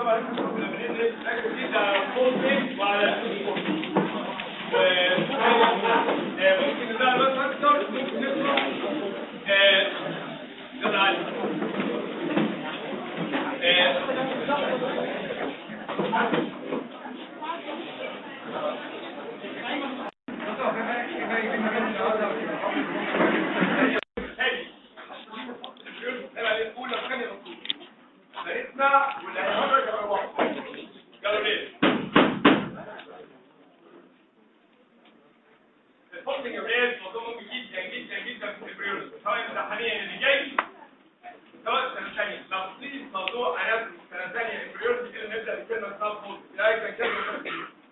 طبعا احنا كنا بندرس حاجه جديده فولتج وعلى ممكن نبقى بس اكتر ممكن نقرا يلا علي قالوا ليه؟ الفولتنج يا ولاد موضوع مهم جدا جدا جدا في البريورز سواء امتحانيا اللي جاي سواء سنه ثانيه لو تيجي في موضوع اناتومي سنه ثانيه البريورز كده نبدا بكلمه سب فولت لا كان كده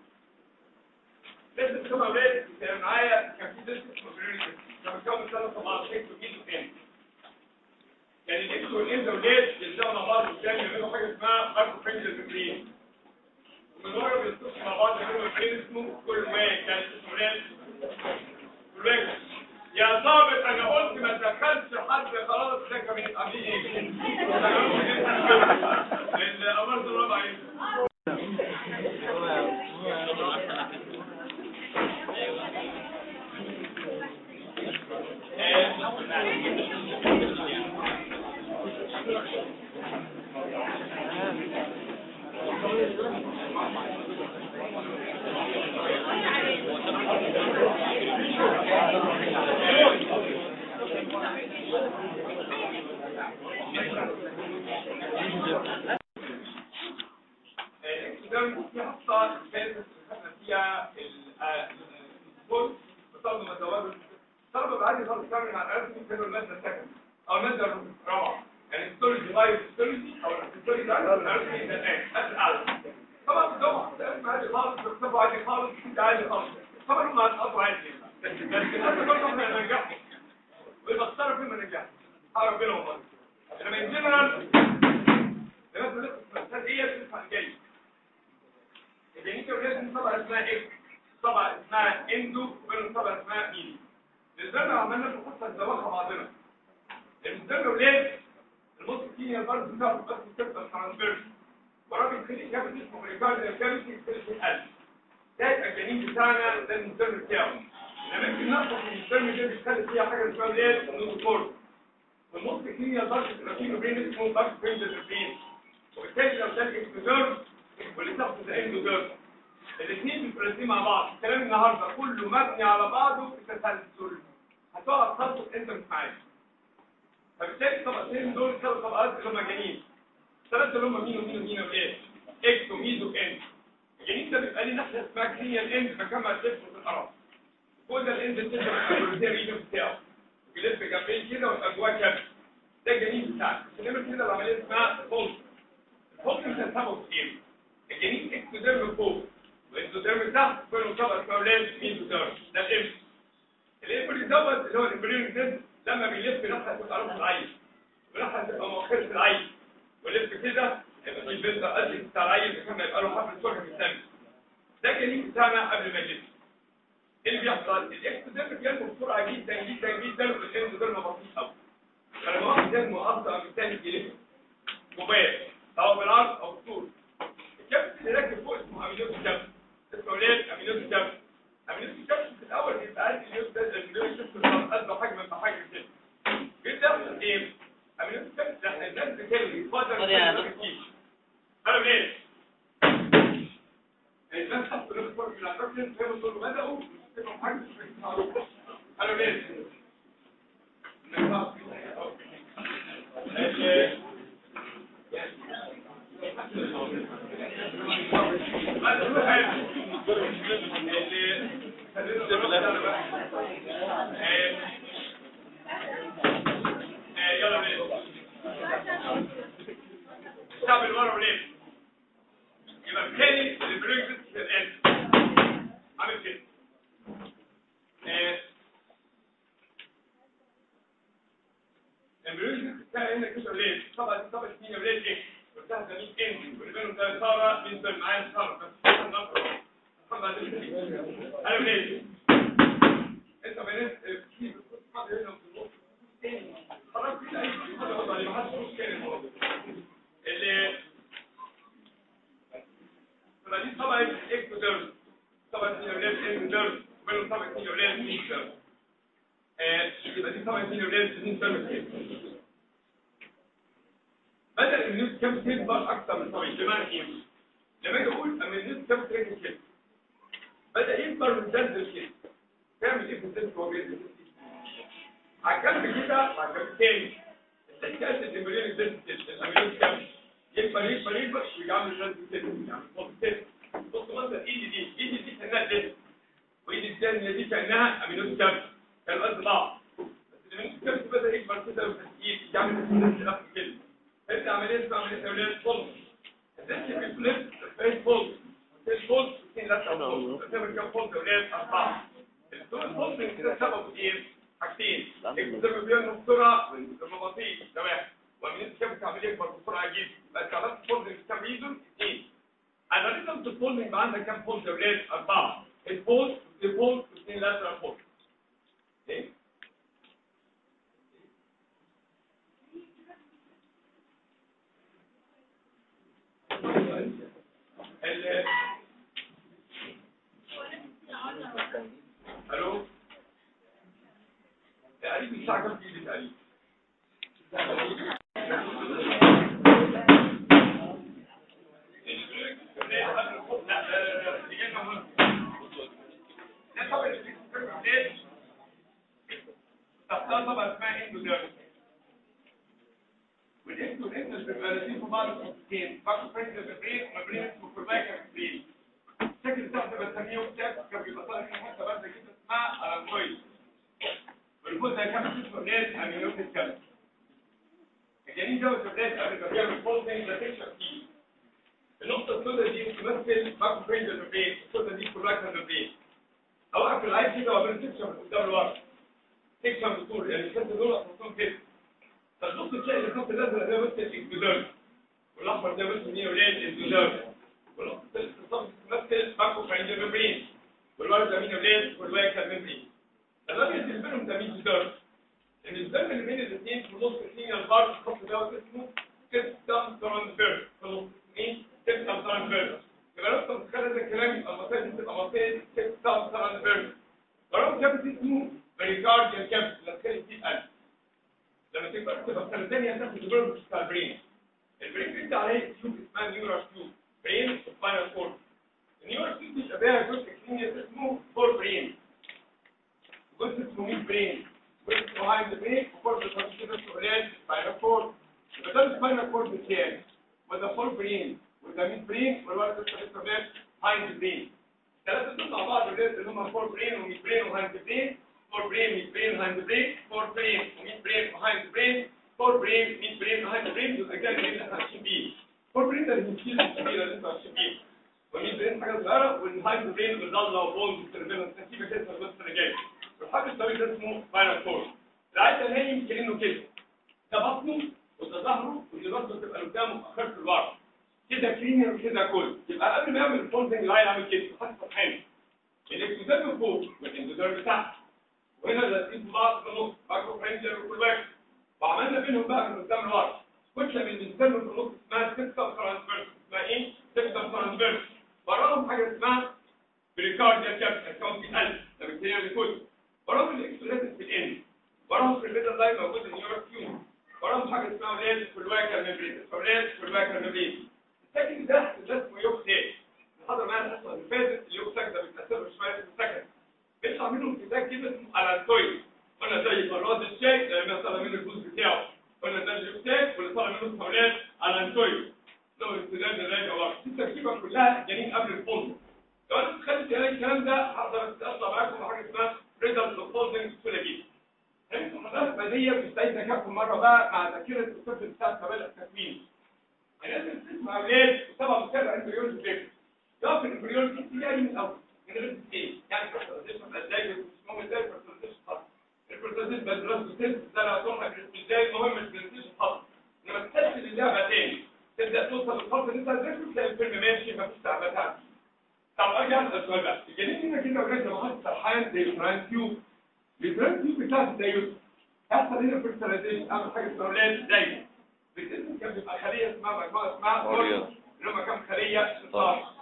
لازم تبقى ولاد كان معايا كان في ديسك في البريورز لما كان مثلا طبعا شيك وجيل وثاني يعني الاكس والان ده ولاد يلزقوا مع بعض قدام يعملوا حاجه اسمها مايكرو فرينجل ميمبرين ومن ورا بيتصلوا مع بعض يعملوا ميمبرين اسمه كل واحد يعني اسمه ولاد كل يا ضابط انا قلت ما تدخلش حد خلاص ده كمان عاملين ايه الامر ده ربع الإنسان في حصة كانت فيها البوت بطلب مزوجه طلب بعد خالص كامل مع الأرض كانوا المادة السكن أو المادة الرابعة يعني الستورج لايف ستورج أو الستورج لايف الأرض من الآن أسأل طبعا الجمعة ده عادي خالص بيكتبوا عادي خالص ده عادي خالص طبعا هم هتقطعوا عادي بس بس الناس برضه احنا ننجحهم ويبقى اختاروا فين ما ننجحش حاول بينهم برضه انما ان جنرال الناس اللي بتسمع هي بتسمع الجاي الجنيكا ولازم طبعا اسمها اكس طبعا اسمها اندو وبينهم طبعا اسمها ميدي نزلنا عملنا في قصه الزواج بعضنا نزلنا ولاد المص الكيمياء برضه بتاعه بس بتبقى ترانسفيرس وراجل خلي كابتن اسمه ريكارد كابتن في القلب ده يبقى الجنين بتاعنا ده المسمى بتاعه انما يمكن نقصد من المسمى ده بيخلي فيها حاجه اسمها ولاد نوتوكورد والنص الكيمياء ضغط البروتين وبين اسمه ضغط بين البروتين وبالتالي لو ده اكسوديرم واللي تحت ده اندوديرم الاثنين بيترسموا مع بعض الكلام النهارده كله مبني على بعضه بتسلسل هتقعد تخطط انت مش معايا فبالتالي الطبقتين دول ثلاث طبقات اللي هم جنين الثلاثه اللي هم مين ومين ومين وايه اكس وميز وان الجنين ده بيبقى ليه ناحيه اسمها كلينيال اند مكان ما تلف في القرف فوق ده الاند بتبقى البروتين بتاعه بيلف جنبين كده ويبقى جواه كبد ده الجنين بتاعك بنعمل كده العمليه اسمها فولت الفولت مش هنسمعه في ايه الجنين اكتوديرم فوق والاكتوديرم تحت كله طبقه اسمها ولاد ميزوديرم ده الام الامبري دوت اللي هو الامبريون ده لما بيلف ناحيه تبقى راسه العين وناحيه تبقى مؤخره العين ولف كده يبقى في البنت قد بتاع العين كما يبقى له حبل سكر في الدم ده الجنين بتاعنا قبل ما يلف ايه اللي بيحصل الاكتوديرم بينمو بسرعه جدا جدا جدا والاندوديرم بطيء قوي فلما واحد ينمو اكتر من الثاني يلف موبايل او بالعرض او بالطول الكبس اللي راكب فوق اسمه اميلوز الكبس اسمه ولاد اميلوز الكبس اميلوز الكبس في الاول بيبقى قد اليوز ده الاميلوز الكبس قد حجم من حجم كده بيبدا ايه اميلوز الكبس ده احنا الناس بتكلم يتفضل انا منين الناس تحت الفرق من العقل فهموا دول بداوا يستمعوا حاجه انا منين الشعب اللي ورا وليه يبقى بالتالي البريكس الان عامل كده البريكس بتاع هنا كده ليه طبعا دي طبعا مين ولاد ايه وبتاع ده مين ان واللي بينهم ده ساره مين ده معايا ساره بس محمد انا ولاد انت بنات في حد هنا في النص خلاص كده اي حاجه وضع اللي ما حدش يروح كده اللي دي طبقه الاكتوديرم طبقه اثنين يا ولاد اكتوديرم وبينهم طبقه اثنين يا ولاد ميزوديرم آه، يبقى دي طبعا اثنين اولاد اثنين سنه كده بدل النيوز كام تكبر اكتر من طبيعي بمعنى ايه لما اجي اقول اما النيوز كام تركز كده بدا يكبر من زلزل كده تعمل ايه في الزلزل هو بينزل على الجنب كده وعلى الجنب تاني الست اسد الامبريون الزلزل كده الامبريون كام يكبر يكبر يكبر ويعمل زلزل كده يعني بص كده بص مثلا ايدي دي ايدي دي كانها زلزل وايدي الثانيه دي كانها امينوز كام كانوا قد بعض بس لما انت كنت بدا يكبر كده وتسجيل يعمل اختلاف كده انت عمليه اسمها عمليه اولاد فولد الدنس في الفليب فايت فولد فايت فولد اثنين لا فولد بتعمل كام فولد اولاد اربعه الدول فولد كده سببه ايه حاجتين الكتاب بيعمل بسرعه والمغناطيس ده واحد ومن الكتاب عمليه يكبر بسرعه جدا يبقى انت عملت فولد كام ريزون اثنين انا لازم تفولد يبقى عندك كام فولد اولاد اربعه الفولد الفولد اثنين لا فولد ايه ال الو تقريبا الساعه كام تيجي تقريبا تحتها طبعا اسمها اندوديرم والاندوديرم بيبقى لازم في بعض الحاجتين باكو فريند بالبرين ومبرين اسمه كورباكا برين الشكل بتاعه ده بسميه وكتاب كان بيبقى طالع فيه حته بارده كده اسمها الانكويد والجزء ده كان اسمه ناس امينوز الكلام الجنين ده والشغال قبل ما بيعمل فولدنج ده تكشف فيه النقطة السوداء دي بتمثل باكو فريند بالبرين السوداء دي كورباكا بالبرين اوقف العين كده وبين تكشف من قدام لورا تكشف بطول يعني الخط دول احطهم كده فتبص تلاقي الخط الازرق ده مثل الاكتوديرم والاحمر ده مثل مين ولاد الاكتوديرم والخط الصف مثل باكو فرنج ممبرين والورد ده مين ولاد والواكا ممبرين الابيض اللي بينهم ده مين جدار ان الدم اللي بين الاثنين في نص الاثنين البارت الخط ده اسمه كيستام ترانسفير في نص الاثنين كيستام ترانسفير يبقى لو انت متخيل ده الكلام يبقى المنطقه دي تبقى منطقه كيستام ترانسفير ورغم كابت اسمه بريكارديال كابت اللي هتكلم فيه القلب لما تكبر تبقى سنه ثانيه تاخد البرد بتاع البرين البرين بيبدا عليه تيوب اسمها نيورال تيوب برين سباينال كورد النيورال تيوب بيبقى فيها جزء كلينيك اسمه فور برين جزء اسمه ميد برين جزء اسمه هايند برين وكورد اسمه كده اسمه ريال سباينال كورد يبقى ده السباينال كورد بتاعي وده فور برين وده ميد برين والولد اسمه اسمه ريال هايند برين ثلاثه دول مع بعض اللي هم فور برين وميد برين وهايند برين فور برين ميد برين وهايند برين فور برين وميد برين وهايند برين فور برين ميد برين وهايند برين دول اجزاء اللي احنا ماشيين بيه فور برين ده المشكله الكبيره اللي انتوا ماشيين بيه وميد برين حاجه صغيره والهايند برين بالضله وبونز وسيرفيلنس ترتيبه كده في الوسط اللي جاي والحاجه الطويل ده اسمه سباينال كورد العيل ده نايم كانه كده ده بطنه وده ظهره ودي برضه تبقى قدامه مؤخره الورق كده كلينير وكده كل يبقى قبل ما يعمل الفولدنج العيل عامل كده حاطط سطحين الاكتوديرم فوق والاندوديرم تحت وهنا لازقين في بعض في النص ماكرو فرنجر وكل واحد وعملنا بينهم بقى من قدام لورا كتله من الانسان في النص اسمها سيستم ترانسفيرس اسمها ايه؟ سيستم ترانسفيرس وراهم حاجه اسمها بريكارديا كابتا كون في قلب ده بكتيريا لكل وراهم الاكسوليتس في الان وراهم في الميدل لاين موجود النيورال تيوم وراهم حاجه اسمها ولاد كلواكا ميمبرين ولاد كلواكا ميمبرين السكن ده ده اسمه يوكسيك حضر معانا الحصه اللي فاتت اليوكسيك ده بيتاثر بشويه في السكن بيطلع منهم كتاب كده اسمه الانتويد قلنا زي براد الشاي لما طلع منه الجوز بتاعه قلنا ده اليوكسيك واللي طلع منه الحولات الانتويد لو الاستدلال ده راجع ورا التركيبه كلها جنين قبل الفندق لو انت تخلي كلام الكلام ده هقدر اطلع معاكم حاجه اسمها ريزلت اوف فولدنج بسهوله جدا انتوا المناسبه دي مش عايز اكمل مره بقى مع ذاكره الطفل بتاع قبل التكوين لازم تسمع اولاد وطبعا متابع البريون فكر يقف البريون دي جاي من الاول من غير ايه يعني برزنتيشن ازاي مش مهم ازاي برزنتيشن خالص البرزنتيشن بالدراسه ده لا تروح ازاي مهم البرزنتيشن خالص لما تسجل اللعبه تاني تبدا توصل للخط اللي انت هتذاكره تلاقي الفيلم ماشي مفيش تعبات طب ارجع للسؤال بقى الجنين هنا كده اولاد لما حط سرحان زي الفران تيوب الفران تيوب بتاعت التيوب يحصل هنا فيرتلايزيشن اعمل حاجه اسمها اولاد دايما بتقسم كام بيبقى خليه اسمها مجموعه اسمها أوريون. اللي هم كام خليه 16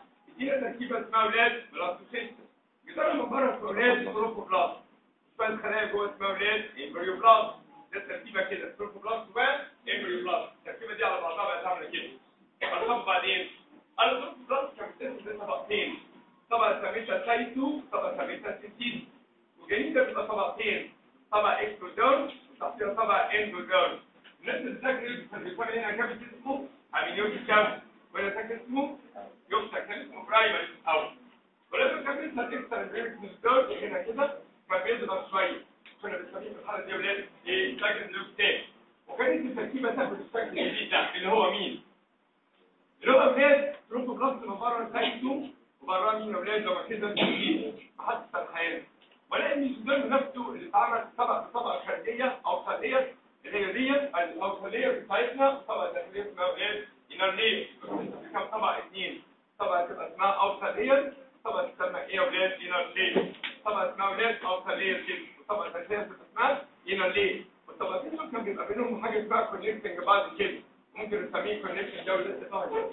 هنا تركيبه اسمها اولاد بلاستوسيست جدار المنبره في اولاد بروفوبلاست شويه خلايا جوه اسمها اولاد امبريوبلاست ده تركيبه كده بروفوبلاست وامبريوبلاست التركيبه دي على بعضها بقت عامله كده طب بعدين البروفوبلاست كان بتقسم لطبقتين طبقه سميتها سايتو طبقه سميتها سيتيس وجايين ده بيبقى طبقتين طبقه اكتوديرم وتحتها طبقه اندوديرم الناس اللي فاكر بيكون هنا كام اسمه امينيوتي كام ولا فاكر اسمه يوسف كان اسمه برايمري في الاول ولما كان لسه الاكسترا بريكس هنا كده كان بيظهر شويه كنا بنسميه في الحاله دي ولاد ايه سكند لوك تاني وكانت التركيبه تاخد الشكل الجديد ده اللي هو مين؟ اللي هو ولاد روتو بلس من بره سايتو وبره مين يا ولاد لو كده جديد محدش الحياه ولكن الجدار نفسه اللي اتعمل طبقه طبقه خارجيه او خارجيه اللي هي دي الاوصليه بتاعتنا طبقه داخليه اسمها ولاد انرليه كم طبقه اثنين طبقه تبقى اسمها اوصليه طبقه تسمى ايه يا ولاد انرليه طبقه اسمها ولاد اوصليه كده وطبقه داخليه بتبقى اسمها انرليه والطبقتين دول كان بيبقى بينهم حاجه اسمها كونكتنج بعد كده ممكن نسميه كونكتنج ده ولسه طبعا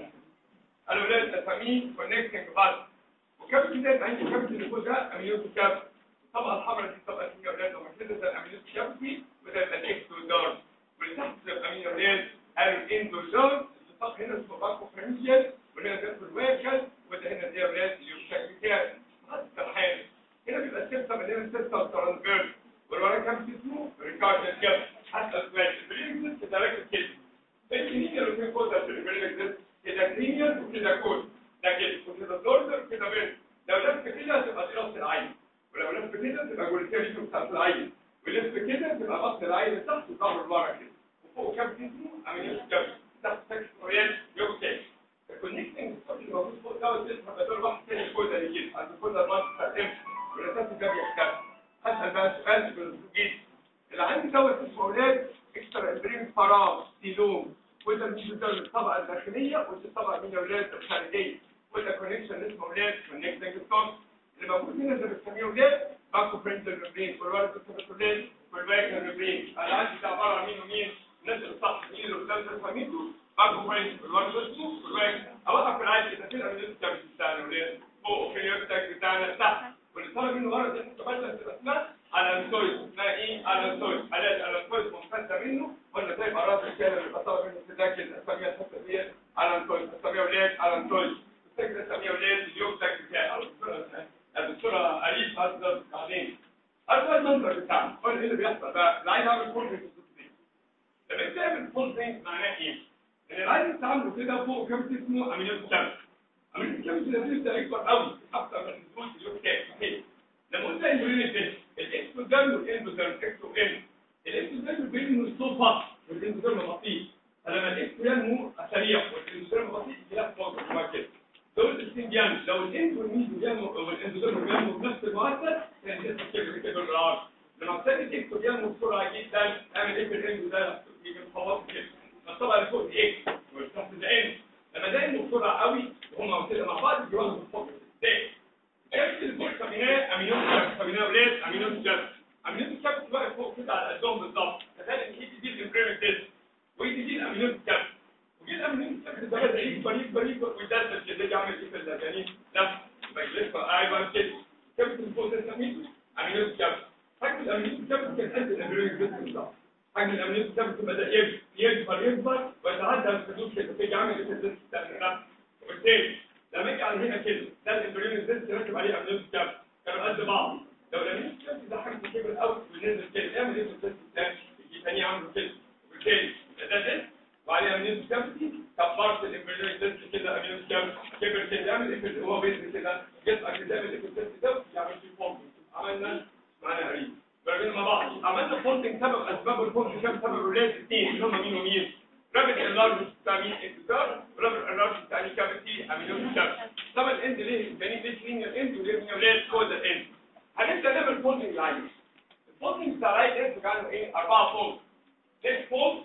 قالوا ولاد نسميه كونكتنج بعد وكم كده يبقى عندي كم اللي فوق ده اميون كاب الطبقه الحمراء دي طبقه اسمها ولاد لما كده ده الاميون كابتي وده يبقى الاكتودار واللي تحت يبقى امين ولاد قالوا الاندودار الطبق هنا اسمه باكو فرنسيال وهنا ده الواكل وده هنا دي ولاد الشكل بتاعي حتى الحال هنا بيبقى السته مليون سته والترانسفيرس والورا كام اسمه ريكارد كاب حتى السؤال البريكس ده راكب كده الكلينيا اللي في كود ده البريكس كده كلينيا وكده كود ده كده وكده دوردر كده بين لو لف كده تبقى دي راس العين ولو لف كده تبقى جولتيريشن بتاعت العين ولف كده تبقى بطن العين تحت وظهر لورا كده وفوق كام اسمه امينيوس كاب تحت سكس رويال يوكتيك الكونكتنج اللي موجود فوق دوت اسمه بدل واحد تاني كود اللي كده عند كل الراس بتاعتهم والاساس ده بيختلف اسال بقى سؤال بالبرتغيز اللي عندي دوت اسمه اولاد اكسترا البرين فراغ سيلوم وده مش ده الطبقه الداخليه ودي الطبقه من اولاد الخارجيه وده كونكشن اسمه اولاد كونكتنج ستون اللي موجود هنا ده بنسميه اولاد باكو برينتر ميمبرين والولد بتسميه اولاد والباكر ميمبرين انا عندي ده عباره عن مين ومين الناس اللي صح مين اللي قدام ده فاهمينه باكو برينتر والولد اسمه والباكر اوقف العادي كده كده من الكتاب بتاعنا اولاد فوق في الكتاب بتاعنا تحت واللي طالع منه ورا دي متبادله تبقى اسمها الانتويد اسمها ايه الانتويد علاج الانتويد ممتازه منه ولا زي اراضي كده اللي طالع منه كده كده اسميها الحته دي الانتويد اسميها اولاد الانتويد الفكره اسميها اولاد اليوم ده بتاعي الدكتوره اليف هذا بعدين هذا المنظر بتاعنا قول ايه اللي بيحصل بقى العين عامل كل في الصوت لما تعمل فول ثينك معناه ايه؟ ان العين بتعمله كده فوق كم اسمه امينات الشمس امينات الشمس ده بيبدا يكبر قوي اكتر من نزول اليوم كده لما قلت اليورين ده الاكسوديرم والاندوديرم اكسو ان الاكسوديرم بين انه الصوفه والاندوديرم بطيء فلما الاكسو ينمو سريع والاندوديرم بطيء خلاف فوق كده دول الاثنين بيعملوا لو الاند والميد بيعملوا والاندوديرم بيعملوا بنفس المعدل كان ده كده كده بالرعاش لما ابتدى الاكسو بينمو بسرعه جدا اعمل ايه في الاند ده يجي خلاص كده الطبقه اللي فوق دي اكس والتحت ده ان لما ده ينمو بسرعه قوي هم كده مع بعض بيواجهوا الفوق ده نفس الفوق سميناه امينوس كاب سميناه ولاد امينوس كاب امينوس كاب واقف فوق كده على قدهم بالظبط كذلك هي دي الامبريمنت ديز ودي دي الامينوس كاب ودي الامينوس كاب ده بدا يكبر يكبر يكبر ويدلدل كده يعمل ايه في الجنين لا بيلف ايوه كده كاب الفوق ده سميه امينوس كاب حجم الامينوس كاب كان قد الامبريمنت ديز بالظبط حجم الامينوس كاب بدا يكبر يكبر ويتعدى الحدود كده كده يعمل ايه في الديز وبالتالي لما يجي على هنا كده ده الامبريون زيت راكب عليه امنيوس كاب كانوا قد بعض لو الامنيوس كاب ده حاجه كبر قوي ونزل كده اعمل ايه في الزيت الثاني يجي ثاني عامله كده وبالتالي ده زيت وعليه امنيوس كاب كبرت الامبريون زيت كده امنيوس كاب كبر كده يعمل ايه في هو بينزل كده يطلع كده يعمل ايه في الزيت ده يعمل فيه فورم عملنا معانا قريب بقينا مع بعض عملنا فورتنج سبب اسباب الفورتنج كام سبب ولاد اثنين اللي هم مين ومين رابط اللارج بتاع مين انتظار ورابط اللارج بتاع مين كافيتي امينوس كاب طبعا الاند ليه الثاني ليه لينير اند وليه لينير وليه كوزا اند هنبدا نعمل فولدنج لاين الفولدنج بتاع اللاين ده كانوا ايه اربعه فولد ليفت فولد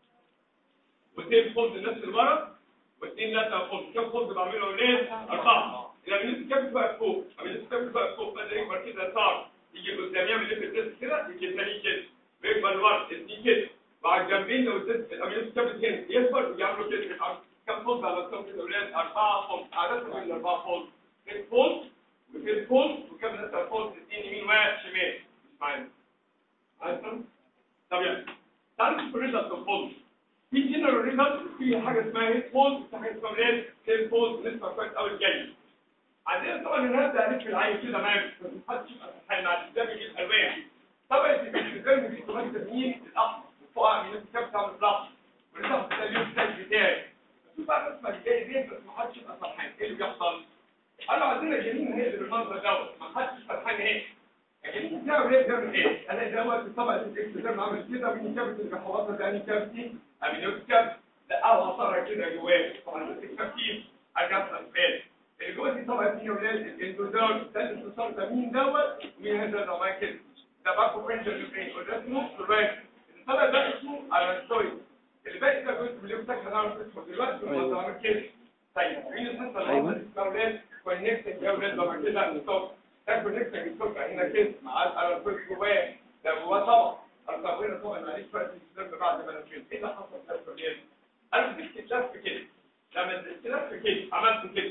واثنين فولد نفس المره واثنين لا فولد كم فولد بعمله ليه اربعه الامينوس كاب بقى فوق الامينوس كاب بقى فوق بدا يكبر كده صار يجي قدام يعمل ليفت تيست كده يجي ثاني كده ويكبر لورا اثنين كده بعد جنبين لو الزيت الامينوس كابت هنا يكبر ويعملوا كده كم فولد على الكم كده اولاد اربعه فولد عادة من الاربعه فولد في فولد وفي فولد وكم نسال فولد الاثنين يمين وشمال مش معانا عارفين طب يعني تعالوا نشوف الريزلت اوف فولد في جنرال ريزلت في حاجه اسمها هيد فولد في حاجه اسمها ريد تيل فولد نسمع كويس قوي الجاي عندنا طبعا النهارده هنلف العين كده معاك بس محدش يبقى فرحان مع الكتاب الالوان طبعا الكتاب في كمان تسمين الاحمر وفوق من الكتاب بتاع الاحمر والريزلت ده اليوم الثاني بتاعي شوف بقى الرسمه اللي جايه دي بس محدش يبقى فرحان ايه اللي بيحصل؟ قالوا عندنا جنين هي بالمنظر دوت محدش فرحان ايه؟ الجنين بتاعه ليه بيعمل ايه؟ انا دوت طبعا الاكسدام عامل كده من كابت الحواطه ده يعني كابتي امينوت كابت لا اصلا كده جواه طبعا التكتيك اجابه السؤال اللي جوه دي طبعا في اولاد الاندوزار ده الاتصال ده مين دوت ومين هذا النوع كده ده باكو برينجر برين وده اسمه سورباك طبعا ده اسمه ارانستويد اللي باقي ده جزء من اليوم هنعرف اسمه دلوقتي وما تعمل كده طيب مين الحصه اللي اولاد كونكتنج يا اولاد لما كده ستوب ده كونكتنج ستوب هنا كده مع الارانستويد جواه ده جواه طبعا التغيير طبعا معلش فرق السلم بعد ما نفذ ايه اللي حصل في الكليه انا مسكت لف كده لما مسكت لف كده عملت كده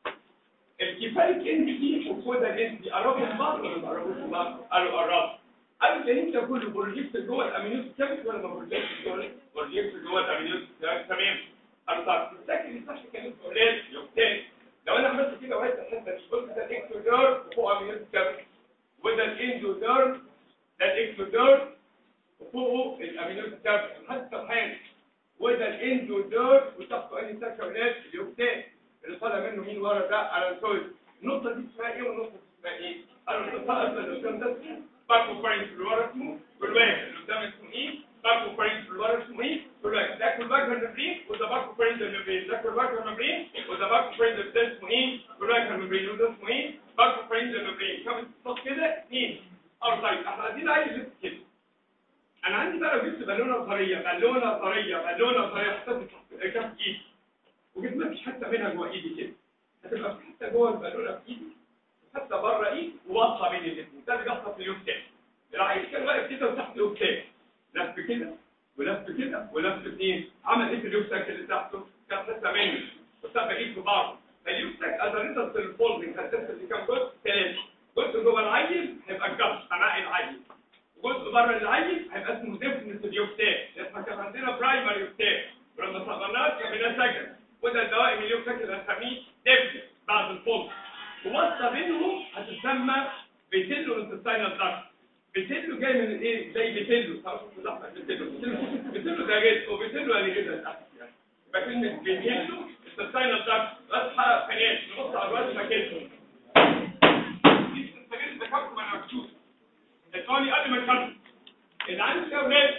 الكفايه ان دي وكده ان دي قربوا من بعض ولا ما قربوش من بعض قالوا قربوا قالوا ده انت كله بروجيكت جوه الامينوس كامل ولا ما بروجيكت جوه بروجيكت جوه الامينوس تمام قالوا طب تفتكر الصح كان اولاد يوكتان لو انا عملت كده وقت الحته دي قلت ده الاكتودار وفوق امينوس كامل وده الاندودار ده الاكتودار وفوقه الامينوس كامل حتى الحين وده الاندودار وتحته اني سكرات اليوكتان اللي طالع منه مين ورا ده على السويد النقطه دي اسمها ايه والنقطه دي اسمها ايه انا النقطه اللي قدام ده اسمه باكو فرينج في الورا اسمه كلواك اللي قدام اسمه ايه باكو فرينج في الورا اسمه ايه كلواك ده كلواك ممبرين وده باكو فرينج ممبرين ده كلواك ممبرين وده باكو فرينج ده اسمه ايه كلواك ممبرين وده اسمه ايه باكو فرينج ممبرين كم اتصال كده اثنين اه طيب احنا عايزين عايز لسه كده انا عندي بقى لو جبت بالونه طريه بالونه طريه بالونه طريه حطيت كف ايدي وجبت مفيش حته منها جوه ايدي كده هتبقى في حته جوه البالونه في ايدي وحته بره ايدي وواصله بين الاثنين ده اللي بيحصل في اليوم تاني العيل كان واقف كده وتحت اليوم تاني لف كده ولف كده ولف اثنين عمل ايه في اليوم ساك اللي تحته كان لسه منه وساب ايد في بعض فاليوم ساك ازريتها في الفولدنج هتلف اللي كام جزء ثلاثه جزء جوه العيل هيبقى الجبس امعاء العيل جزء بره العين هيبقى اسمه ديفنس اليوكتاك احنا كان عندنا برايمري يوكتاك ولما صغرناه كان سكند وده الدوائم اليوكتاك اللي هنسميه ديفنس بعد الفولد ووصله بينهم هتسمى بيتيلو انتستاينال داكت بيتيلو جاي من ايه زي بيتيلو خلاص احمد بيتيلو بيتيلو ده جاي وبيتيلو يعني كده تحت يعني يبقى كلمه بيتيلو انتستاينال داكت بس حلقه قناه نبص على الوقت مكانه دي استغل ذكركم انا مكتوب الثاني قبل ما نكمل اللي عندي فيها ولاد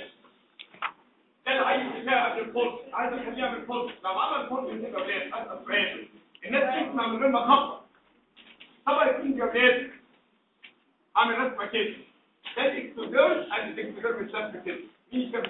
ده اللي عايز فيها قبل الفرص عايز اخليها من الفرص لو عمل فرص يبقى ولاد اسال سؤال الناس تسمع من غير ما تخبط طبعا يكون جولاد عامل رسمه كده ده الاكتودير ادي الاكتودير متلف كده مين كده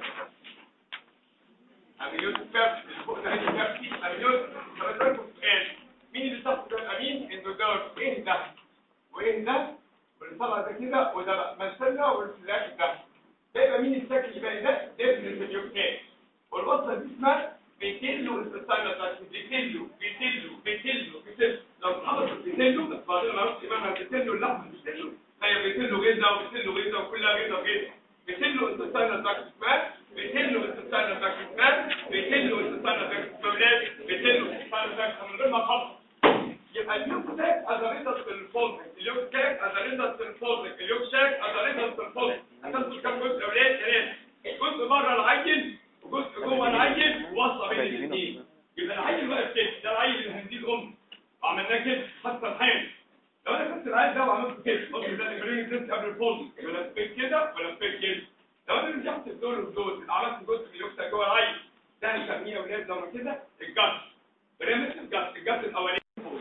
اميليوس كاب فوق ده هادي كابتي اميليوس طب سؤال مين اللي تحت ده امين اندودير ايه ده وايه ده واللي طلع ده كده وده بقى مثلنا والفلاش ده ده يبقى مين الشكل اللي باقي ده ديفنس اليوكتان والوصله دي اسمها بيتيلو الستايل بتاعت بيتيلو بيتيلو بيتيلو بيتيلو لو اتحرك بيتيلو بس بعدين ما اعرفش اسمها بيتيلو اللحم بيتيلو هي بيتيلو غيزه وبيتيلو غيزه وكلها غيزه وغيزه بيتيلو الستايل بتاعت اسمها بيتيلو الستايل بتاعت اسمها بيتيلو الستايل بتاعت اسمها بيتيلو الستايل بتاعت من غير ما تخبط يبقى اليوك تاك ازاريتاس في الفولد اليوك تاك ازاريتاس في الفولد اليوك تاك ازاريتاس في الفولد هتاخد كام جزء اولاد ثلاثه جزء بره العين وجزء جوه العين ووصله بين الاثنين يبقى العين واقف كده ده العين اللي هنديه الام وعملناه كده حتى الحين لو انا خدت العين ده وعملت كده قلت ده البرين تيست قبل الفولد ولا فيك كده ولا فيك كده لو انا رجعت الدور ودول عملت جزء من اليوك تاك جوه العين ده هنسميه اولاد لما كده الجت بريمس الجت الجت الاولاني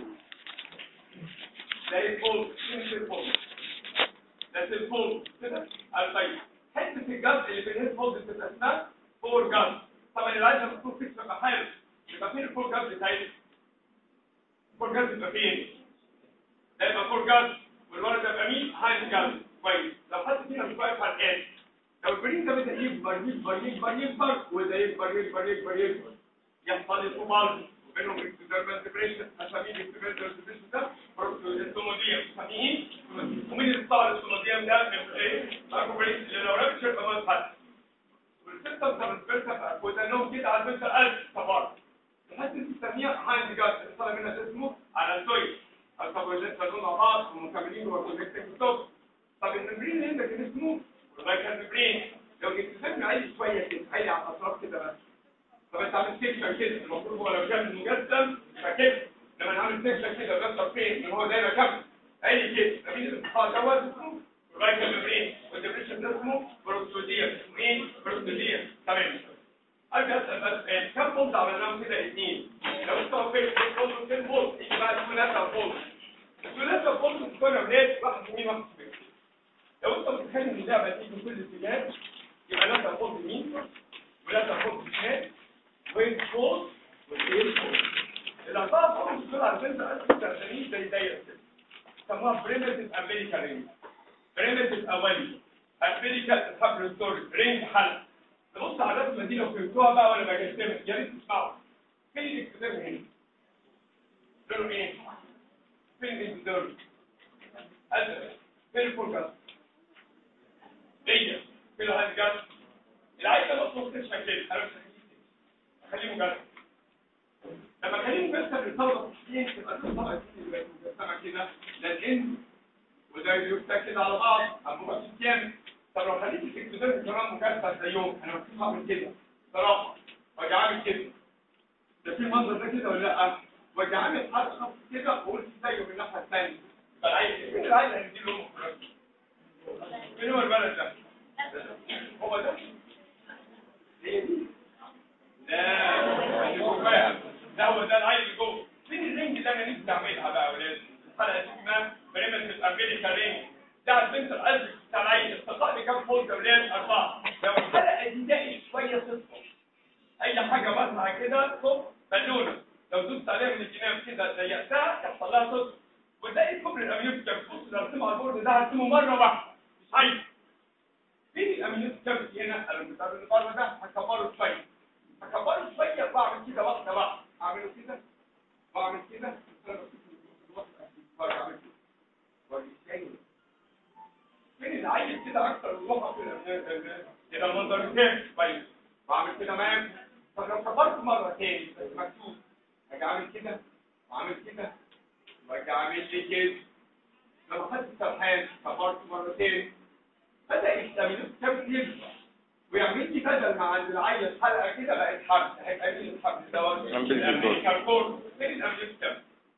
زي الفولد مش الفولد ده الفولد كده طيب حته الجزء اللي بين الفولد بتبقى اسمها فور جاز طبعا اللي عايز مكتوب فيكس يبقى حارس يبقى فين الفور جاز بتاعي الفور جاز يبقى فين ده يبقى فور جاز والورق ده يبقى مين هاي جاز كويس لو حد فينا مش واقف على الان لو البرين ده بدا يكبر يكبر يكبر يكبر وده يكبر يكبر يكبر يكبر يحصل الفوبال منهم اكتوديرمال ديبريشن اساميه الاكتوديرمال ديبريشن ده السوموديوم اساميه ومين اللي طلع السوموديوم ده من ايه؟ مايكروبريس اللي لو رابتشر كمان فتح والسيستم ترانسفيرسال وده انهم كده على فكره 1000 صفار لحد تسميها هايند جاد اللي طالع منها اسمه على السويد الكربوهيدرات كانوا مع بعض ومكملين وكونكتنج ستوب طب الممبرين اللي عندك كان اسمه الرايكال ممبرين لو جيت تسمي عايز شويه كده عايز على الاطراف كده بس طب انت عامل سيكشن كده المفروض هو لو كان مجسم يبقى كده لما نعمل سيكشن كده بيحصل فين ان هو دايما كم عادي كده مين الانتقال دوت اسمه الرايكال ممبرين والدبريشن ده اسمه بروكسوديوم اسمه ايه بروكسوديوم تمام ارجع اسال بس آه، كم بولت عملناهم كده اثنين لو انت وفيت بولت وفين بولت يجي بعد ثلاثه بولت الثلاثه بولت تكون اولاد واحد يمين واحد شمال لو انت متخيل ان اللعبه تيجي من كل اتجاه يبقى ثلاثه بولت يمين وثلاثه بولت شمال وين بولت وتيل بولت الاربعه بولت دول على فكره مستخدمين زي دايره كده سموها بريمتيف امريكا رينج بريمتيف اولي امريكا الحبل السوري رينج حلق تبص على الرسمه دي لو فهمتوها بقى ولا بجسمها يا ريت تسمعوا فين الاكتدار هنا لونه ايه فين الاكتدار ازرق فين الفوكس هي فين الهاند جاز العيل ده مطلوب تشفى كده انا مش هخليه مجرد لما اخليه مجسم للطلبه تحليل تبقى الطلبه مجسمه كده لان وده يفتح كده على بعض انبوبه كامل طب لو خليت الاكتدار كمان مجسم زيهم انا مش هعمل كده صراحه واجي عامل كده ده في منظر ده كده ولا لا واجي عامل حرف خط كده واقول زيه من الناحيه الثانيه فالعيل فين العيل هيدي له فين هو البلد ده هو ده هي دي لا اللي جواها ده هو ده العيل اللي جوه فين الرينج اللي انا نفسي اعملها بقى يا ولاد الحلقه دي اسمها بريمتيف امريكا رينج ده البنت القلب بتاع العيل استطاع لي كام فولت يا ولاد اربعه لو الحلقه دي لاقي شويه تصفر اي حاجه واسعه كده صف بالونه لو دوست عليها من الجناب كده ضيقتها يحصل لها صف وتلاقي الكوبري الاميوت كابت بص لو ارسمه على البورد ده هرسمه مره واحده مش عايز فين الاميوت كابت هنا انا بتاع المقارنه ده هكبره شويه هكبره شويه واعمل كده واحده واحده اعمله كده واعمل كده واعمل كده وبالتالي فين العيل كده اكتر وضوحا في الاميوت كده المنظر الثاني كويس واعمل كده معاك طب لو كبرت مره تاني بس مكتوب اجي عامل كده وعامل كده واجي عامل لي كده لو خدت سرحان كبرت مرتين بدا يستعملوا كتاب يكبر ويعمل لي بدل ما عند العيل حلقه كده بقت حبل هيبقى مين الحبل دوت الامريكان كورس فين الامريكان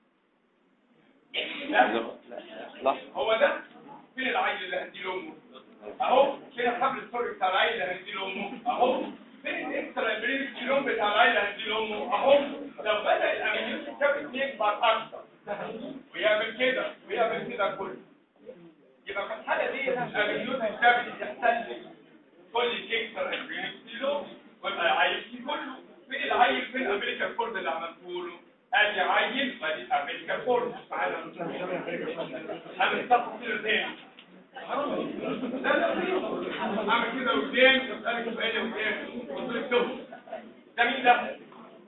لا هو ده فين العيل اللي هدي لامه اهو فين الحبل السوري بتاع العيل اللي هدي لامه اهو فين الاكسترا بريد سيروم بتاع العيل اللي هدي لامه اهو لو بدا الاميون الكبد يكبر اكتر ويعمل كده ويعمل كده كله يبقى في الحاله دي الاميون الكبد يحتل كل الاكسترا بريد سيروم ويبقى العيل فيه كله فين العيل فين امريكا فورد اللي عملته له ادي عيل ادي امريكا فورد معانا هعمل تفصيل تاني لا لا اعمل كده قدام اسالك سؤال قدام وصلت كده ده مين ده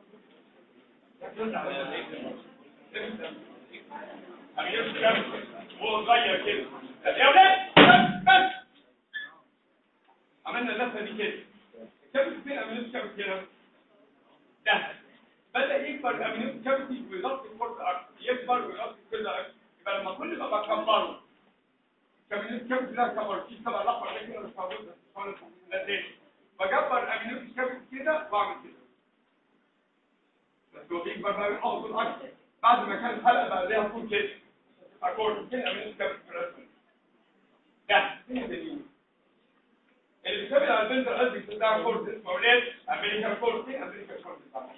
امير كام هو صغير كده يا ولاد بس بس عملنا اللفه دي كده كام فين امير كام كده ده بدا يكبر الامينو كافيتي ويغطي الكورت اكتر يكبر ويغطي كده اكتر يبقى لما كل ما بكبره كابينات كابيت ده كبر في سبع الاحمر ده كده مش موجود بس خالص ده تاني بكبر امينات كابيت كده واعمل كده بس هو بيكبر بقى يحافظ الاكتر بعد ما كان الحلقه بقى ليها طول كده اكورد فين امينات كابيت في الرسم ده فين الدليل اللي بيشتغل على البنت القلبي بتاع كورد اسمه اولاد امريكان كورد فين امريكان كورد بتاعه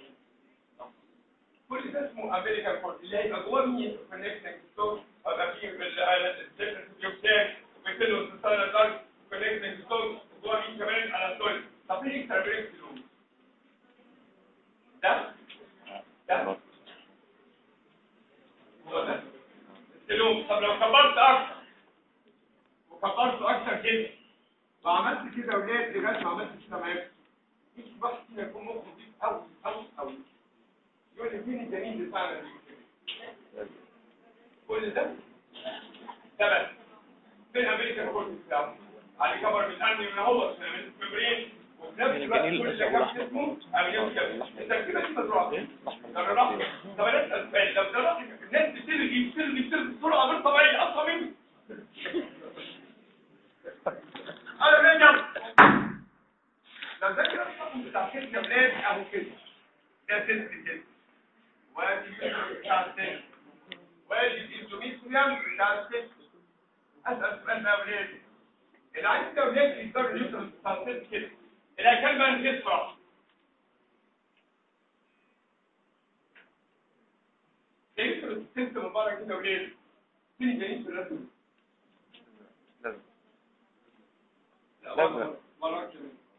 كل ده اسمه امريكان كورد اللي هيبقى جوه مين كونكتنج ستون ويبقى فيه الديفرنس بيوكساك ويكتلوا السيستان الارض كونكتنج ستون وجوه مين كمان على السول طب فين اكتر بريك سلوم ده ده هو ده السلوم طب لو كبرت اكتر وكبرت اكتر كده وعملت كده ولاد لغايه ما عملت كده معاك مش بس يكون مخ نضيف قوي قوي قوي يقول لي فين الجنين بتاعنا كل ده ده بس فين امريكا كورت بتاعه على كبر من الامن من هو من الفبرين وفي نفس الوقت كل ده كان اسمه امريكا كده التركيبه دي مزروعه طب الرقم طب انا اسال سؤال لو ده رقم الناس بتلغي بتلغي بتلغي بسرعه غير طبيعيه اصلا مني انا راجع لو ده كده الرقم بتاع ست اولاد اهو كده ده ست كده وادي اليوتيوب بتاع الست وادي الاندوميتريوم بتاع الست اسال سؤال بقى ولاد اللي عايز ده ولاد يقدر اليوتيوب بتاع الست كده اللي كان بقى نسمع كيف الست مبارك كده ولاد فين جايين في الرسم لازم لا لازم. مرة مرة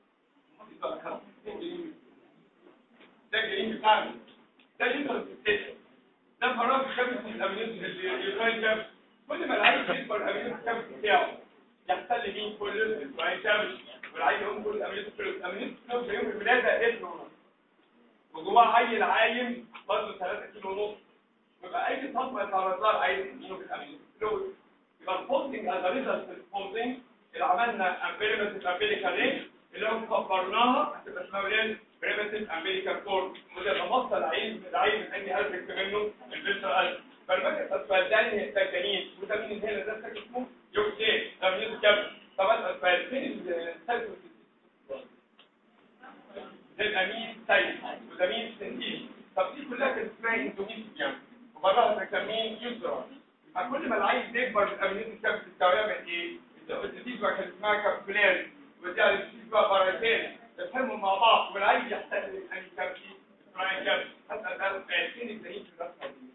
ده جايين بتاعنا ده يقدر الست ده فراغ خامس من الامينات اليوكراين كام كل ما العيل يكبر الامينات الكامس بتاعه يحتل مين كل اليوكراين كامس والعيل يقوم كل الامينات الكامس الامينات الكامس يوم الولاده ابن ونص وجواه عيل عايم برضه 3 كيلو ونص يبقى اي صدمه يتعرض لها عايز يديله في الامينات فلويد يبقى الفولدنج از ريزلت الفولدنج اللي عملنا امبيرمنت امبيريكال رينج اللي هو كبرناها هتبقى اسمها ولاد بريمتيف امبيريكال كورد وده يبقى مصدر العين العين من اي قلب منه الفلتر قلب فلما اجي اسال ده اللي ده جنين وده مين اللي هنا ده ساكن اسمه يوكسين ده مين الكبد طب اسال سؤال فين السايكل ده الامين سايد وده مين سنتين طب دي كلها كانت اسمها اندوميتريوم وبرضه تسمين يوزر يبقى كل ما العين يكبر الامينات الكبد التوعيه من ايه؟ دي بقى كانت اسمها كابسولاري ودي على بقى بارتين يفهموا مع بعض والعين يحتاج الامين كبد اسمها كبد اسال ده سؤال فين الدليل في الرسمه دي؟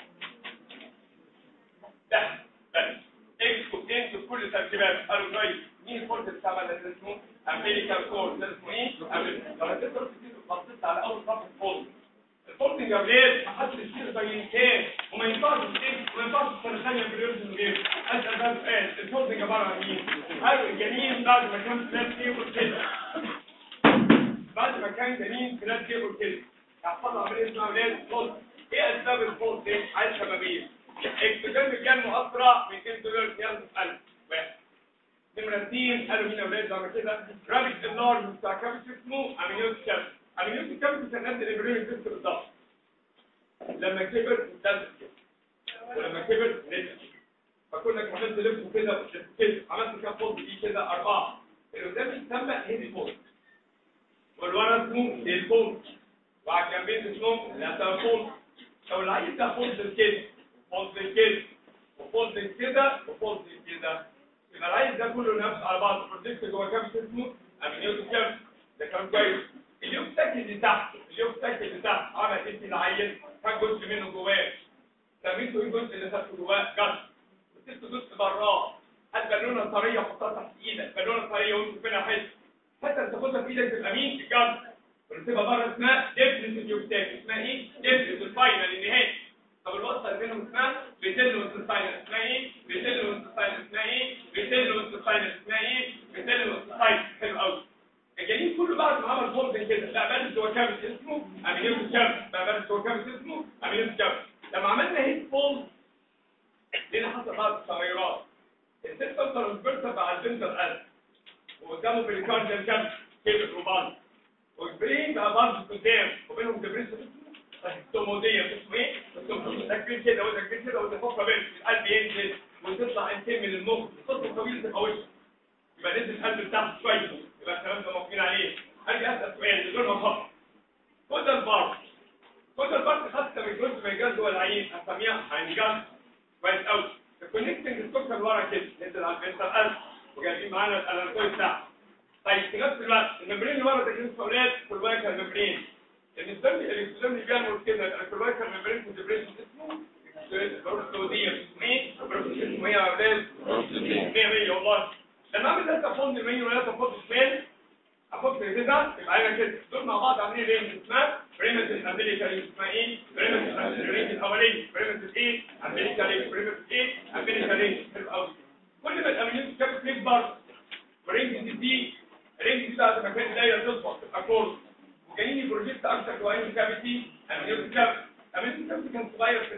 ده بس اكتب انتوا كل تركيبات قالوا طيب مين الكورس بتاع اللي اسمه امريكان كورس ده اسمه ايه؟ أمريكان. لو هتقدر تجيب بصيت على اول صفحه الفولد الفولدنج يا ولاد ما حدش يشيل زي كان وما ينفعش تشيل وما ينفعش سنه ثانيه بريورز من غير اسال بقى سؤال الفولدنج عباره عن مين؟ قالوا الجنين بعد ما كان فلات تيبل كده بعد ما كان جنين فلات تيبل كده يحصل له عمليه اسمها ولاد فولد ايه اسباب الفولد دي؟ عايز شبابيه اكتشاف الجن اسرع من كده دولار ياخد قلب واحد نمرة اثنين قالوا مين يا ولاد زي ما كده رابط النار بتاع كابس اسمه امينيوس كابس امينيوس كابس كان نفس الابريم الجسم بالظبط لما كبر ابتدى كده ولما كبر نزل فكنا عملت لفه كده كده عملت كام فولد دي كده اربعه اللي قدام يسمى هيدي فولد والورا اسمه هيد فولد وعلى الجنبين اسمهم لاتر فولد لو العيل ده فولد كده فولد كده وفولد كده وفولد كده يبقى العيل ده كله نفس على بعض بروجكت جوه كام اسمه امينيوس كام ده كان كويس اليوم ساكن اللي تحت اليوم ساكن اللي تحت عمل انت العيل كان جزء منه جواه سميته ايه الجزء اللي خدته جواه جد وسبت جزء براه هات بالونه طريه حطها تحت ايدك بالونه طريه وانت فينا حته حتى انت تاخدها في ايدك تبقى مين الجد ونسيبها بره اسمها ديفنس اليوكتاك اسمها ايه ديفنس الفاينل النهائي طب الوصفه اللي بينهم اسمها بيتيلو انتستاينل اسمها ايه بيتيلو انتستاينل اسمها ايه بيتيلو انتستاينل اسمها ايه بيتيلو انتستاينل حلو قوي الجنين كله بعد ما عمل فولد كده بقى بارد هو كابس اسمه امينيوس كابس بقى بارد هو كابس اسمه امينيوس كابس لما عملنا هيد فولد لقينا حصل بعض التغيرات السيستم ترانسفيرسال بقى البنتر قلب وقدامه بريكارديال كابس كبر وبعض والبرين بقى برضه قدام وبينهم دبريس التوموديه اسمه ايه؟ ده كبير كده وده كبير كده وده فقره بين القلب ينزل وتطلع انتين من المخ الخط طويل تبقى وش يبقى نزل القلب بتاعته شويه يبقى الكلام ده موافقين عليه ارجع اسال سؤال بدون ما افكر خد البارت خد البارت خدت من جزء من الجهاز جوه العين هنسميها هنجاز كويس قوي الكونكتنج السكر اللي ورا كده نزل على البنت القلب وجايبين معانا الاناتومي بتاعه طيب في نفس الوقت الممبرين اللي ورا ده كان اسمه اولاد كولبايكال ممبرين الانسان الانسان اللي بيعمل كده الكولبايكال ممبرين كونسنتريشن اسمه بروستوديوم اسمه ايه؟ بروستوديوم اسمه ايه يا اولاد؟ 100 100 والله لما اعمل ده تفاضل يمين ولا تفاضل شمال احط كده يبقى انا كده دول مع بعض عاملين رينج اسمها بريمتس امريكا اسمها ايه؟ بريمتس الرينج الاولاني بريمتس ايه؟ امريكا رينج بريمتس ايه؟ امريكا رينج حلو قوي كل ما الامينيوس كابت يكبر ورينج دي دي رينج دي بعد ما كانت دايره تظبط تبقى كورس وجايين بروجكت اكتر جواين كافيتي امينيوس كابت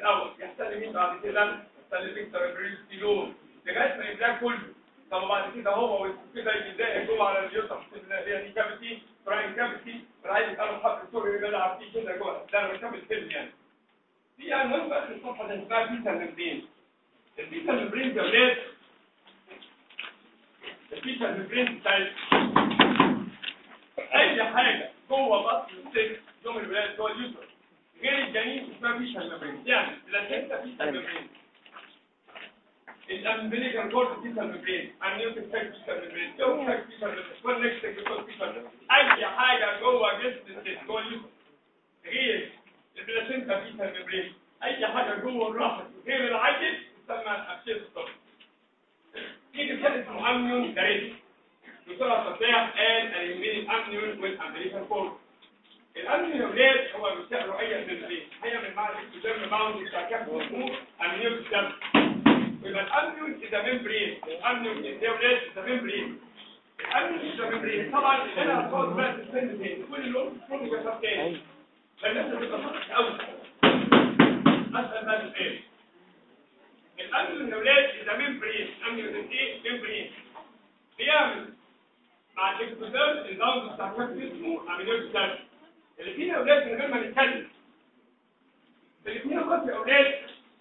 الاول يحصل لي مين بعد كده يحصل لي فيكتور بريستيلون لغايه ما يبلع كله طب وبعد كده هو كده يلاقي جوه على اليوتر اللي هي دي كافيتي براين كافيتي عايز يقرب حق السوري اللي بيلعب فيه كده جوه ده انا بكمل فيلم يعني في عنوان بقى في الصفحه اللي اسمها بيتا ممبرين البيتا ممبرين ده ولاد البيتا ممبرين بتاعت اي حاجه جوه بطن الست يوم الولاده جوه اليوتر غير الجنين اسمها بيتا ممبرين يعني الاساسه بيتا ممبرين الامبليكال كورد بيتا ممبرين النيوتك بيتا ممبرين يوتك بيتا ممبرين كونكتك بيتا ممبرين اي حاجه جوه جسم الست جوه اليوتر غير البلاسينتا بيتا ممبرين اي حاجه جوه الرحم غير العيل تسمى ابشير الصدر تيجي كده اسمه امنيون دايركت دكتور فتاح قال اليمين امنيون والامبليكال كورد الامنيون اولاد هو بيستقبل اي ممبرين هي من بعد الدم باوند بتاع كام اسمه امنيون الدم يبقى الامنيون اذا ممبرين الامنيون اذا اولاد اذا ممبرين الامنيون اذا ممبرين طبعا هنا هتقعد بقى تستنى تاني كل الام كل جسد تاني فالناس بتبقى صح قوي اسال بقى السؤال الامن الاولاد اذا ممبرين امن ايه ممبرين بيعمل مع الاكتوديرم الباوند بتاع كف اسمه امينوز سيل الاثنين اولاد من غير ما نتكلم الاثنين اخوات يا اولاد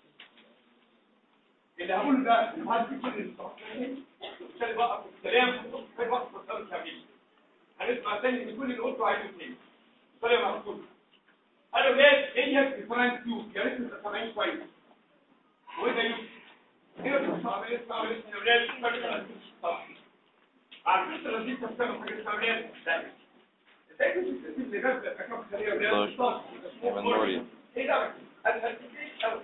اللي هقول ده المعاد في كل عشان بقى في الكلام في وقت الصلاه الكبير هنسمع تاني من كل اللي قلته عايزه تاني طريقه مقصوده قالوا ليه هي الفرنس تيوب يا ريت تبقى سامعين كويس وده يوسف هنا بتصعب ايه صعب ايه من اولاد طبعا عارفين التنظيم تفكروا حاجه اسمها اولاد ازاي كنت بتسيب اللي جاب اكام خليه اولاد بالظبط ايه ده من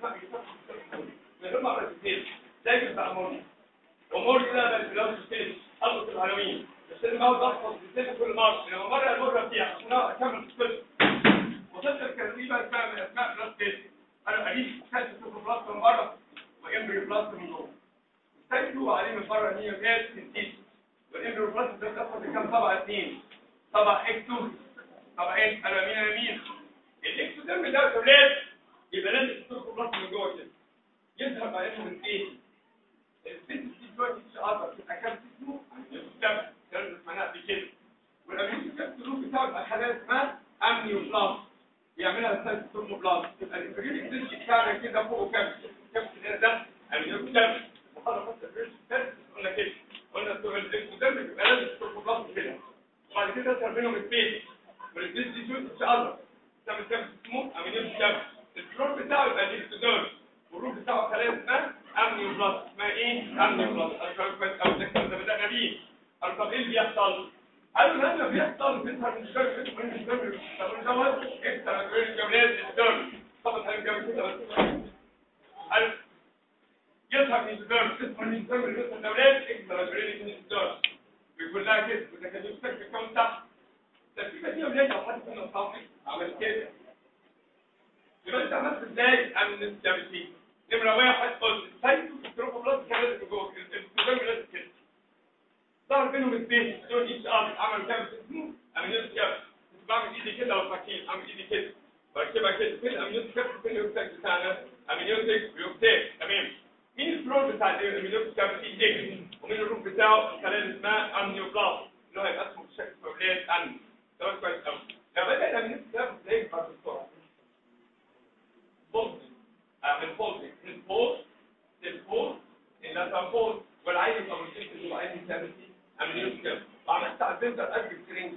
غير ما اعرف ازاي زي بتاع موري وموري ده ده بلاد ستيج قبل الهالوين بس انا بقعد احفظ ازاي كل مره لما مره المره دي عشان اكمل القصه وصلت الكلمة اسمها من اسماء بلاس بيت انا اجيب كانت تشوف بلاس من بره وامبري بلاس من جوه استيقظوا عليه من بره هي جاز سنتيز والامبري بلاس ده بتاخد كام طبقه اثنين طبقه اكتو طبقين انا مين انا مين الاكتو ده من ده اولاد يبقى لازم تشوف بلاس من جوه كده يظهر بعدين من ايه البنت دي دلوقتي مش قادره تبقى كام اسمه الكتاب كان اسمها قبل كده والامين الكتاب بتاعه بقى حاجه اسمها امنيو بلاس يعملها ثالث ثم بلاس تبقى الانتجريت الدش بتاعنا كده فوق كام كام ده امنيو كام وهذا بس الريش ثالث قلنا كده قلنا الاكتوديرم بيبقى لازم ثم بلاس كده وبعد كده تظهر منهم البيت والبيت دي شو ان شاء الله تعمل كام اسمه امنيو كام الفلور بتاعه يبقى الاكتوديرم والروح بتاعه خلايا اسمها امنيو بلاس اسمها ايه امنيو بلاس او ده بدأنا بيه طب ايه اللي بيحصل قالوا لما بيحصل بيظهر من الشجر من الشجر طب دوت اكتر غير الجملات الدم طبعا هل الجملات كده بس قال يظهر من الشجر اسمه من الشجر يظهر الدولات اكتر غير من الشجر بيقول لها كده وده كان يمسك في كام تحت التركيبه دي ولاد لو حد فينا صاحي عمل كده يبقى انت عملت ازاي امن الستابيتي نمره واحد قلت سايتو ستروفوبلاست كان لازم جوه الدم لازم كده ظهر بينهم البيت دول ايش ار عمل كام اسمه امينوز كاب بعمل ايدي كده وفاكين اعمل ايدي كده بركبها كده فين الامينوز كاب فين اليوكتاك بتاعنا امينوزك ويوكتاك تمام مين الفلور بتاع الامينوز كاب دي اكس ومين الروف بتاعه الخلايا اسمها امنيوبلاست اللي هو هيبقى اسمه بشكل فوريات ان تمام كويس قوي لو بدا الامينوز كاب زي بعد السرعه بولد من بولد من بولد للبولد الى تنفوذ والعين يبقى مشكلة العين ثابتين امنيوز كده وعملت على البنتر قد سترينج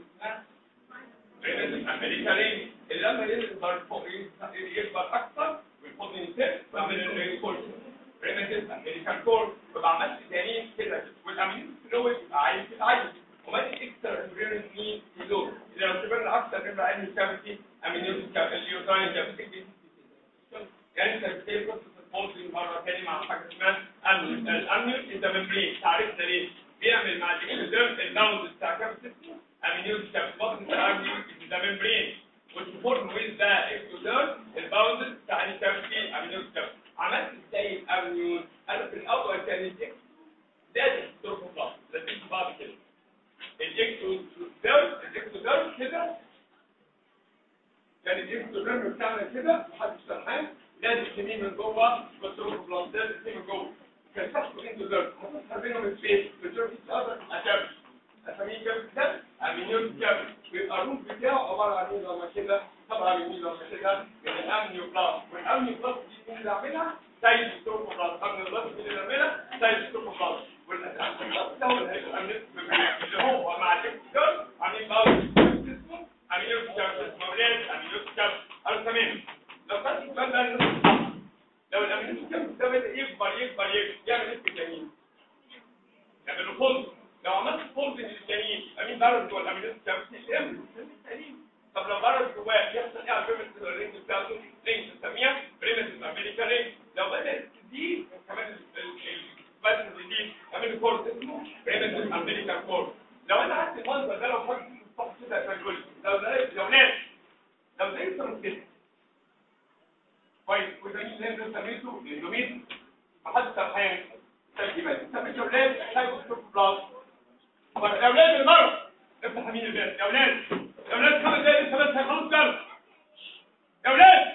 امريكا رينج اللي لما يظهر فوق يكبر اكثر ويفضل ينتهي بعمل الريكورد بريمتيف امريكان كور ببقى عملت تانيين كده والامنيوز فلويد يبقى عايز كده عايز وما دي اكسترا امبريورين مين يزور اذا لو شبرنا اكثر من عين كافيتي امنيوز كافيتي اليوتراين كافيتي يعني انت بتكتب قصه البولتري مره ثانيه مع حاجه اسمها امنيوز الامنيوز انت ممبرين تعرفنا ليه بيعمل مع الاكتوديرم الباوند بتاع كابسيتي امينيوز كابسيتي بتاع ذا ممبرين والسبورت ويز ذا اكتوديرم الباوند بتاع الكابسيتي امينيوز كابسيتي عملت ازاي الامينيوز انا في الاول كان الاكس زائد التروفوبلاست لازم بعض كده الاكتوديرم الاكتوديرم كده كان الاكتوديرم بتاعنا كده محدش سرحان لازم تمين من جوه بتروح بلانت لازم تمين من جوه كان تحصل انتو دول هتظهر بينهم سبيس بتروح تتقدر عشان اسميه كام كتاب امينيون كام ويبقى الروم بتاعه عباره عن ايه لما كده طبعا يمين لما كده من الامنيو بلاس والامنيو بلاس دي مين اللي عاملها سايد ستوك بلاس امنيو بلاس مين اللي عاملها سايد ستوك بلاس والامنيو بلاس ده هو اللي هيبقى اللي هو مع الكتاب عاملين باوز اسمه امينيون كام اسمه ولاد امينيون كام قالوا تمام لو خدت الكلام ده لو الامينيون كام ده بدا يكبر يكبر يكبر يعمل ايه في الجنين يعمل له فولد لو عملت فولد للجنين امين برد جوه الامينيون كام يعمل سليم طب لو برد جواه يحصل ايه على البيمنت الرينج بتاعته رينج بنسميها بريمتيف امريكان رينج لو بدات تزيد كمان الباتن دي امين كورس اسمه بريمتيف امريكان كورس لو انا عندي المنظر ده لو خدت الصف كده هتقول لو لو ناس لو زي كده كويس وده مين اللي انت سميته الاندوميت محدش سرحان تركيبه سميته اولاد سايكوستوب بلاس يا اولاد المره افتح مين الباب يا اولاد يا اولاد خمس دقايق لسه بس هيخلص جرس يا اولاد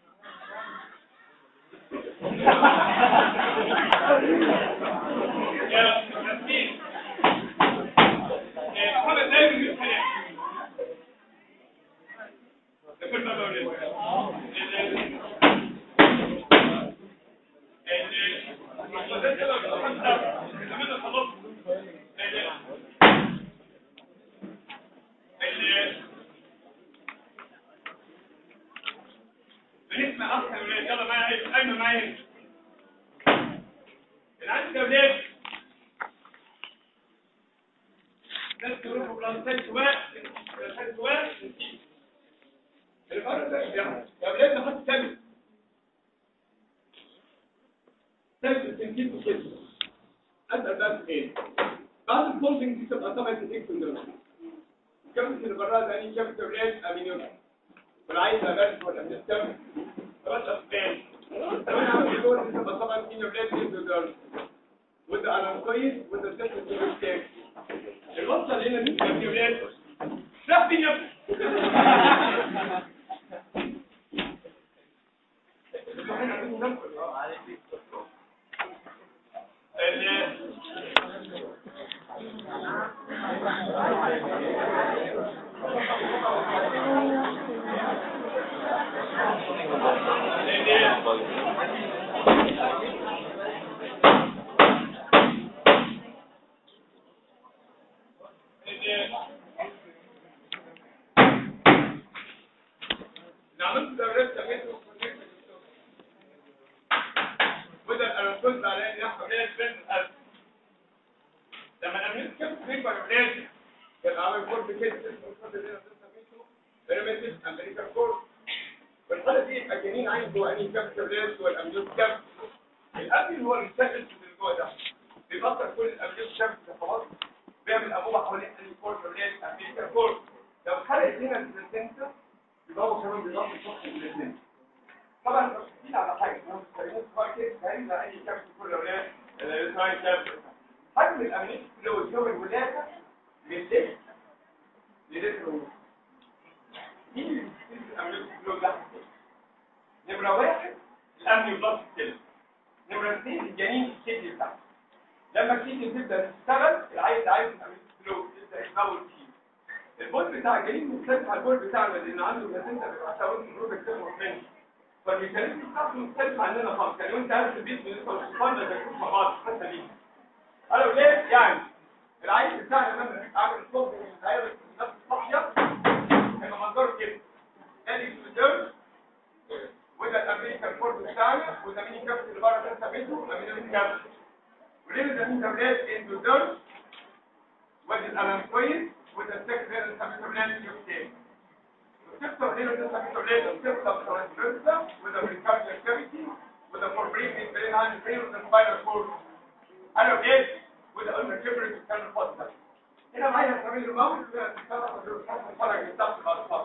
يا مسكين خمس دقايق من الحياه كل ما بقول بنسمع اصلا ولاد يلا معايا ايمن معايا العدد يا ولاد ناس تروحوا بلانتات سواء بلانتات سواء المرة ده يا ولاد نحط ثابت ثابت التنكيل كده اسال بقى ايه بعد الفولدنج دي تبقى طبعا تديك سندروم الكابتن اللي براها ده اني كابتن ولاد امينيون والعايز بس ولا من السم بس اسبان لو انا عامل دور دي تبقى طبعا مين ولاد سندروم وده انا كويس وده ست سندروم الوصله اللي هنا دي كابتن ولاد لا في عملت دورات سميته وده انا كنت على ان احنا ولاد بنت الألف لما عملت كم تكبر ولاد كان عامل كورس كده اسمه الكورس اللي انا سميته بيراميدز امريكا كورس والحاله دي يبقى جنين عنده اني كام ولاد والاميوت كام الاميل هو المستقل في الجوع ده بيبطل كل الاميوت كام خلاص بيعمل ابوه حوالين اني كورس ولاد امريكا كورس لو خلقت هنا البلاسينتا يبقى هو كمان بيضاف الشخص الاثنين طبعا مش على حاجه احنا مستخدمين ماركت هاي اي كام كل اولاد الاسرائيل كام حجم الامنيت فلويد يوم الولاده من لتر للتر ونص مين اللي بيستلم الامنيت فلويد ده نمره واحد الامني بلس كده نمره اثنين الجنين الكدني بتاعته لما الكدني تبدا تشتغل العيل عايز الامنيت فلويد يبدا يتنول فيه البول بتاع الجنين مختلف عن البول بتاعنا لان عنده بلاسينتا بيبقى ساوند جروب اكتر منه فالميكانيزم بتاعته مختلف عننا خالص يعني وانت قاعد في البيت بنسمع الشيطان ده بيكون مع بعض حتى ليه قالوا ليه يعني العيل بتاعنا لما عامل صوت من العيال نفس الصحيه هيبقى منظره كده ادي السودان وده الامريكان فورد بتاعنا وده مين الكابتن اللي بره ده ثابته امين الكابتن وليه ده مين تابلات اندوديرم وادي الالم كويس وده السكر اللي ثابته بلاد يوكتين وتكتب هنا ده ثابته بلاد وتكتب ترانسفيرسا وده بريكارديال كافيتي وده فور بريفنج برين عن برين وده سباينال كورد قالوا ايه وده قلنا كبرت كان الفضل هنا معايا كمان الموت وده الفرج بتاعت الاطفال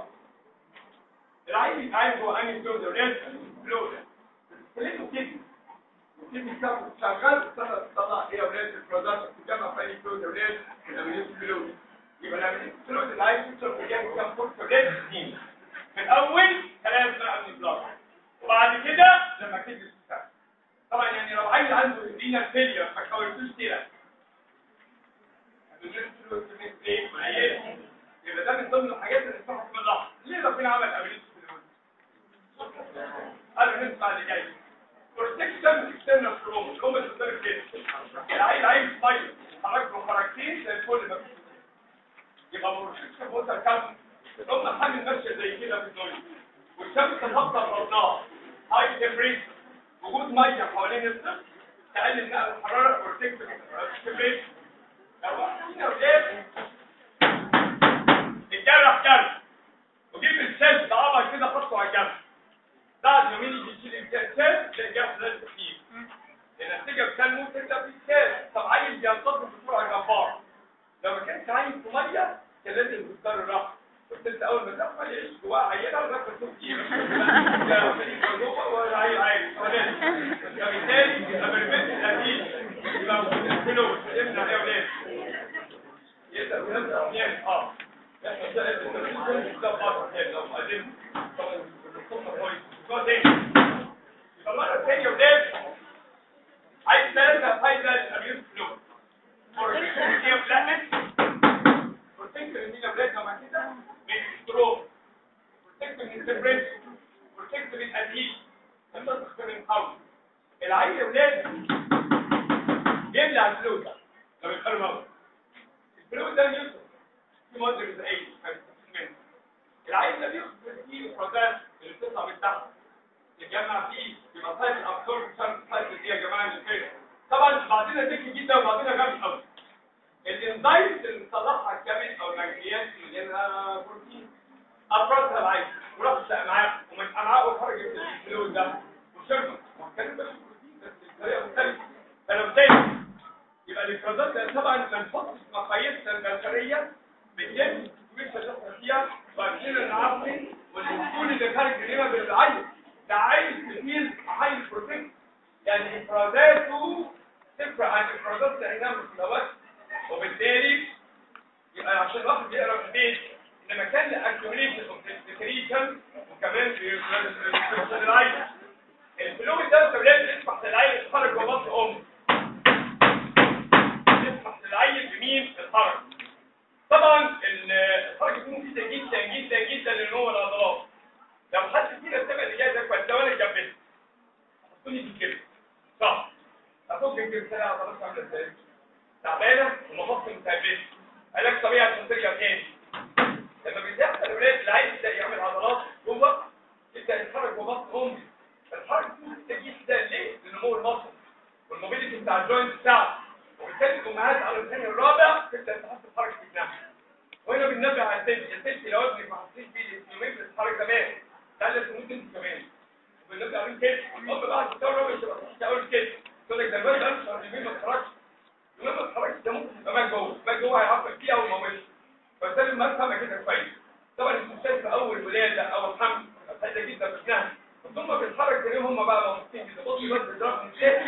العيل عايز هو اني فلو ده ولاد فلو ده خليته كده الكيدني بتاعته شغال تطلع تطلع ايه يا ولاد البرودكت تجمع في اني فلو ده ولاد الامينيت فلو يبقى الامينيت فلو اللي عايز يكسر في جنب كام فرصه ولاد اثنين في الاول ثلاث بقى من البلاك وبعد كده لما تيجي تشتغل طبعا يعني لو عيل عنده رينا فيلير ما كونتوش كده يبقى ده من ضمن الحاجات اللي بتحكم من اللحظه ليه لو فينا عمل ابريد قالوا نسمع اللي جاي بروتكشن اكسترنال كروم هم اللي قدامك كده العيل عايز طيب حركت له حركتين زي الفل ما فيش يبقى بروتكشن ووتر كام هم حاجه ماشيه زي كده في الدنيا والشمس الهبطه فرضناها هاي تمبريتشر وجود ميه حوالين الطفل تقلل نقل الحراره بروتكشن تمبريتشر لو واحد فينا ولاد الجرح جرح وجيب الشاش ضعبها كده حطه على الجرح بعد يومين يجي يشيل الشاش تلاقي الجرح ده تخفيف النتيجه بتنمو تبدا في الشاش طب عيل بينتظر بسرعه جبار لو ما كانش عيل في ميه كان لازم تختار الراحه قلت انت اول ما تدخل يعيش جواه عينه وذاك تشوف ايه ولا عيل عيل فبالتالي لما البنت القديم يبقى موجود الفلوس يمنع يا ولاد يقدر يمنع يعني اه يحصل ده التركيز ده بعض يعني لو قدم طبعا الصوت كويس يبقى تاني يبقى مرة تانية ولاد عايز ثلاثة فايدة للأبيوت فلوس بروتكشن هي بلاتك بروتكشن هي بلاتك مع كده من ستروك بروتكشن من سبريت بروتكشن من أديل تنتصخ من حول العيل يا ولاد بيبلع الفلوس ده لما يتخرج موت الفلوس ده يوسف في مواد غذائيه العيل ده بياخد فيه البروتين اللي بتطلع من تحت يتجمع فيه يبقى سايت الابسوربشن سايت دي يا جماعه اللي كده طبعا بعضنا ذكي جدا وبعضنا غبي قوي الانزيمز اللي بتطلعها الكبد او المغذيات اللي لها بروتين افرزها العيل وراح معاه ومن امعائه خرجت الفلوس ده وشربه كان بس بروتين بس بطريقه مختلفه فلو تاني يبقى الافرازات ده طبعا ما نحطش مقاييسنا البشريه بتتم مش هتحصل فيها وبعدين العقل والمسؤول اللي خارج الجريمه بالعين ده عايز كتير عايز بروتين يعني افرازاته تفرق عن افرازات العناب والسلوات وبالتالي يبقى عشان الواحد بيقرا في البيت ان مكان الاكيوميليشن اوف ديسكريشن وكمان في العين الفلويد ده لازم يسمح للعين يتحرك جوه بطن امه يسمح للعين بمين الحركه طبعا الحركه دي مفيده جدا جدا جدا لنمو العضلات لو حد فينا السبع اللي جاي ده كويس ده وانا جنبته حطوني في كده صح افك كده سنه عضلات عامله ازاي تعبانه ومفصل متهبشه علاج طبيعي عشان ترجع تاني لما بيتحصل الولاد اللي عايز يبدا يعمل عضلات جوه يبدا يتحرك جوه بطن امه الحركه دي مفيده جدا ليه؟ لنمو المصل والموبيليتي بتاع الجوينت بتاعه وبالتالي الامهات على الثاني الرابع تبدا تحط حركه الجناح وهنا بننبه على الست يا ستي لو ابنك ما حطيتش فيه اليومين بتتحرك زمان تعالى تموت انت كمان وبنبدا عليهم كده الام بعد الثاني الرابع مش هتبقى تقول كده تقول لك ده الواد ده شهر يومين ما اتحركش يومين ما اتحركش ده ممكن يبقى مات جوه مات جوه هيعرفك فيها وما مش فبالتالي المرأة فاهمه كده كويس طبعا الستات في اول ولاده او الحمل سعيده جدا بابنها ثم بيتحرك زي هم بقى مبسوطين كده بصي بس بيضرب من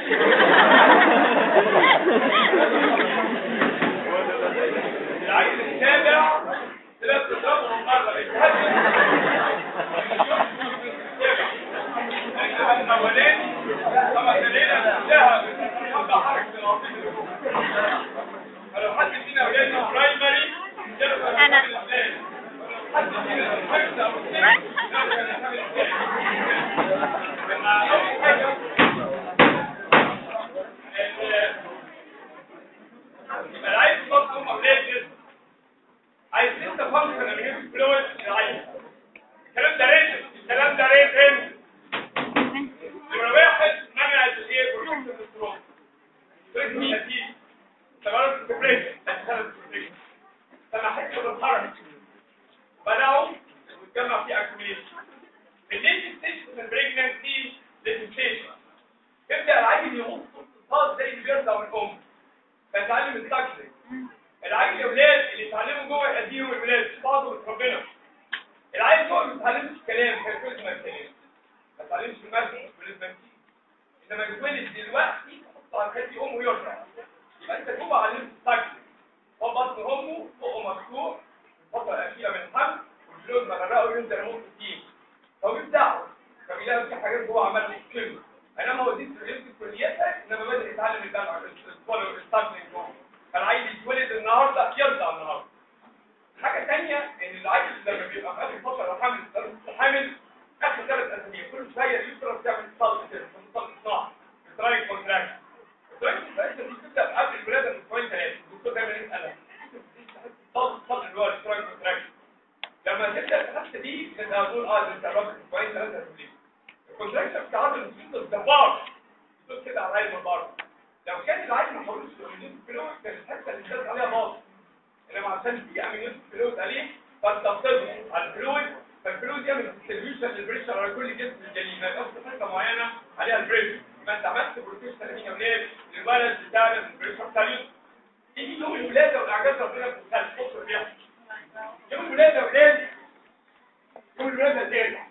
العيل السابع تلاقي بتضربه من مره بيتهدد الاولاني طبعا الليله كلها بتبقى حركه العظيم فلو حد فينا اولاد برايمري أنا. حد فينا الحفظ او يبقى العيل برضه مولاد جسم عايز انت فانكشن اميون فلويد العيل الكلام ده ريتم الكلام ده ريتم نمرة واحد منع الايه بروتكشن الستروك ريتم نتيجة تمارس الكوبريشن ادخال الكوبريشن سمحت له بالحركة بدأوا يتجمع فيه اكيوميشن الليت ستيشن البريجننسي ليت ستيشن يبدأ العيل يغوص في زي اللي بيرضع من الام فتعلم التاكسي العيل الاولاد اللي اتعلموا جوه يأديهم الولاد بعضهم ربنا العيل جوه ما بيتعلمش الكلام هيفوز ما الكلام ما اتعلمش المسح والاسبانتين انما يتولد دلوقتي تحط على خدي امه ويرجع يبقى انت جوه علمت التاكسي هو بطن امه بقه مفتوح الفتره الاخيره من الحمل والجلود مغرقه وينزل يموت الدين هو بيبدعه فبيلاقي في حاجات جوه عمال تتكلم انما هو دي سريرته كليتها انما بدا يتعلم الدفع الفولو الستارتنج جوه فالعيل يتولد النهارده يرضع النهارده حاجه ثانيه ان العيل لما بيبقى في اخر فتره حامل حامل اخر ثلاث اسابيع كل شويه اليوترس بتعمل صلب كده صلب صناعه الترايك كونتراكت الترايك كونتراكت دي بتبدا قبل الولاده باسبوعين ثلاثه الدكتور دايما يسالها صلب صلب اللي هو الترايك كونتراكت لما تبدا الحاسه دي نبدا نقول اه ده انت راجل اسبوعين ثلاثه اسابيع الكونتراكشن بتاع عضله الجسم جبار بتقول كده على العين من بره لو كان العين ما حولوش الامينيوس فلويد كانت الحته اللي اشتغلت عليها باظت انما عشان في امينيوس فلويد عليه فانت بتضغط على الفلويد فالفلويد يعمل ديستريبيوشن للبريشر على كل جسم الجليد ما يبقاش في حته معينه عليها البريشر يبقى انت عملت بروتكشن مين يا ولاد للبالانس بتاع البريشر بتاع اليوم يجي يوم الولاده والاعجاز ربنا بتخلي بص بيحصل يوم الولاده يا ولاد يوم الولاده ترجع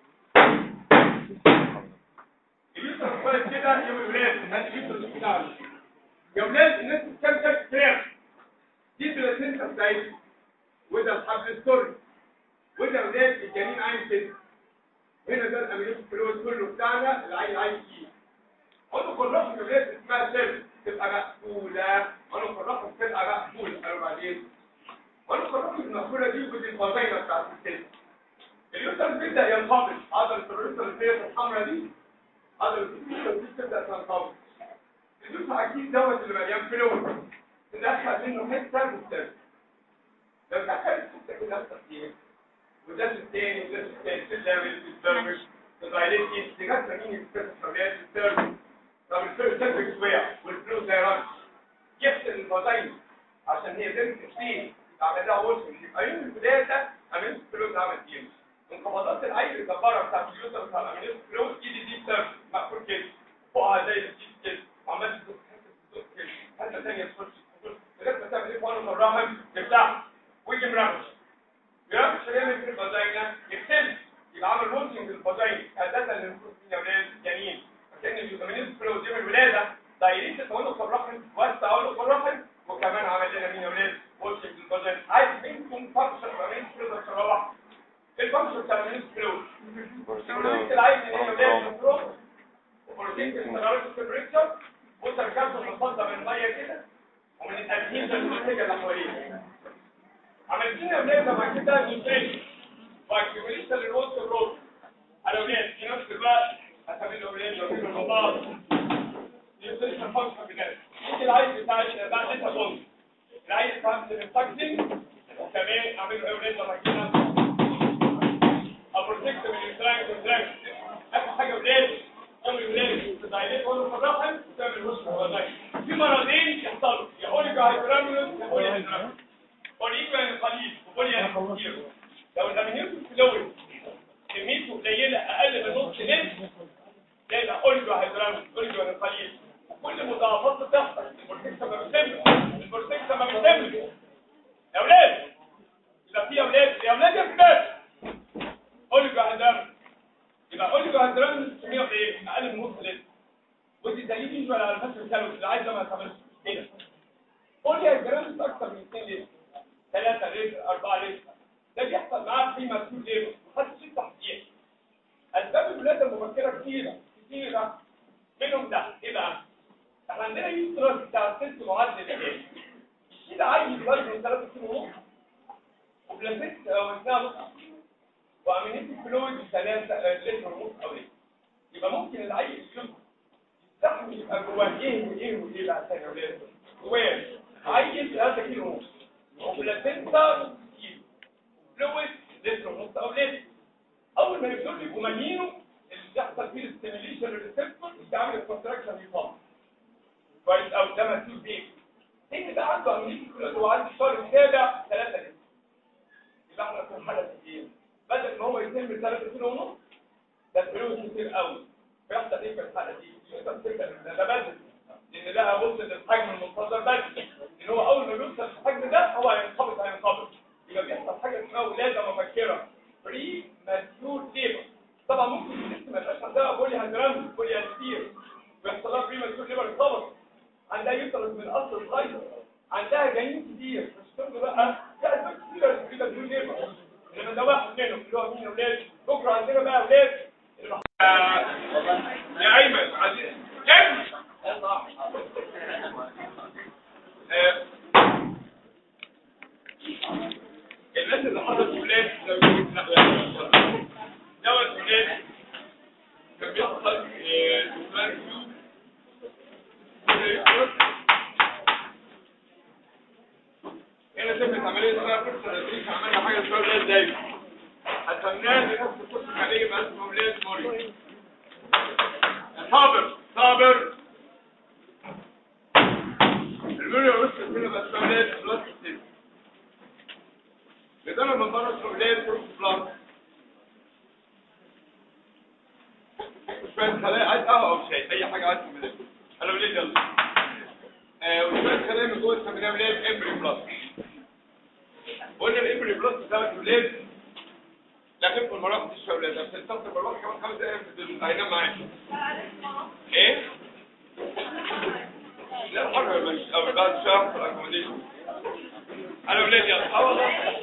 اليوتر اتولد كده يوم الولاد هات اليوتر بتاعه يا ولاد الناس بتكلم فراخ دي بلاتينتا بتاعتي وده الحبل السري وده ولاد الجنين عايز كده هنا ده الامينوس فلويد كله بتاعنا العين عايز فيه قالوا كلهم يا ولاد اسمها سيل تبقى مقفوله قالوا كلهم تبقى مقفوله قالوا بعدين قالوا كلهم المقفوله دي وجود الفضيله بتاعت السيل اليوتر بيبدا ينقبض عضله الريتر اللي هي الحمراء دي هذا الفلوس دي تبدا تنقبض الفلوس اكيد دوت اللي مليان فلوس تدخل منه حته بالسلب لو دخلت حته كده التقييم وده الثاني وده الثاني في الليفل في السيرفيس الدايليتي تجاه مين يستخدم حاجات السيرفيس طب السيرفيس سيرفيس وقع والفلوس زي رش يفصل الفضايل عشان هي زي التكتين عمل لها وصل يبقى يوم البدايه ده امين الفلوس عمل ايه انقباضات العين الجباره بتاعت اليوتر بتاع الامينيس فلوس ايدي دي سيرفيس مقفول كده فوقها زي الكيس كده وعمال تدق حته كده حته ثانيه تخش لغايه ما تعمل ايه فانا الرحم تفتح ويجي مرمش يرمش يعمل في الفضاينا يكتب يبقى عامل روتنج للفضاينا اساسا للنفوس من اولاد جنين فكان الامينيس فلوس يوم الولاده دايرين تتولد الرحم وسع عنق الرحم وكمان عمل لنا مين يا اولاد روتنج للفضاينا عايز منكم فانكشن الامينيس فلوس تروح الفانكشن بتاع الامينيس فلوس البروتين العين اللي هي ولاد المفروض وبروتين استمرارات التمبريتشر وتركيزه المفضل من الميه كده ومن الاجهزه المنتجه اللي حواليه عملتين يا ولاد مع كده نيوتريشن واكيوميليشن للروز الروز على ولاد في نفس الوقت هتعمل الاولاد لو في الرباط نيوتريشن فانكشن بجد دي العين بتاع بعد انت بص العين بتاع الانفكتنج وكمان اعمل اولاد لما كده ابروتكت من التراك والتراك اخر حاجه ولاد يوم الولاد تدايليت ولا الرحم وتعمل وش وظائف في مرضين يحصلوا يا اوليجا هايبراميوس يا اوليجا هايبراميوس اوليجا قليل وبوليا كتير لو الامينيوس فلويد كميته قليله اقل من نص لتر ده يبقى اوليجا هايبراميوس اوليجا قليل وكل مضاعفات بتحصل البروتكت ما بيتمش البروتكت ما بيتمش يا اولاد يبقى في اولاد يا اولاد يا اولاد اوليجا هايدرامس يبقى اوليجا هايدرامس كميه ايه اقل من نص لتر ودي دليل يجي على الفاس الكالوري اللي عايزه ما تعملش كده اوليجا هايدرامس اكتر من 2 لتر 3 لتر 4 لتر ده بيحصل معاه في مسؤول ليه محدش يفتح فيه اسباب الولاده المبكره كتيره كتيره منهم ده ايه بقى احنا عندنا يوترس بتاع الست معدل ايه يشيل عيل وزنه 3 كيلو ونص وبلاسيت وزنها نص وامينيتي فلويد ثلاثة لتر ونص او لتر يبقى ممكن العيل يستحمل يبقى جواه ايه وايه وايه بقى ثاني يا ولاد جواه عيل 3 كيلو ونص وبلاسينتا نص كيلو فلويد لتر ونص او لتر اول ما يبدوا يبقوا مالينه اللي بيحصل فيه الاستيميليشن للريسبتور يعمل الكونتراكشن يطلع كويس او ده مسؤول بيه ان ده عنده امينيتي فلويد وعنده الشهر السابع 3 لتر يبقى احنا في الحاله دي بدل ما هو يتم 3 كيلو ونص ده الفلوس كتير قوي بيحصل ايه في الحاله دي؟ انت بتفكر ان ده بدل لان ده وصل للحجم المنتظر بدل ان هو اول ما بيوصل للحجم ده هو هينقبض هينقبض يبقى بيحصل حاجه اسمها ولاده مبكره بري ماتيور ليبر طبعا ممكن الست ما يبقاش عندها بولي هاندرام بولي هاستير ويحصل لها بري ماتيور ليبر انقبض عندها يوترس من اصل صغير عندها جنين كتير مش تقول بقى لا اسباب كتيره بري ماتيور ليبر لما ده واحد منهم اللي هو مين اولاد بكره عندنا بقى اولاد يا ايمن عايزين كم آه، الناس اللي حضرت ولاد لو جيت نحن دوت ولاد كان بيحصل آه، سؤال هنا تمت عملية اسمها فرصة نتيجة عملنا حاجة اسمها ولاد دايما أتمنى لنفس القسم عليه بقى اسمه ولاد موري صابر صابر المولي ورسل هنا بقى اسمها ولاد بلس ستيل بدنا من بره اسمه ولاد بلس بلس شوية خلايا عايز قهوة أو شاي أي حاجة عايز تعملها أنا ولاد يلا آه، وشوية خلايا من جوه سميناها ولاد إمبري بلس قلنا الإمبري بلس بتاعت ولاد لكن في المراحل دي شوية ولاد بس الصف المراحل كمان خمس دقايق في الدنيا هينام معاك إيه؟ لا حرة مش أو بعد شهر في الأكوموديشن أنا ولاد يلا أه والله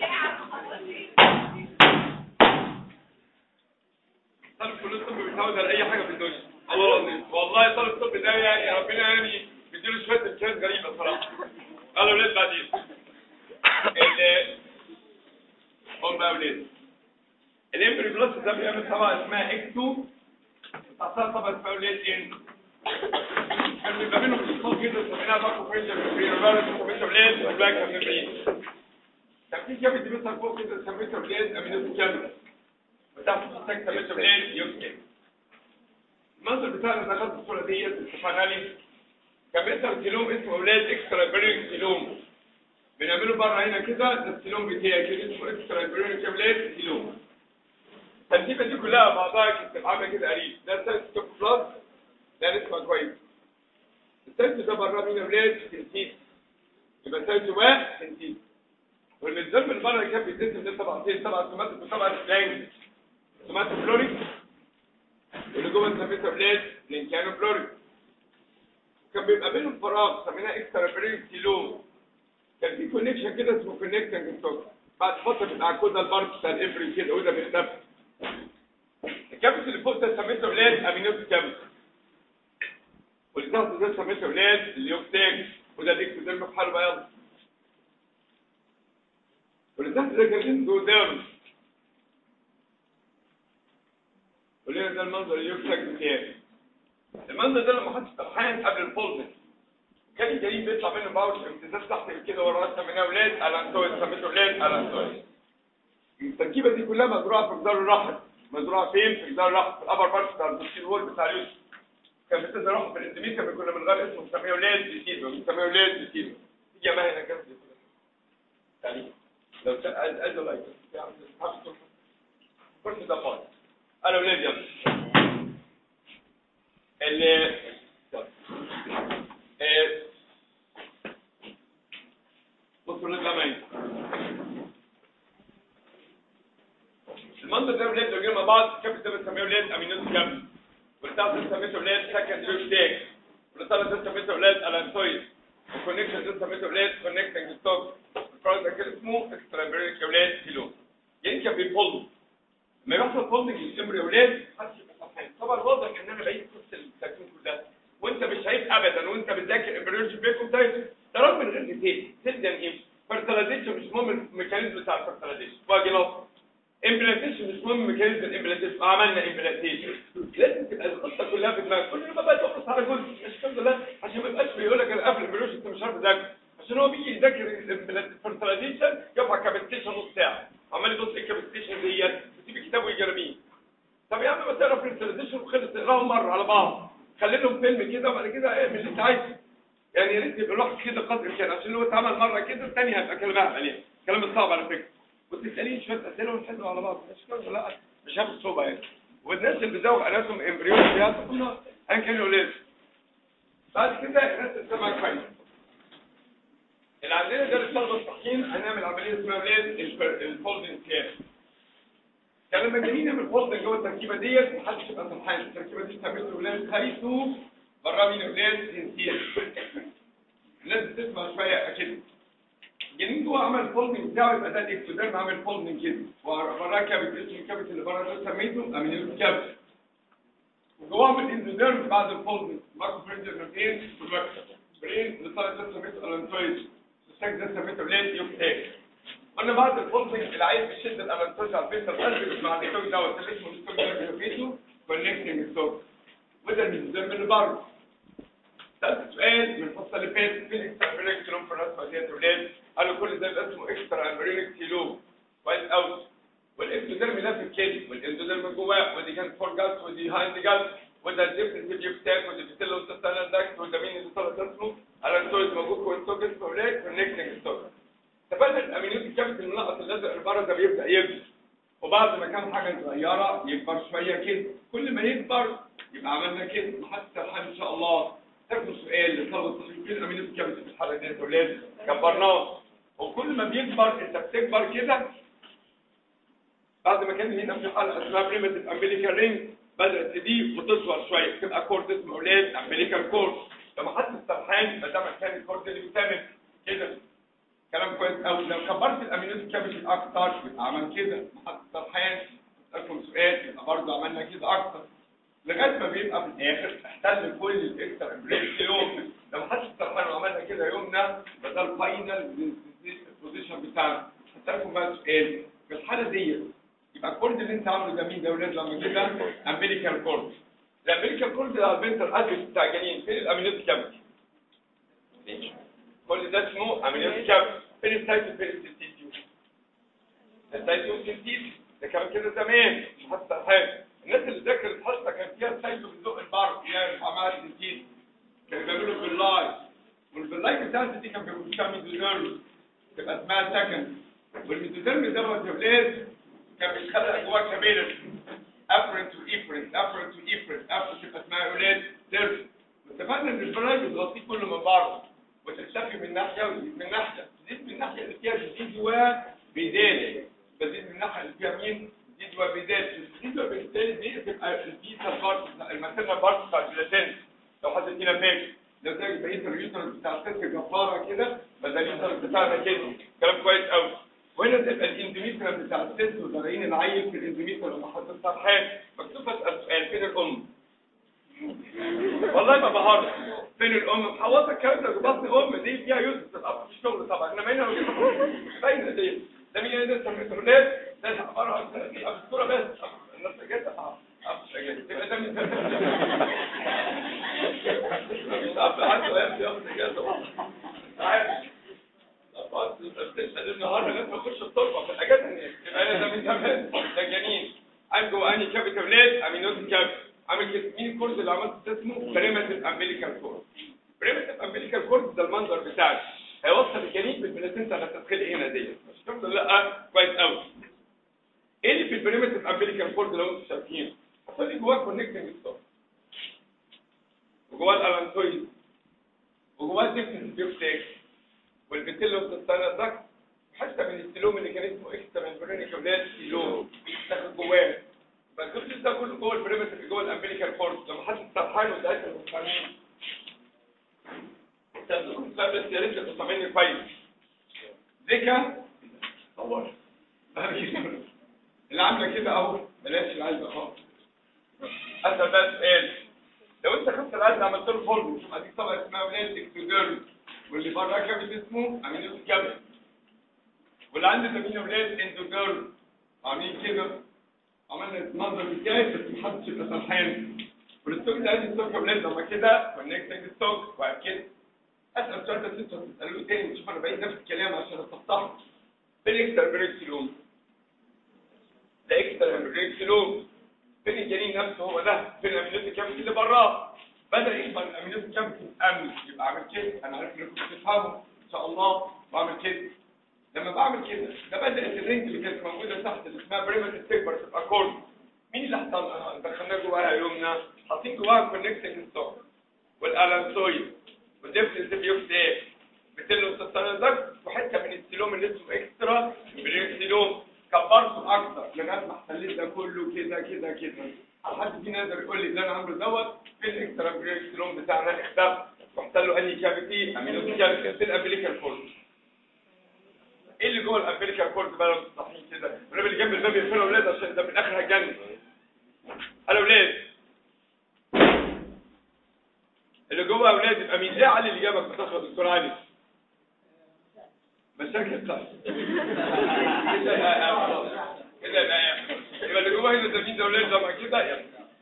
طالب كل الطب بيتعود على اي حاجه في الدنيا الله العظيم والله طالب الطب ده يعني ربنا يعني بيديله شويه امكانيات غريبه صراحه قالوا ولاد بعدين ال هم بقى ولاد الامبري بلس ده بيعمل طبقه اسمها اكس 2 تحتها طبقه اسمها ولاد ان كان بيبقى بينهم اتصال كده سميناها باكو فيشر بريرفارس وفيشر ولاد وبلاك ميمبرين كان في كابت دي مثلا فوق كده سميتها ولاد امينوس كامل بتاعت السكتة متر منين يمكن المنظر بتاعنا اللي خدت الصورة ديت اتفقنا لي كان مثل سيلوم اسمه اولاد اكسترا برينج سيلوم بنعمله بره هنا كده ده السيلوم بتاعي كده اسمه اكسترا برينج اولاد سيلوم الترتيبه دي كلها بعضها كانت عامله كده قريب ده سايتوب بلس ده اسمه كويس السايتو ده بره مين اولاد سنتيت يبقى سايتو واحد سنتيت والنظام من بره كان بيتقسم ده طبعا طبعا سوماتيك وطبعا سلانج سوماتيك فلوريك واللي جوه نسميه بلاد لينكانو فلوريك كان بيبقى بينهم فراغ سميناه اكسترا بريك سيلوم كان في كونكشن كده اسمه كونكتنج ستوك بعد فتره بيبقى كده البارت بتاع الابري كده وده بيختفي الكابس اللي فوق ده سميته بلاد امينوس كابس واللي تحت ده سميته بلاد اليوكتاج وده الاكتوديرم في حاله بقى يلا واللي تحت ده كان اسمه ديرم وليه ده المنظر اليوكتاج بتاعي المنظر ده لما حطش طحان قبل الفولدنج كان الجريم بيطلع منه باوش امتزاز تحت كده ورا سميناه اولاد الانتويد سميته اولاد الانتويد التركيبه دي كلها مزروعه في جدار الرحم مزروعه فين في جدار الرحم في الابر بارت بتاع البوستير وول بتاع اليوسف كان بتزرع في الاندميكا كنا بنغير اسمه بنسميه اولاد بيسيدو بنسميه اولاد بيسيدو تيجي معايا هنا كده يعني لو ادوا لايك كل ده فاضي انا اولاد يلا اللي بصوا لنا معايا المنظر ده ولاد لو جينا مع بعض كيف ده بنسميه ولاد امينوس كامل والتالت بنسميه ولاد سكندري ستيك والثالث بنسميه ولاد الانتويد والكونكشن ده بنسميه ولاد كونكتنج ستوك الفرد ده كده اسمه اكسترابيريك ولاد كيلو يعني كان بيفولد لما يحصل فولدنج الامبري ولاد محدش يبقى فرحان طبعا واضح ان انا بعيد قصه التكوين كلها وانت مش عيب ابدا وانت بتذاكر امبريولوجي بيكم ده ده رغم من غير ديتيل سيل ايه فيرتلايزيشن مش مهم الميكانيزم بتاع الفيرتلايزيشن واجي نقطه امبلانتيشن مش مهم ميكانيزم الامبلانتيشن عملنا امبلانتيشن لازم تبقى القصه كلها في دماغك كل ما بقى تقص على جزء مش الحمد لله عشان ما يبقاش بيقول لك انا قبل الامبريولوجي انت مش عارف تذاكر عشان هو بيجي يذاكر الفيرتلايزيشن يرفع كابستيشن نص ساعه عمال يبص الكابستيشن ديت يسيب الكتاب ويجرميه طب يا عم ما تقرا فيرتلايزيشن وخلص تقراهم مره على بعض خلي لهم فيلم كده وبعد كده اعمل اللي انت عايزه يعني يا ريت يبقى الواحد كده قدر كده عشان لو اتعمل مره كده الثانيه هيبقى كلام عليها كلام الصعب على فكره وتسالين شويه اسئله ونحلوا على بعض مش كده لا مش هاخد صوبه يعني والناس اللي بتزوج اناتهم امبريون فيها قلنا ان كان اولاد بعد كده الناس السمع كويس اللي عندنا ده الطلبه الصحيين هنعمل عمليه اسمها اولاد الفولدنج كير كان لما جايين نعمل فولدنج جوه التركيبه ديت محدش يبقى فرحان التركيبه دي بتعمل اولاد خيسو بره من اولاد جنسيه لازم تسمع شويه اكيد جنين جوه عمل فولدنج بتاعه يبقى ده الاكتوديرم عامل فولدنج كده وراه كابت اسمه الكابت اللي بره ده سميته امينيوس كابت وجواهم الاندوديرم بعد الفولدنج ماكرو فرنجل ممبرين والممبرين لصالح ده سميته الانتويد الساك ده سميته ليه يوكتاك قلنا بعد الفولدنج العيل بيشد الانتويد على الفيس القلب مع النيكويد دوت اللي اسمه الستوك ده بيوكيتو كونكتنج ستوك وده الاندوديرم اللي بره ثالث سؤال من الفصل اللي فات فين اكسترا امبرينك سيلوم في الرسمه ديت يا ولاد قالوا كل ده يبقى اسمه اكسترا امبرينك سيلوم كويس قوي والاكتوديرم لافف كده والاندوديرم جواه ودي كانت فور جاس ودي هايند جاس وده الديفرنت بيفتاك ودي بتلو تستانا داكت وده مين اللي طلع اسمه الانتويد موجود كوين سوكت ولاد كونكتنج ستوك تبادل الامينوز الكابت المنقط الازرق اللي بره ده بيبدا يكبر وبعد ما كان حاجه صغيره يكبر شويه كده كل ما يكبر يبقى عملنا كده لحد الحال ان شاء الله تاخدوا سؤال لطلبه الصحيح فين امينوز الكابت في الحلقه دي يا اولاد كبرناه وكل ما بيكبر انت بتكبر كده بعد ما كان هنا في حلقه اسمها بريمتيف امبليكال رينج بدات تضيق وتصغر شويه تبقى كورد اسمه اولاد امبليكال كورد لما حد استرحان ما دام كان الكورد اللي بيتعمل كده كلام كويس قوي لو كبرت الامينوز كابيتال اكتر يبقى عمل كده ما حد استرحان اسالكم سؤال يبقى برضه عملنا كده اكتر لغايه ما بيبقى في الاخر احتل كل الاكسترا امبليكال يوم لو حد استرحان وعملنا كده يومنا يبقى ده الفاينل البوزيشن بتاعنا هسالكم بقى سؤال في الحاله ديت يبقى الكورد اللي انت عامله ده مين ده ولاد لما كده امبليكال كورد الامبليكال كورد ده البنتر ادرس بتاع جنين فين الامينوز كابيتال كل ده اسمه امينوز كابيتال فين السايتو فين السيتيو السايتو سيتيو ده كان كده زمان مش حتى حاجه الناس اللي ذاكرت حصه كان فيها السايتو بتزق البار يعني عمال سيتيو كانوا بيعملوا باللاي والباللاي بتاعت دي كان بيقولوا فيها ميدوزيرم تبقى اسمها سكند والميدوزيرم دوت يا ولاد كان بيتخلق جواه كابيلر افرنت وايفرنت افرنت وايفرنت افرنت تبقى اسمها اولاد سيرف اتفقنا ان البرايم بتغطيه كله من بره وتختفي من ناحيه وتزيد من ناحيه تزيد من الناحيه اللي فيها بتزيد وبيزال بزيد من الناحيه اللي فيها مين بتزيد وبيزال بتزيد وبيزال دي تبقى الفيتا بارت المثلنا بارت بتاع الجلاتين لو حد فينا فاكر لو تلاقي بقيه الريوتر بتاع الست جباره كده بدل الريوتر بتاعنا كده كلام كويس قوي وهنا تبقى الاندوميتريا بتاع الست وزارعين العيل في الاندوميتريا لما حطيت صفحات مكتوب اسال سؤال فين الام؟ والله ما بهرج فين الام؟ محوطه الكلام ده بطن ام دي فيها يوسف الاب في الشغل طبعا انما هنا باينه دي ده مين ده سميته ولاد ده عباره عن الصوره بس الناس جت اه يبقى ده من مش عارف عنده يا ابني ياخد اجازه عارف بتسال النهارده لازم اخش الطرقه في الاجازه يبقى انا ده من زمان ده جنين عامل جوه اني كابيتال ولاد امينوز كاب عامل كده مين الكورد اللي عملت اسمه بريمتيف امبليكال كورد بريمتيف امبليكال كورد ده المنظر بتاعك هيوصل الجنين بالبلاتين على التدخل هنا ديت مش كده لا كويس قوي ايه اللي في البريمتيف امبليكال كورد لو انتم شايفين هتقول لي جواه كونكتنج ستوب وجواه الالانتويد وجواه الديفنس بيفتاك والبتيلو بتستنى داكت حتى من السلوم اللي كان اسمه اكسترا امبرينيك اولاد سيلوم داخل جواه فالجزء ده كله جوه البريمتر اللي جوه الامبليكال كورد لما حد استرحان وتاكل المفهمين تاخدوكم بس يا ريت تبقوا سامعيني كويس ذكا صور اللي عامله كده اهو بلاش العلبه خالص اسال بقى سؤال لو انت خدت العلبه عملت له فورم شوف اديك طبقه اسمها ولاد اكسوديرم واللي بره كابت اسمه امينوس كابت واللي عند زميلنا ولاد اندوديرم عاملين كده عملنا المنظر بتاعي بس محدش يبقى سرحان والستوك ده ادي ستوك يا ولاد لما كده كونكتنج ستوك وبعد كده اسال سؤال بس انتوا تسالوه تاني شوف انا بعيد نفس الكلام عشان استفتحه فين اكسترا بريكسلوم ده اكسترا بريكسلوم فين الجنين نفسه هو ده فين الامينوس كابت اللي براه بدأ يكبر الامينوس كابت امن يبقى عامل كده انا عارف انكم بتفهموا ان شاء الله بعمل كده لما بعمل كده ده بدأت الرينج اللي كانت موجودة تحت اللي اسمها بريمتيف تكبر تبقى كورد مين اللي حطها دخلنا جواها يومنا حاطين جواها كونكتنج ستوك والالانسويد والديفلنس بيوكسيك بتلو تستندك وحته من السيلوم اللي اسمه اكسترا بريكسيلوم كبرته اكتر لغايه ما احتليت ده كله كده كده كده حد فينا يقدر يقول لي اللي انا عامله دوت في الاكسترا بريكسيلوم بتاعنا اختفى واحتل له اني كافيتي امينوس كافيتي في الامبليكال كورد ايه اللي جوه الامبليكال كورد بقى لو صحيح كده الراجل اللي جنب الباب يقفل اولاد عشان ده من الاخر هتجنن قال اولاد اللي جوه اولاد يبقى مين ايه علي الاجابه بتاخد دكتور علي مشاكل صح كده يا خلاص. كده يا يبقى اللي جوه هنا ده مين ده اولاد طبعا كده يلا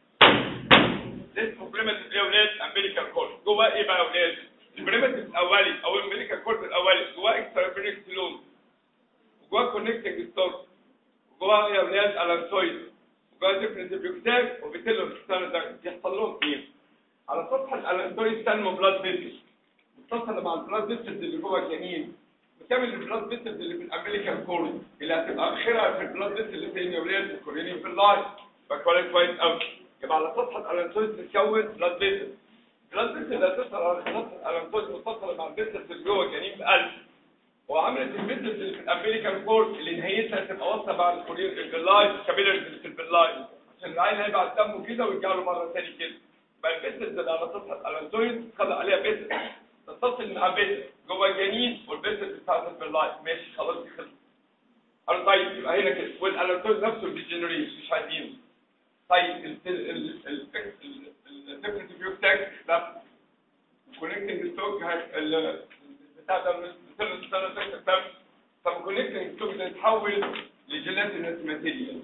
اسمه بريمتيف ايه يا اولاد امبليكال كورد جوه ايه بقى يا اولاد البريمتيف الاولي او الامبليكال كورد الاولي جواه اكسترا برينكس لون وجواه كونكتنج ستوك وجواه يا اولاد الانسويد وجواه ديفرنت بيوكتاك وبيتلو ستاندرد يحصل لهم ايه على سطح الانسويد تنمو بلاد فيسل متصل مع البلاد فيسل اللي جوه الجنين وكامل البلاد فيسل اللي في الامبليكال كورد اللي هتبقى اخرها في البلاد فيسل اللي فين يا اولاد الكورينيوم في اللايف فكويس كويس قوي يبقى على سطح الانسويد تتكون بلاد فيسل بلاد فيسل اللي هتوصل على سطح الانسويد متصله مع الفيسل اللي جوه الجنين بقلب وعملت الفيسل اللي في الامبليكال كورد اللي نهايتها تبقى واصله بعد الكورينيوم في اللايف كابيلاريز اللي في اللايف عشان العين هيبعت دمه كده ويرجع له مره ثانيه كده يبقى الفيسل اللي على سطح الانسويد خلق عليها فيسل تتصل مع فيسل جوه الجنين والفيسل بتاعت في اللايف ماشي خلاص دي خلصت قالوا طيب يبقى هنا كده والالانتويد نفسه الديجنريت مش عايزينه طيب الديفرنت فيو تاك ده كونكتنج ستوك بتاع ده مثل السنه ده طب كونكتنج ستوك ده يتحول لجيلاتينس ماتيريال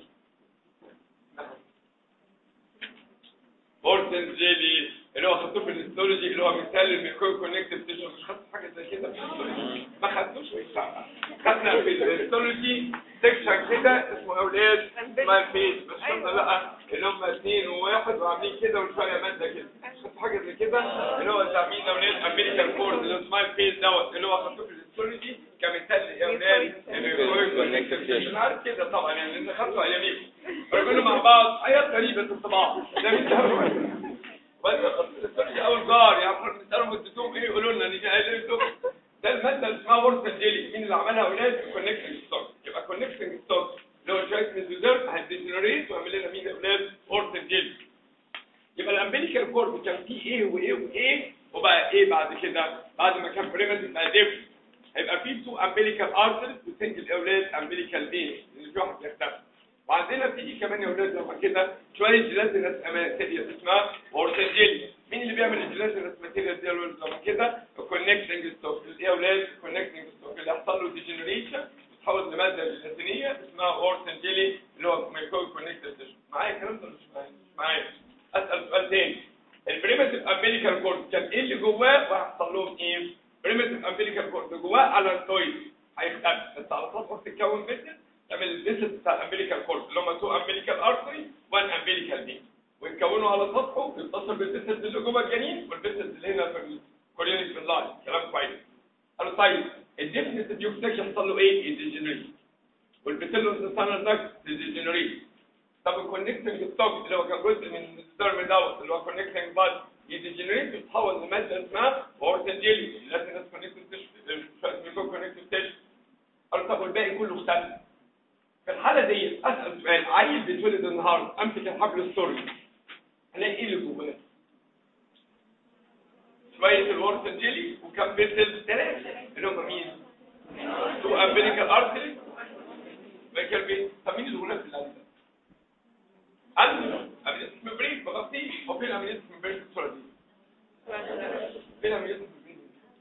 بورتن جيلي اللي هو خدتوه في الهيستولوجي اللي هو مثال الميكرو كونكتيف تيشو مش خدت حاجه زي كده في الهيستولوجي ما خدتوش ويسمع خدنا في الهيستولوجي سيكشن كده اسمه اولاد اسمها الفيس بس قلنا بقى اللي هم اثنين وواحد وعاملين كده وشويه ماده كده خدت حاجه زي كده اللي هو تعمين اولاد امريكان كورد اللي هو اسمها الفيس دوت اللي هو خدتوه في الهيستولوجي كمثال يا اولاد الميكرو كونكتيف تيشو انا عارف كده طبعا يعني لان خدته اياميكم بيعملوا مع بعض حاجات غريبه في الطباعه ده مثال بس اول جار يعني بنسالهم اديتهم ايه يقولوا لنا نيجي قايلين لكم ده الماده اللي اسمها ورث جيلي مين اللي عملها اولاد كونكتنج ستوك يبقى كونكتنج ستوك اللي هو شويه ميزوديرم هيديجنريت ويعمل لنا مين اولاد ورث جيلي يبقى الامبليكال كورد كان فيه ايه وايه وايه وبقى ايه بعد كده بعد ما كان بريمتيف بقى ديف هيبقى فيه تو امبليكال ارترز وسنجل اولاد امبليكال فين اللي في واحد بيختفي وعندنا في كمان يا اولاد لما كده شويه جيلاتينس ماتيريال اسمها اورتنجيل مين اللي بيعمل الجيلاتينس ماتيريال دي يا اولاد لما كده الكونكتنج ستوك ايه يا اولاد الكونكتنج ستوك اللي حصل له ديجنريشن تتحول لماده جيلاتينيه اسمها اورتنجيلي اللي هو ميكرو كونكتيف تيشو معايا الكلام ده ولا مش معايا مش معايا اسال سؤال تاني البريمتيف امبليكال كورد كان ايه اللي جواه وهيحصل لهم ايه بريمتيف امبليكال كورد جواه الانتويد هيختفي بس على سطح تتكون فيسل تعمل الفيسل بتاع الامبليكال كورد اللي هم تو امبليكال ارتري وان امبليكال فين ويتكونوا على سطحه يتصل بالفيسل اللي جوه الجنين والفيسل اللي هنا في الكوريونيك في اللاين كلام كويس قالوا طيب الديفنت بيوكتاك يحصل له ايه الديجنريت والفيسيلوس ستاندرد ديجنريت طب الكونكتنج ستوك اللي هو كان جزء من الدرم دوت اللي هو كونكتنج باد يديجنريت يتحول لماده اسمها اورتنجيلي لازم الناس كونكتنج تيشو كونكتنج تيشو قالوا طب والباقي كله اختلف في الحالة دي أسأل سؤال عيل بيتولد النهاردة أمسك الحبل السوري هلاقي إيه اللي جواه؟ شوية الورث الجيلي وكم بيتل ثلاثة اللي هم مين؟ تو أمبليكال أرتري بكر بيت طب مين اللي جواه في القلب؟ قلب أمنيتس مبريك بغطيه هو فين أمنيتس مبريك في الصورة دي؟ فين أمنيتس مبريك؟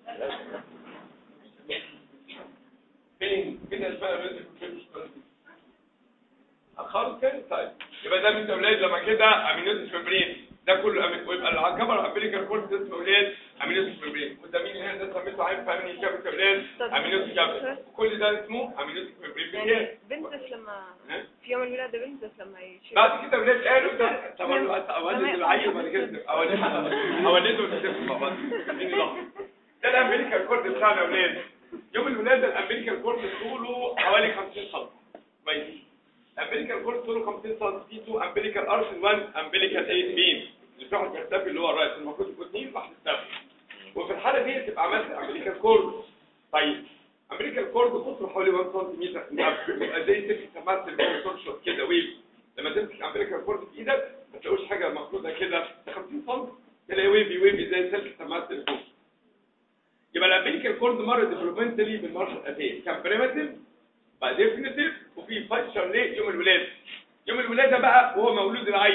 فين؟ فين أسماء أمنيتس مبريك في الصورة دي؟ خالص كده طيب يبقى ده من اولاد لما كده امينوتس ممبرين ده كله أمين ويبقى الكبر امبليكال كورد اسمه اولاد امينوتس ممبرين وده مين هنا ده سميته عين فاميلي كابت اولاد امينوتس كابت كل ده اسمه امينوتس ممبرين يعني بنتس لما ها؟ في يوم الولادة بنتس لما يشيل بعد كده اولاد قالوا ده طبعا اولاد العيل بعد كده اولاد اولاد وتسيب مع بعض مين لحظه ده الامبليكال كورد بتاعنا اولاد يوم الولاده الامبليكال كورد طوله حوالي 50 سم كويس امبليكال كورد طوله 50 سم في تو امبليكال ارش 1 امبليكال ايه بين اللي واحد بيختفي اللي هو الرايت المفروض يكون اثنين واحد اختفي وفي الحاله دي تبقى عملت امبليكال كورد طيب امبليكال كورد قطره حوالي 1 سم يبقى زي تمسك سماعه البول تنشط كده ويف لما تمسك امبليكال كورد في ايدك ما تلاقوش حاجه مفروضه كده 50 سم تلاقي ويفي ويفي زي سلك سماعه التليفون يبقى الامبليكال كورد مر ديفلوبمنتالي بالمرحله الاتيه كان بريمتيف بقى ديفينيتيف وفي فانكشن ليه يوم الولاده يوم الولاده بقى وهو مولود العيل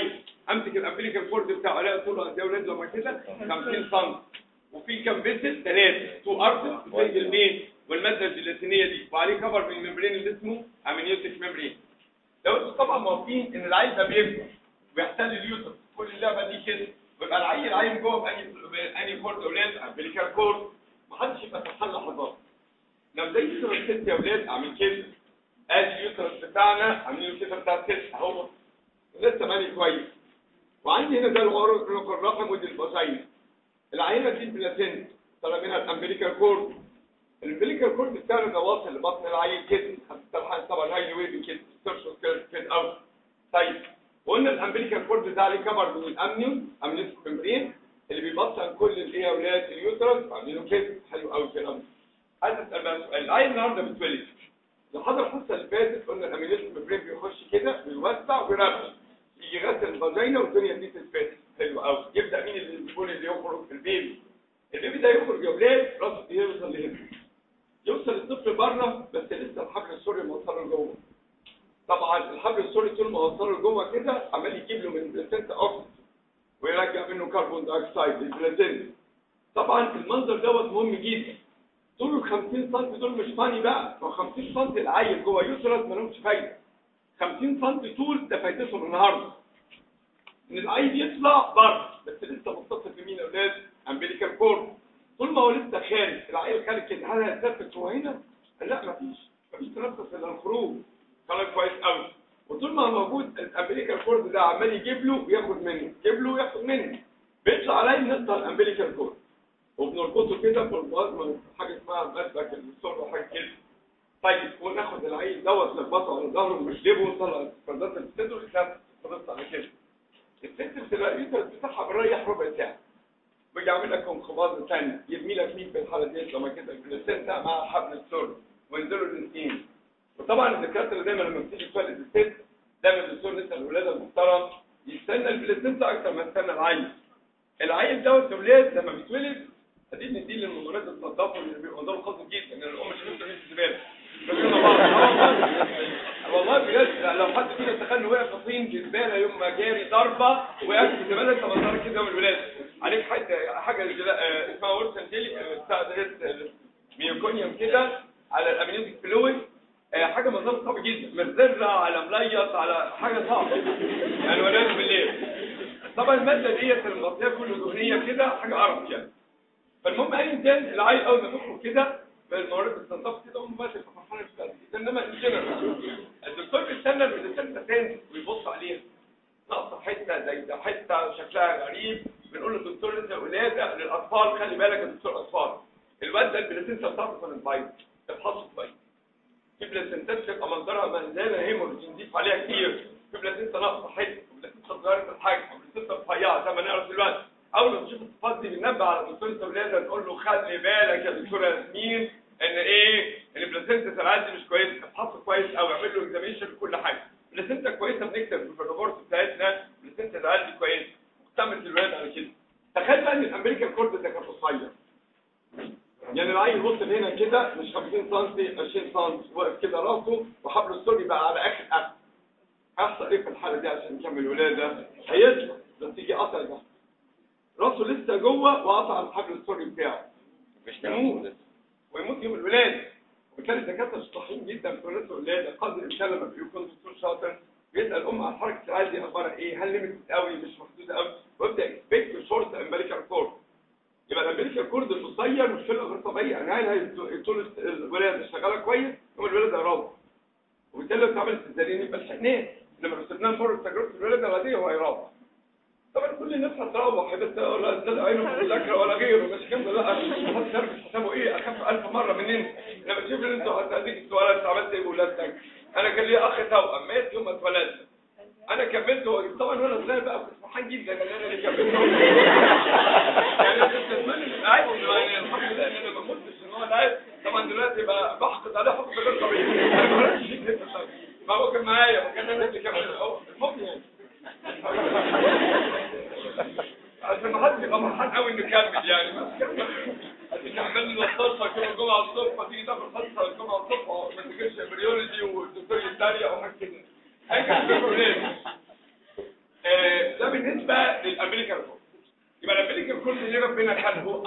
امسك الامبليكال كورد بتاعه الاقي طوله قد ايه يا ولاد لما كده 50 سم وفي كام فيسل ثلاثه تو ارتس سنجل مين والماده الجيلاتينيه دي وعليه كفر من الممبرين اللي اسمه امنيوتيك ممبرين لو انتوا طبعا موافقين ان العيل ده بيكبر ويحتل اليوتر كل اللعبه دي كده ويبقى العيل عايم جوه بأني بأني كورد اولاد امبليكال كورد محدش يبقى فرحان لحظات لو زي يوتر الست يا اولاد اعمل كده ادي اليوتر بتاعنا عاملين له كده بتاع الست اهو لسه مالي كويس وعندي هنا ده الغرق الرقم ودي البصيله العينه دي البلاتين طلع منها الامبليكال كورد الامبليكال كورد بتاعنا ده واصل لبطن العيل كده طبعا طبعا هاي ويف كده سيرش كده اوت طيب وقلنا الامبليكال كورد ده عليه كفر من الامنيون امنيوتيك ممبرين اللي بيبطن كل الايه يا اولاد اليوترس عاملينه كده حلو قوي الكلام ده عايز اسال بقى سؤال العيل النهارده بتولد لو حضر الحصه اللي فاتت قلنا الامنيوتيك ممبرين بيخش كده ويوسع ويربط يجي يغسل الفاجينا والدنيا دي تتفتح حلو قوي يبدا مين اللي يكون اللي يخرج في البيبي البيبي ده يخرج يا اولاد راسه يوصل لهنا يوصل الطفل بره بس لسه الحبل السوري موصله لجوه طبعا الحبل السوري طول ما وصله لجوه كده عمال يجيب له من البلاسنتا اوكسجين ويرجع منه كربون دايوكسيد للبلاسنتا طبعا المنظر دوت مهم جدا طول ال 50 سم دول مش فاني بقى ما 50 سم العيل جوه يوترس ما لهمش فايده 50 سم طول ده فايدتهم النهارده ان العيل يطلع بره بس لسه متصل بمين يا اولاد امبليكال كورد طول ما هو لسه خارج العيل خارج كده هل هيتنفس هو هنا لا مفيش مفيش تنفس الا الخروج كلام كويس قوي وطول ما هو موجود الامبليكال كورد ده عمال يجيب له وياخد منه يجيب له وياخد منه بيطلع عليه نقطه الامبليكال كورد وبنربطه كده بالبلازما حاجه اسمها مسلك الصور وحاجه كده طيب وناخد العيل دوت نخبطه على ظهره ونشلبه ونطلع الفردات اللي بتدور الكلام خلصت على كده الست بتبقى اليوترس بتاعها بيريح ربع ساعه ويجي يعمل لك انقباض ثاني يرمي لك مين في الحاله دي لما كده البلاسنتا مع حبل السر وينزلوا الاثنين وطبعا الدكاتره اللي دايما لما بتيجي تولد الست دايما الدكتور نسال الولاده المحترم يستنى البلاسنتا اكتر ما يستنى العيل العيل دوت الاولاد لما بيتولد ادي ندي للممرضه تنظفه اللي بيبقى منظره خاص جدا ان الام مش هتقدر تمشي الزباله فبيقولوا بعض آه والله والله بجد لو حد فينا تخيل وقع في طين في الزباله يوم ما جاري ضربه وقعت في الزباله انت منظرك كده يوم الولاده عليك حاجه حاجه الجلا- آه، اسمها ورسن جيلي آه، بتاع ده ميوكونيوم كده على الامنيوتيك فلويد آه، حاجه منظرها صعب جدا مزرع على مليط على حاجه صعبه يعني ولاد بالليل طبعا الماده ديت المغطيه كله دهنيه كده حاجه قرف يعني فالمهم اي انسان العيل اول ما تخرج كده بالموارد بتنضف كده وهم بس في مرحله الثالثه انما الجنرال الدكتور بيستنى البلاسنتا تاني ويبص عليها ناقصه حته زي ده حته شكلها غريب بنقول للدكتور لسه ولاده للاطفال خلي بالك يا دكتور اطفال الواد ده البلاسنتا بتاعته كانت بايظه افحصه كويس في بلاسنتات بتبقى منظرها منزله هيموريج نضيف عليها كتير في بلاسنتا ناقصه حته وبلاسنتا صغيره الحجم وبلاسنتا رفيعه زي ما نعرف دلوقتي اول ما نشوف الصفات دي بننبه على دكتور الولاده نقول له خلي بالك يا دكتوره ياسمين ان ايه ان البلاسنتا العيال دي مش كويسه افحصه كويس قوي اعمل له اكزاميشن لكل حاجه بلاسنتا كويسه بنكتب في الريبورت بتاعتنا بلاسنتا العيال دي كويسه مكتمل الولاده على كده تخيل بقى ان الامريكان كورد ده كان قصير يعني العيل وصل هنا كده مش 50 سم 20 سم واقف كده راسه وحبل السوري بقى على اخر اخر هيحصل ايه في الحاله دي عشان نكمل ولاده هيطلع بس يجي قطع ده راسه لسه جوه وقطع الحبل السوري بتاعه مش يموت نعم ويموت يوم الولاده وكان الدكاتره شطحين جدا في ولاده الولاده قدر الانسان لما بيكون دكتور شاطر بيسال الام عن حركه العيال دي اخبارها ايه هل ليميتد قوي مش محدوده قوي ويبدا اكسبكت شورت امبليكال كورد يبقى الامبليكال كورد القصير مش فرقه غير طبيعيه يعني هاي طول الولاده شغاله كويس يوم الولاده يروح وبالتالي لو اتعملت الزلين يبقى لحقناه لما لو سيبناه فرصه تجربه الولاده العاديه هو هيروح طبعا كل الناس هتروح بس ولا زاد عينه في المذاكره ولا غيره بس كده لا حد تعرف حسابه ايه اخف الف مره مننا لما تشوف ان انتوا هتديك السؤال عملت ايه بولادتك انا كان لي اخ توأم مات يوم ما اتولدت انا كملته طبعا وانا صغير بقى كنت فرحان جدا ان انا اللي كملته يعني كنت اتمنى عادي يعني الحمد لله ان انا ما متش ان هو عايز طبعا دلوقتي بقى بحقد عليه حقد غير طبيعي أنا ما عرفتش شيء ما هو كان معايا وكان انا اللي كمل الاول المهم يعني عشان ما حدش يبقى فرحان قوي انه كمل يعني بس عمال نوصلها كل الجمعه الصبح تيجي تاخد حصه الجمعه الصبح ما تجيبش امبريولوجي والدكتور يتريق وحاجات كده حاجه كده ليه؟ آه، ده من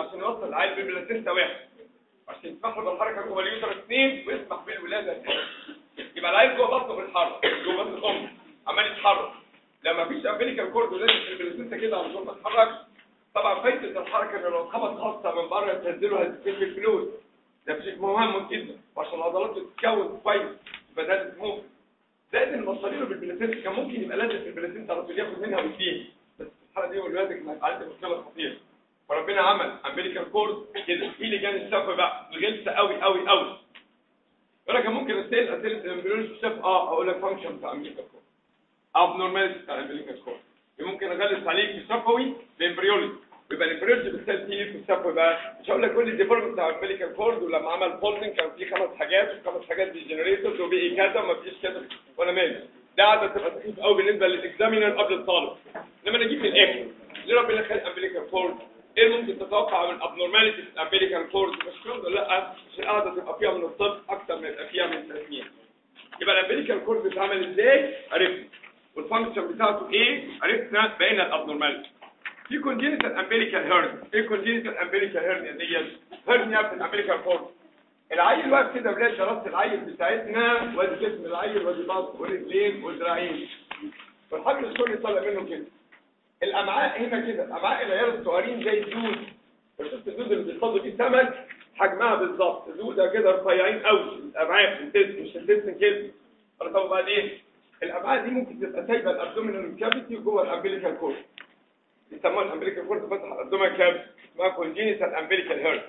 عشان يوصل العيل بالبلاسينتا واحد عشان يسمح له بالحركه جوه اليوتر اثنين ويسمح بالولاده اثنين يبقى العيل جوه بطنه بيتحرك جوه بطن الام عمال يتحرك لما فيش امبليكال كورد ولازم البلاسينتا كده على طول ما تتحرك طبعا فايده الحركه ان لو اتخبط خبطه من بره تنزله هتفك الفلوس ده شيء مهم جدا وعشان العضلات تتكون كويس يبقى ده اسمه زائد المصارير بالبلاسينتا كان ممكن يبقى لازم في البلاسينتا على طول ياخد منها ويديه بس في الحاله دي والواد كان هيبقى عنده مشكله خطيره فربنا عمل امبليكال كورد كده في لجان الشفه بقى الغلسه قوي قوي قوي يقول لك ممكن اسال اسئله الامبريولوجي الشفه اه اقول لك فانكشن بتاع امبليكال كورد ابنورماليتي بتاع امبليكال كورد ممكن اغلس عليك في الشفوي بامبريولوجي يبقى الامبريولوجي بالتالي فيه في الشفوي بقى مش هقول لك كل الديفورم بتاع امبليكال كورد ولما عمل بولدنج كان فيه خمس حاجات وخمس حاجات ديجنريتد وبقي كذا وما فيش كذا ولا مالي ده عدد تبقى سخيف قوي بالنسبه للاكزامينر قبل الطالب لما نجيب من الاخر ليه ربنا خلق امبليكال كورد ايه ممكن تتوقع من ابنورماليتي في الامبليكال كورد مش كده لا مش القعده تبقى فيها من الطب اكتر ما يبقى فيها من التسميه يبقى الامبليكال كورد بيتعمل ازاي عرفنا والفانكشن بتاعته ايه عرفنا بقينا الابنورماليتي في كونجينيتال امبليكال هيرن ايه كونجينيتال امبليكال هيرن دي هيرنيا في الامبليكال كورد العيل واقف كده بلاش راس العيل بتاعتنا وادي جسم العيل وادي بطن ورجلين والذراعين والحبل السري طالع منه كده الامعاء هنا كده الامعاء العيال الصغيرين زي الدود شفت الدود اللي بيصطادوا بيه سمك حجمها بالظبط الدوده كده رفيعين قوي الامعاء التست مش التست كده طب وبعدين الامعاء دي ممكن تبقى سايبه الابدومينال كافيتي جوه الامبليكال كورد يسموها الامبليكال كورد فتح الابدومينال كافيتي اسمها كونجينيتال امبليكال هيرن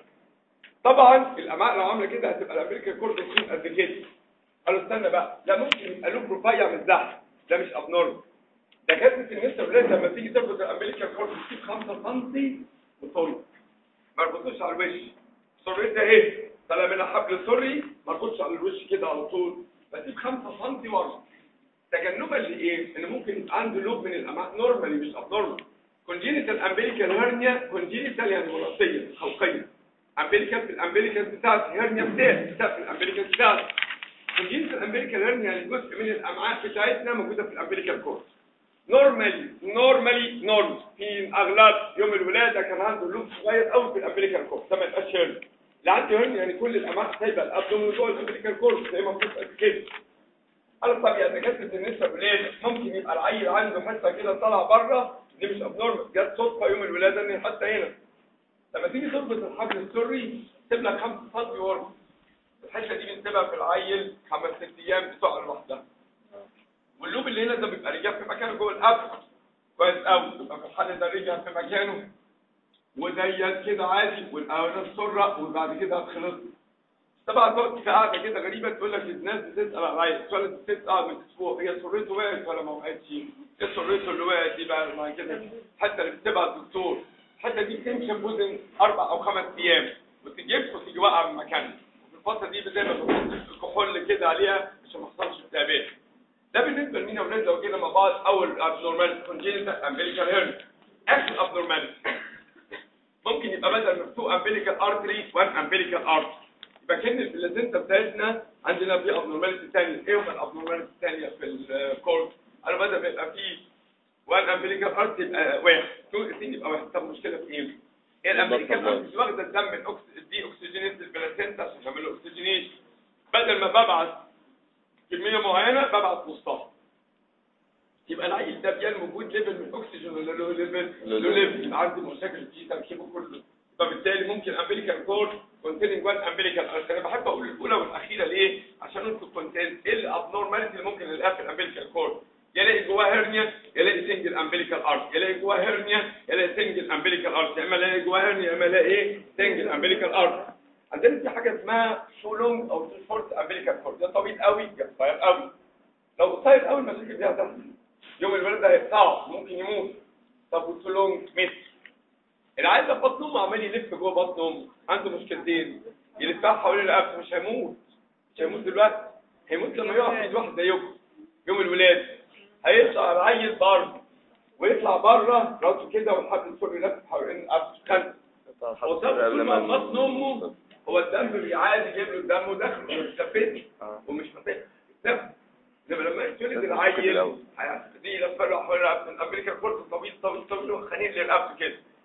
طبعا الامعاء لو عامله كده هتبقى الامبليكال كورد تكون قد كده قالوا استنى بقى لا ممكن يبقى له رفيع من تحت ده مش ابنورمال ده كانت النسبه ولاد لما تيجي تربط الامبليكال كورد تسيب 5 سم وصل ما ربطوش على الوش سريت ده ايه طالع منها حبل سري ما ربطش على الوش كده على طول بسيب 5 سم ورا تجنبا لايه ان ممكن يبقى عنده لوب من الامعاء نورمالي مش ابنورمال كونجينيتال امبليكال هيرنيا كونجينيتال يعني وراثيه خلقيه امبليكال في الامبليكال بتاعت هيرنيا بتاعت بتاعت في الامبليكال بتاعت كونجينيتال امبليكال هيرنيا يعني جزء من الامعاء بتاعتنا موجوده في الامبليكال كورد نورمالي نورمالي نورمال في اغلب يوم الولاده كان عنده لوب صغير قوي في الامبليكال كورد ده ما يبقاش هيرنيا اللي عنده هيرنيا يعني كل الامعاء سايبه الابدومين جوه الامبليكال كورد زي ما قلت قبل كده قال طب يا دكاتره النساء ولاد ممكن يبقى العيل عنده حته كده طالعه بره دي مش ابنورمال جت صدفه يوم الولاده ان حتى هنا لما تيجي تربط الحبل السري تسيب لك 5 سم ورا الحته دي بنسيبها في العيل خمس ست ايام بتقع لوحدها واللوب اللي هنا ده بيبقى رجع في مكانه جوه القفل كويس قوي يبقى في الحال ده رجع في مكانه وديت كده عادي والاولاد سره وبعد كده خلص طبعا تقعد في قاعده كده غريبه تقول لك الناس بتسال على العيل اتولد الست قاعد من اسبوع هي سرته وقعت ولا ما وقعتش ايه سرته اللي وقعت دي بقى ما كده حتى اللي بتبقى الدكتور حتى دي بتمشي بوزن اربع او خمس ايام وتجيب وتيجي واقعه من مكانها وفي الفتره دي زي ما بنحط الكحول كده عليها عشان ما يحصلش التهابات ده بالنسبه لمين اولاد لو كده مع بعض اول ابنورمال كونجينيتال امبليكال هيرن اخر ابنورمال ممكن يبقى بدل مفتوح امبليكال ارتري وان امبليكال ارتري يبقى كان البلازنتا بتاعتنا عندنا في ابنورماليتي ثانيه ايه هم الابنورماليتي الثانيه في الكورد انا بدل ما يبقى فيه وان امبليكال ارت يبقى واحد تو اثنين يبقى واحد طب المشكله في ايه؟ هي الامبليكال ارت مش واخده الدم من أكس... دي اكسجينيت البلاسنتا عشان تعمل له اكسجينيشن بدل ما ببعت كميه معينه ببعت نصها يبقى العيل ده بينمو وجود ليفل من الاكسجين ولا له ليفل له ليفل يبقى عندي مشاكل في تركيبه كله فبالتالي ممكن امبليكال كورد كونتيننج وان امبليكال ارت انا بحب اقول الاولى والاخيره ليه عشان انتوا كونتين ايه الابنورماليتي اللي ممكن نلاقيها في الامبليكال كورد يلاقي جواه هرنيا يلاقي سنجل امبليكال ارت يلاقي جواه هرنيا يلاقي سنجل امبليكال ارت يا اما يلاقي جواه هرنيا يا اما يلاقي ايه سنجل امبليكال ارت عندنا في حاجه اسمها تو لونج او تو شورت امبليكال كورد ده طويل قوي ده قصير قوي لو قصير قوي المشاكل دي هتحصل يوم الولد ده هيقطعه ممكن يموت طب والتو لونج متر العيل ده في بطن امه عمال يلف جوه بطن امه عنده مشكلتين يلفها حوالين الرقبه مش هيموت مش هيموت دلوقتي هيموت لما يقف في ايد واحد زيكم يوم الولاده هيطلع العيل بره ويطلع بره راسه كده والحبل السري يلف حوالين الرقبه كان هو طول ما بطن امه هو الدم بيعادي يجيب له الدم وداخل مش ثابت ومش فاتح ثابت انما لما يتولد العيل دي لفه له حوالين الرقبه امريكا كورت طويل طويل طويل وخنين للرقبه كده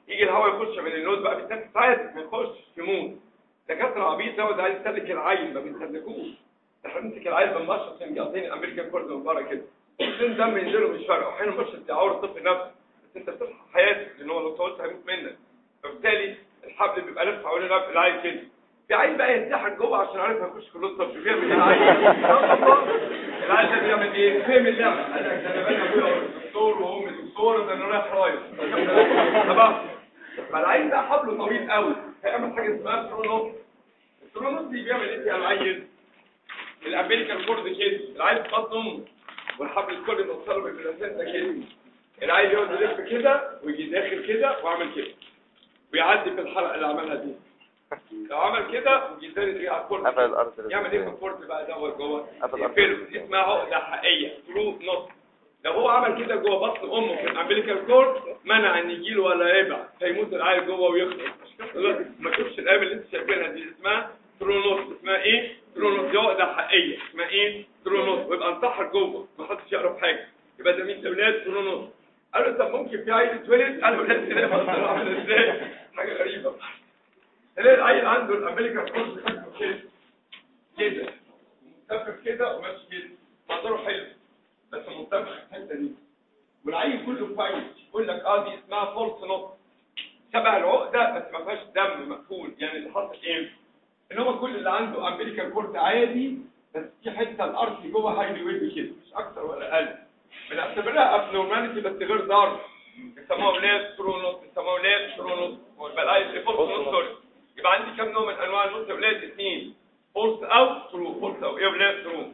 يجي الهواء يخش من النوز بقى بيتنفس عادي ما يخش يموت دكاتره عبيط دوت عايز يسلك العين ما بيسلكوش احنا بنمسك العين بالمشرط عشان يقضيني الامريكان كورد من بره كده سن دم ينزله مش فارقه احيانا المشرط يعور الطفل نفسه بس انت بتلحق حياته لان هو لو طولت هيموت منك فبالتالي الحبل بيبقى لف حوالين رقبه العين كده في عين بقى يتزحك جوه عشان عارف هيخش كليه الطب بيعمل ايه العين العين ده بيعمل ايه؟ فهم اللعبه قال لك ده انا بقى ابويا دكتور وامي دكتوره ده انا رايح رايح تمام فالعين ده حبله طويل قوي هيعمل حاجه اسمها سترونوس السترونوس دي بيعمل ايه في العين؟ الامريكان كورد كده العين في بطن امه والحبل الكلي موصله بالبلاسنتا كده العين يقعد يلف كده ويجي داخل كده ويعمل كده ويعدي في الحلقه اللي عملها دي لو عمل كده ويجي تاني يجي على الكورد قفل الارض يعمل ايه في الكورد بقى دوت جوه قفل الأرض. يقفله اسمها عقده حقيقيه ثرو نص لو هو عمل كده جوه بطن امه في الامبليكال كورد منع ان يجيله ولا يبعد فيموت العيل جوه ويخلص لا، ما تشوفش الايام اللي انت شايفينها دي اسمها ثرو نص اسمها ايه ثرو نص دي عقده حقيقيه اسمها ايه ثرو نص ويبقى انتحر جوه ما حدش يعرف حاجه يبقى ده مين اولاد ثرو نص قالوا طب ممكن في عيل اتولد قالوا لا تلاقي منظره عامل ازاي حاجه غريبه تلاقي العيل عنده الامريكان كورد شكله كده كده منتفخ كده وماشي كده منظره حلو بس منتفخ في الحته دي والعين كله كويس يقول لك اه دي اسمها فولس نوت شبه العقده بس ما فيهاش دم مقفول يعني اللي حاصل ايه ان هو كل اللي عنده امريكان كورد عادي بس في حته الارض جوه هايلي ويب كده مش اكتر ولا اقل بنعتبرها ابنورماليتي بس غير ضار بيسموها ولاد ثرونوس بيسموها ولاد ثرونوس ويبقى العين فولس نوت سوري يبقى عندي كام نوع من انواع النص ولاد اثنين فولس او ثرو فولس او ايه ولاد ثرو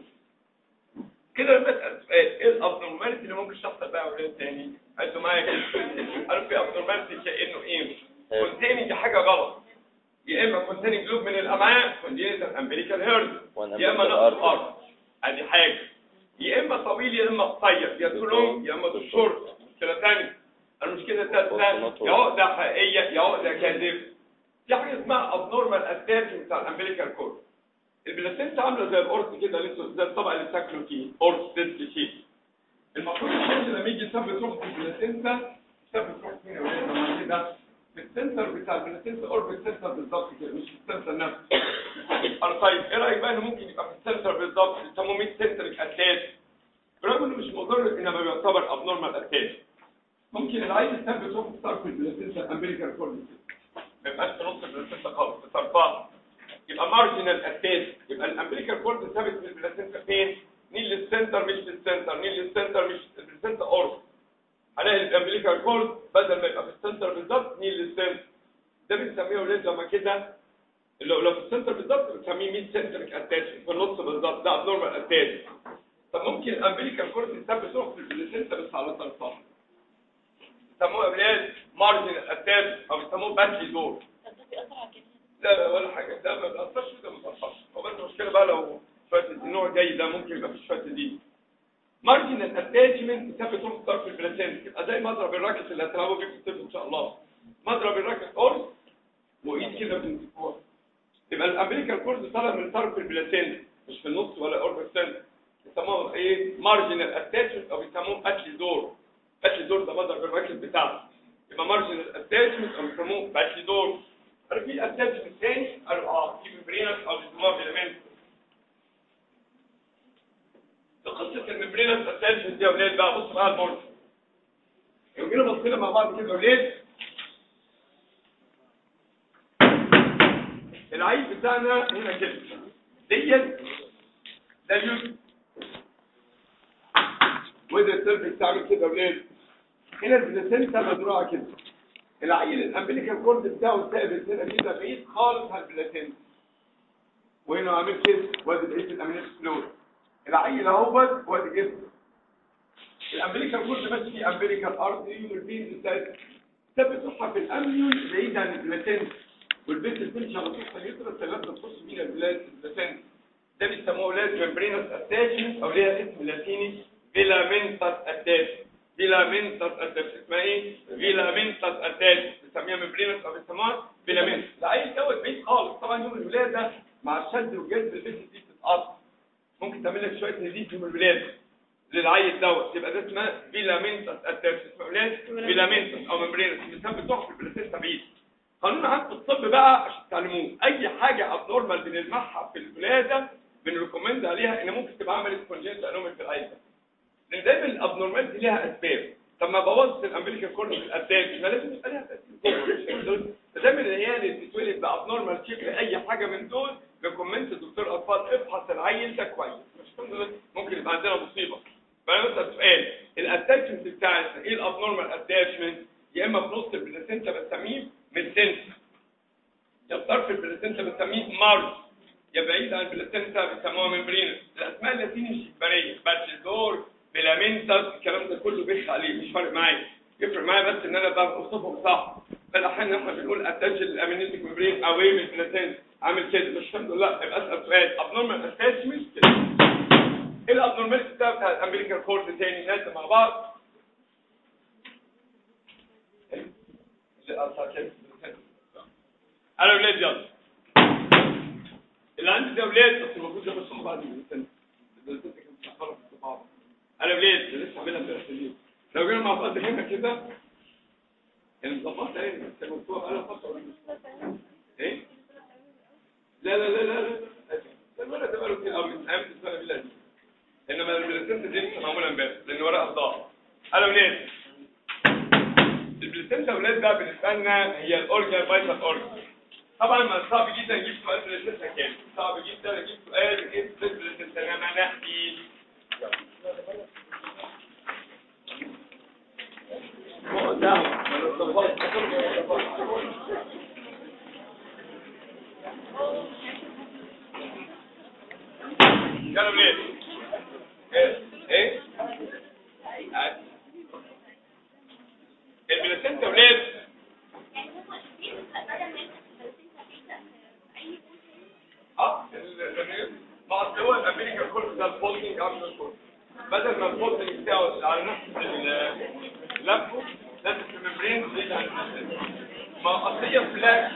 كده بسأل سؤال ايه الابنورماليتي اللي ممكن تحصل بقى يا ولاد تاني انتوا معايا كده عارف في ابنورماليتي كانه ايه كونتيننج دي حاجه غلط يا اما كونتيننج لوب من الامعاء كونجينيتال امبليكال هيرد يا اما نقص الارض ادي حاجه يا اما طويل يا اما قصير يا طول يا اما طول شورت مشكله ثانيه المشكله الثالثه يا عقده حقيقيه يا عقده كاذبه في حاجه اسمها ابنورمال اتاتشمنت بتاع الامبليكال كورد البلاسينتا عامله زي القرص كده اللي انتوا- زي الطبق اللي بتاكلوا فيه قرص ديسك شيء المفروض الشمس لما يجي يثبت روح في البلاسينتا يثبت روح فين يا ولاد لما كده في السنتر بتاع البلاسينتا اوربت سنتر بالظبط كده مش في السنتر نفسه أنا طيب ايه رايك بقى انه ممكن يبقى في السنتر بالظبط بيسموه ميد سنتريك اتاش برغم انه مش مضر انما بيعتبر ابنورمال اتاش ممكن العين يثبت روح في طرف البلاسينتا الامريكان كورد ما يبقاش في نص البلاسينتا خالص في طرفها يبقى مارجنال اتاش يبقى الامريكان كورد ثابت في البلاسينتا فين نيل للسنتر مش في السنتر نيل للسنتر مش في البلاسينتا اورب هنلاقي الامريكان كورد بدل ما يبقى في السنتر بالظبط نيل للسنتر ده بنسميه ولاد لما كده لو لو في السنتر بالظبط بنسميه ميد سنتريك اتاش في النص بالظبط ده ابنورمال اتاش طب ممكن الامريكان كورد يثبت روح في البلاسينتا بس على طرفها بيسموه اولاد مارجنال اتاش او بيسموه باتلي دور طب ده بيأثر على الجنين لا لا ولا حاجة ده ما بيأثرش ده ما بيأثرش هو بس المشكلة بقى لو شوية النوع جاي ده ممكن يبقى في شوية دي مارجنال اتاتشمنت ثابت روح طرف البلاسينتا يبقى زي مضرب الراكت اللي هتلعبوا بيه في الطب ان شاء الله مضرب الراكت قرص وايد كده بنتكوها يبقى الامريكان كورد طالع من طرف البلاسينتا مش في النص ولا قرب السنتر بيسموه ايه مارجنال اتاتشمنت او بيسموه باتلي دور باتلي دور ده مضرب الراكت بتاعه يبقى مارجنال اتاتشمنت او بيسموه باتلي دور قالوا في اتاتشمنت تاني قالوا اه في ممبرينس او بيسموها فيلامنت في قصه الممبرينس اتاتشمنت دي يا ولاد بقى بصوا معايا البورد لو جينا بصينا مع بعض كده يا ولاد العيب بتاعنا هنا كده ديت ده اليوت وده السيرف بتاعنا كده يا ولاد هنا البلاسينتا مزروعه كده العيل الامبليكال كورد بتاعه ثابت هنا كده بعيد خالص عن البلاسينتا وهنا عامل كده وادي بقيه الامينات فلور العيل اهوت وادي كده الامبليكال كورد ماشي فيه امبليكال ارتري والفينز بتاعت ثابت روحها في الامنيون بعيد عن البلاسينتا والبنت بتمشي على طول في اليوترس ثلاث بتخش بينا البلاسينتا ده بيسموه ولاد ممبرينس اتاشمنت او ليها اسم لاتيني فيلامنتس اتاش فيلامنتس اتاش اسمها ايه فيلامنتس اتاش بنسميها ممبرينس او بيسموها فيلامنت العيل دوت بعيد خالص طبعا يوم الولاده مع الشد والجذب البنت دي بتتقطع ممكن تعمل لك شويه نزيف يوم الولاده للعيل دوت يبقى ده اسمها فيلامنتس اتاش اسمه اولاد فيلامنتس او ممبرينس المثال بتوع في البلاسينتا بعيد قانون عام في الطب بقى عشان تعلموه اي حاجه ابنورمال بنلمحها في الولاده بنريكومند عليها ان ممكن تبقى عملت كونجنت انومي في العيل ده لان دايما الابنورمال دي ليها اسباب طب ما بوظت الامريكان كورن الاتاش ما لازم يبقى ليها تاثير فدايما العيال اللي بتتولد بابنورمال شيب لاي حاجه من دول بكومنت دكتور اطفال افحص العيل ده كويس مش كل ممكن يبقى عندنا مصيبه فانا بسال سؤال الاتاتشمنت بتاعتنا ايه الابنورمال اتاتشمنت يا اما في نص البلاسينتا بسميه ميدسنتا يا في طرف البلاسينتا بسميه مارج يا بعيد عن البلاسينتا بيسموها ممبرينس الاسماء اللاتيني مش اجباريه باتشيدور فيلامنتس الكلام ده كله بيخ عليه مش فارق معايا يفرق معايا بس ان انا بقى اوصفهم صح فالاحيان احنا بنقول اتاتش الامينيتيك ممبرين اوي من البلاسينتا عامل كده مش الحمد لله يبقى اسال سؤال ابنورمال اتاتشمنت كده ايه الابنورماليتي بتاع بتاع الامريكان كورد تاني نازل مع بعض انا ولاد يلا اللي عندي ده ولاد بس المفروض ده بس بعض السنه انا ولاد لسه عاملها امبارح بالليل لو جينا مع بعض هنا كده المظبط ده انت مكتوب انا فتره ايه لا لا لا لا لا ده الولد ده بقاله كتير قوي من ايام السنه بالله دي انما البلاسنتا دي لسه معموله امبارح لان ورقها ضاع انا ولاد البلاسنتا ولاد بقى بالنسبه لنا هي الاورجن بايتال اورجن طبعا ما صعب جدا نجيب سؤال بلاسنتا كامل صعب جدا اجيب سؤال ايه بلاسنتا انما نحكي يلا ولاد ايه ايه البلاسنتا ولاد اه ما اصل هو الامريكا كله ده الفولدنج عامل الكورس بدل ما الفولدنج بتاعه على نفس اللفه لازم في الممبرين زي على البلاسنتا ما اصل هي فلاش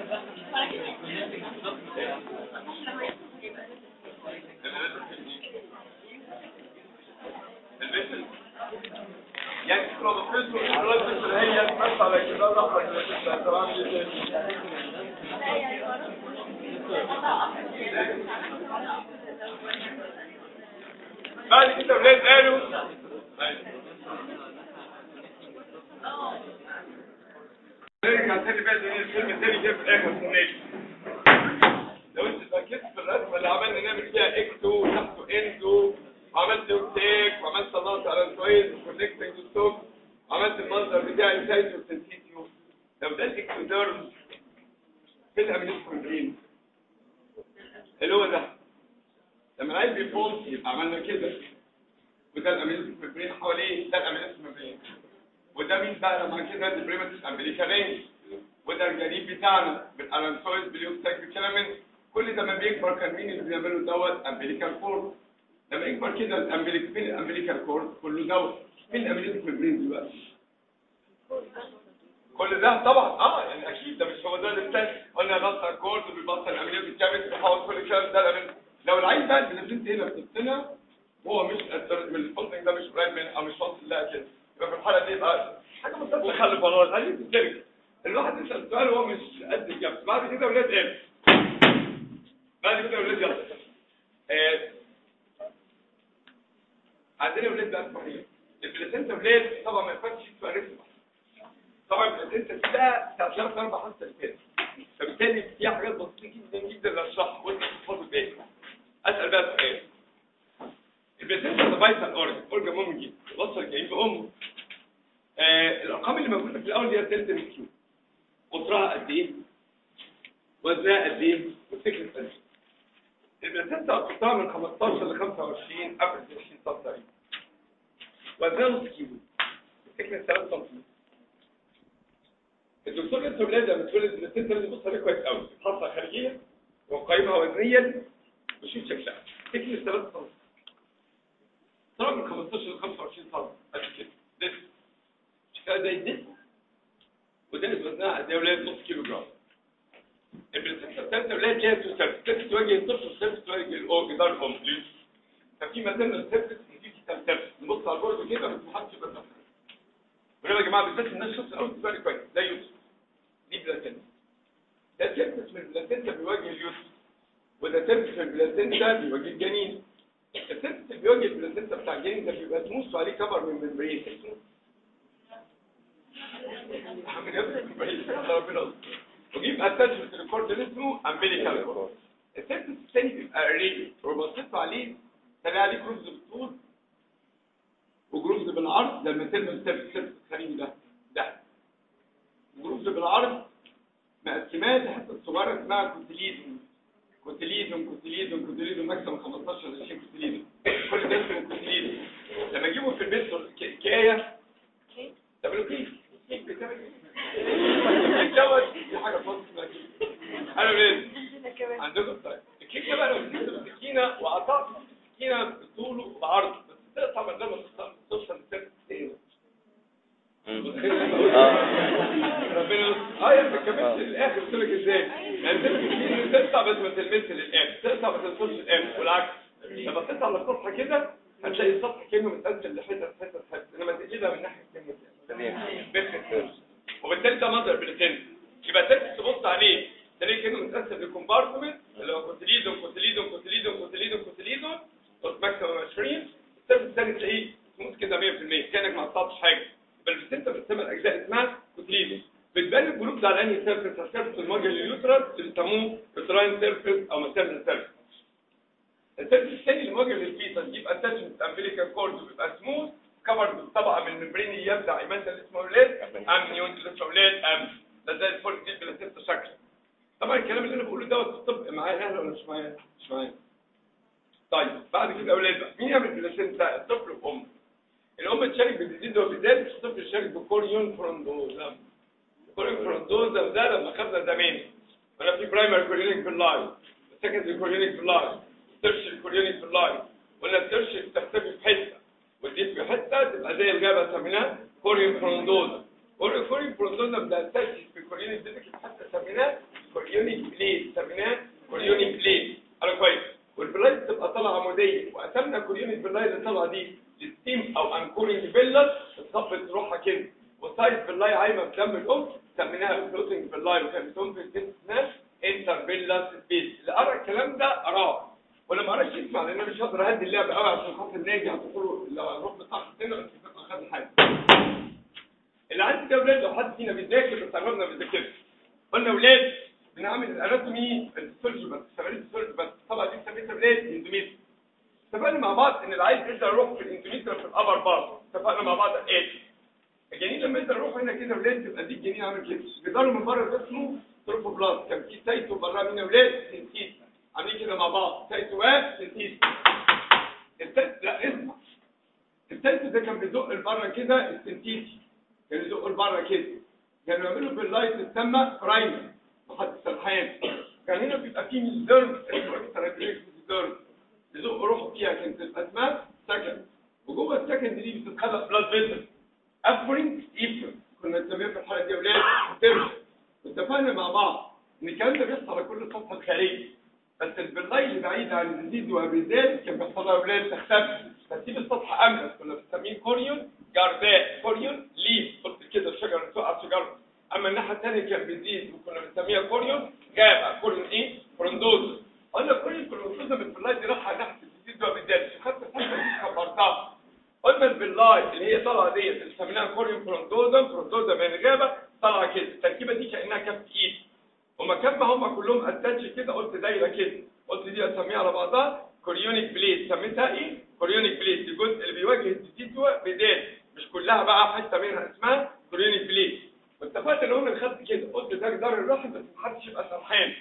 البيت يعني بروفيسور الرجل اللي هي تمشي على كده رفع البلاسنتا طبعا بعد كده ولاد قالوا نرجع تاني بقى لان الفيلم التاني جه في الاخر في النادي لو انت ركزت في الرسمه اللي عملنا نعمل فيها اكتو تحته اندو وعملت اوكتيك وعملت طلعت على الكويز وكونكتنج ستوك وعملت المنظر بتاعي سايتو سنسيتيو لو ده الاكتوديرم فين الامينيس كومبرين اللي هو ده لما العيل بيفوز يبقى عملنا كده وده الامينيس كومبرين حواليه ده الامينيس كومبرين وده مين بقى لما كده البريماتيس امبليكا رينج وده الجديد بتاعنا بالالانسويد باليوكتاك بالكلام من كل ده ما بيكبر كان مين اللي بيعمله دوت امبليكال كورد لما يكبر كده الامبليك فين الامبليكال كورد كله دوت فين الامبليك كومبرين دلوقتي كل ده طبعا اه يعني اكيد ده مش هو ده اللي بتاع قلنا بطل الكورد وبيبطل الامبليك بالكامل بيحاول كل الكلام ده الأمبليك. لو العين بقى البنفسنت هنا بتبتنى وهو مش من الفولدنج ده مش قريب من او مش واصل لها كده يبقى في الحاله دي يبقى حاجه مستقبل خلي فراغ عايز تترك الواحد يسال سؤال وهو مش قد الجبس بعد كده ولاد ايه بعد كده ولاد يلا آه. عندنا ولاد بقى صحيح البلاسنتا ولاد طبعا ما ينفعش سؤال اسمه طبعا البلاسنتا ده بتاع ثلاث اربع خمس سنين فبالتالي في حاجات بسيطه جدا جدا للشرح وانت تتفضل بيها اسال بقى سؤال البلاسنتا ده فايتال اورجن اورجن مهم جدا وصل جايين بامه آه الارقام اللي موجوده في الاول دي الدلتا كيو قطرها قد ايه وزنها قد ايه والسكن قد ايه البلاسنتا قطرها من 15 ل 25 قبل 20 سم تقريبا وزنها نص كيلو السكن 3 سم الدكتور انت ولاد لما تولد البلاسنتا لازم يبص عليها كويس قوي يفحصها خارجيا وقيمها وزنيا ويشوف شكلها سكن 3 سم طبعا من 15 ل 25 سم قد كده ده شكلها زي الدب وده وزنها قد ايه ولاد نص كيلو جرام البلاسنتا بتاعت ولاد ليها تو سيرفس سيرفس تواجه الطفل وسيرفس تواجه الأم جدار الأم ليه؟ ففي مثلا سيرفس نضيف سيرفس نبص على البورد كده بس محدش يبقى فاهم ولما يا جماعه بالذات الناس شخص الاول تبقى كويس لا يوسف دي بلاتين ده سيرفس من البلاتين بيواجه اليوسف وده سيرفس من البلاتين بيواجه الجنين السيرفس اللي بيواجه البلاتين بتاع الجنين ده بيبقى سموث وعليه كفر من ممبرين اسمه عامل يبقى ممبرين الله ربنا يستر. وجيب اتاتشمنت ريكورد اللي اسمه امبليكال كورد السيرفس الثاني بيبقى ريدي وبصيت عليه تلاقي عليه جروبز بالطول وجروبز بالعرض ده الماتيرنال سيرفس سيرفس الخارجي ده ده جروبز بالعرض مقسماه لحته صغيره اسمها كوتيليزم كوتيليزم كوتيليزم كوتيليزم ماكسيمم 15 ل 20 كوتيليزم كل ده اسمه كوتيليزم لما اجيبه في البيت ك- كايه ده بالكيس كيك بتاعي الجوز دي حاجه خالص اسمها كيك انا ولاد عندكم طيب الكيك ده بقى لو مسكت بالسكينه وقطعت السكينه بطوله وبعرض بس تقطع من لما توصل للسيرفس الثاني ربنا يستر. اه يا ما كملتش للاخر قلت لك ازاي يعني تمسك تقطع بس ما تلمسش للاخر تقطع ما توصلش للاخر والعكس لما تقطع على السطح كده هتلاقي السطح كانه متقسم لحتت حتت حتت انما تقلبها من ناحيه اليمين وبالتالي ده مصدر بالتن يبقى تركز تبص عليه تلاقي كانه متقسم لكومبارتمنت اللي هو كوتليدون كوتليدون كوتليدون كوتليدون كوتليدون ماكسيمم 20 السيرف الثاني تلاقيه سموث كده 100% كانك ما قطعتش حاجه بل بس انت بتسمى الاجزاء اسمها كوتليدون بتبان الجروب ده على انهي سيرفس السيرفس المواجه لليوترس اللي بيسموه يوتراين سيرفس او ماتيرنال سيرفس السيرفس الثاني اللي مواجه للفيتس يبقى اتاتشمنت امبليكال كورد وبيبقى سموث كفر بطبقه من الممبرين يبدا ايمان ده اللي اسمه ولاد امنيون اللي اسمه ولاد ام ده زي الفول دي بلا ست شكل طبعا الكلام اللي انا بقوله دوت في الطب معايا اهلا ولا مش معايا مش معايا طيب بعد كده اولاد بقى مين يعمل بلاسينتا الطفل والام الام تشارك بالديزيز وبالذات الطفل يشارك بكوريون فرندوزم كوريون فرندوزم ده لما خدنا زمان ولا في برايمري كوريونيك في اللايف سكندري كوريونيك في اللايف ترشري كوريونيك في اللايف ولا الترشري بتختفي في حته ودي في حته تبقى زي الجبهه سميناها كوريون فرندوزم كوريون فرندوزم ده ترشري في كوريونيك دي في حته سميناها كوريونيك بليد سميناها كوريونيك بليد على كويس والبلايد تبقى طالعه عموديه وقسمنا كوريونيك بلايد اللي طالعه دي للستيم او انكورنج فيلر بتثبت روحها كده والسايد باللاي عايمه في دم الام سميناها فلوتنج باللاي وكان بتقوم في الجنس اسمها انتر فيلا سبيس اللي قرا الكلام ده قراه واللي ما قراش يسمع لان انا مش هقدر اهدي اللعبه قوي عشان خاطر ناجي هتقولوا لو هنروح بتاع السنه بس تبقى خدنا حاجه اللي عندي ده ولاد لو حد فينا بيذاكر بس اغلبنا ما بيذاكرش قلنا ولاد بنعمل الاناتومي السيرج بس تمارين السيرج بس طبعا دي سميتها ولاد اندوميتري اتفقنا مع بعض ان العيل يقدر يروح في الاندوميتري في الابر بار اتفقنا مع بعض ايه الجنين لما يقدر يروح هنا كده ولاد تبقى دي الجنين عامل كده جداره من بره ده اسمه تروفوبلاست كان في سايتو بره مين ولاد سنتيس عاملين كده مع بعض سايتو وسنتيس التالت لا اسمع التالت ده كان بيزق لبره كده السنتيسي كان يزق لبره كده كانوا يعملوا باللايت تسمى برايمر محط السرحان كان هنا بيبقى فيه ميزيدرم اسمه اكستراجريك ميزيدرم يزق روحه فيها كانت تبقى اسمها سكند وجوه السكند دي بتتخلق بلاد فيسل افرنج ايفرن كنا نسميها في الحاله دي اولاد ترش واتفقنا مع بعض ان الكلام ده بيحصل على كل السطح الخارجي بس البلاي اللي بعيد عن الجديد وبالذات كان بيحصل لها اولاد تختفي فتسيب السطح املس كنا بنسميه كوريون جارداء كوريون ليف قلت كده الشجره تقع شجره اما الناحيه الثانيه كان بيزيد وكنا بنسميها كوريون جابه كوريون ايه فرندوز قلنا كوريون فرندوز البلاي دي راح ناحيه الجديد وبالذات خدت الحته دي كبرتها قلنا البلاي اللي هي طالعه ديت اللي سميناها كوريون فرونتوزا فرونتوزا من الغابه طالعه كده التركيبه دي كانها كف ايد هما كم هم كلهم اتاتش كده قلت دايره كده قلت دي اسميها على بعضها كوريونيك بليد سميتها ايه كوريونيك بليد الجزء اللي بيواجه الديتوا بدال مش كلها بقى حته منها اسمها كوريونيك بليد واتفقت ان قلنا خدت كده قلت ده جدار الرحم بس محدش يبقى سرحان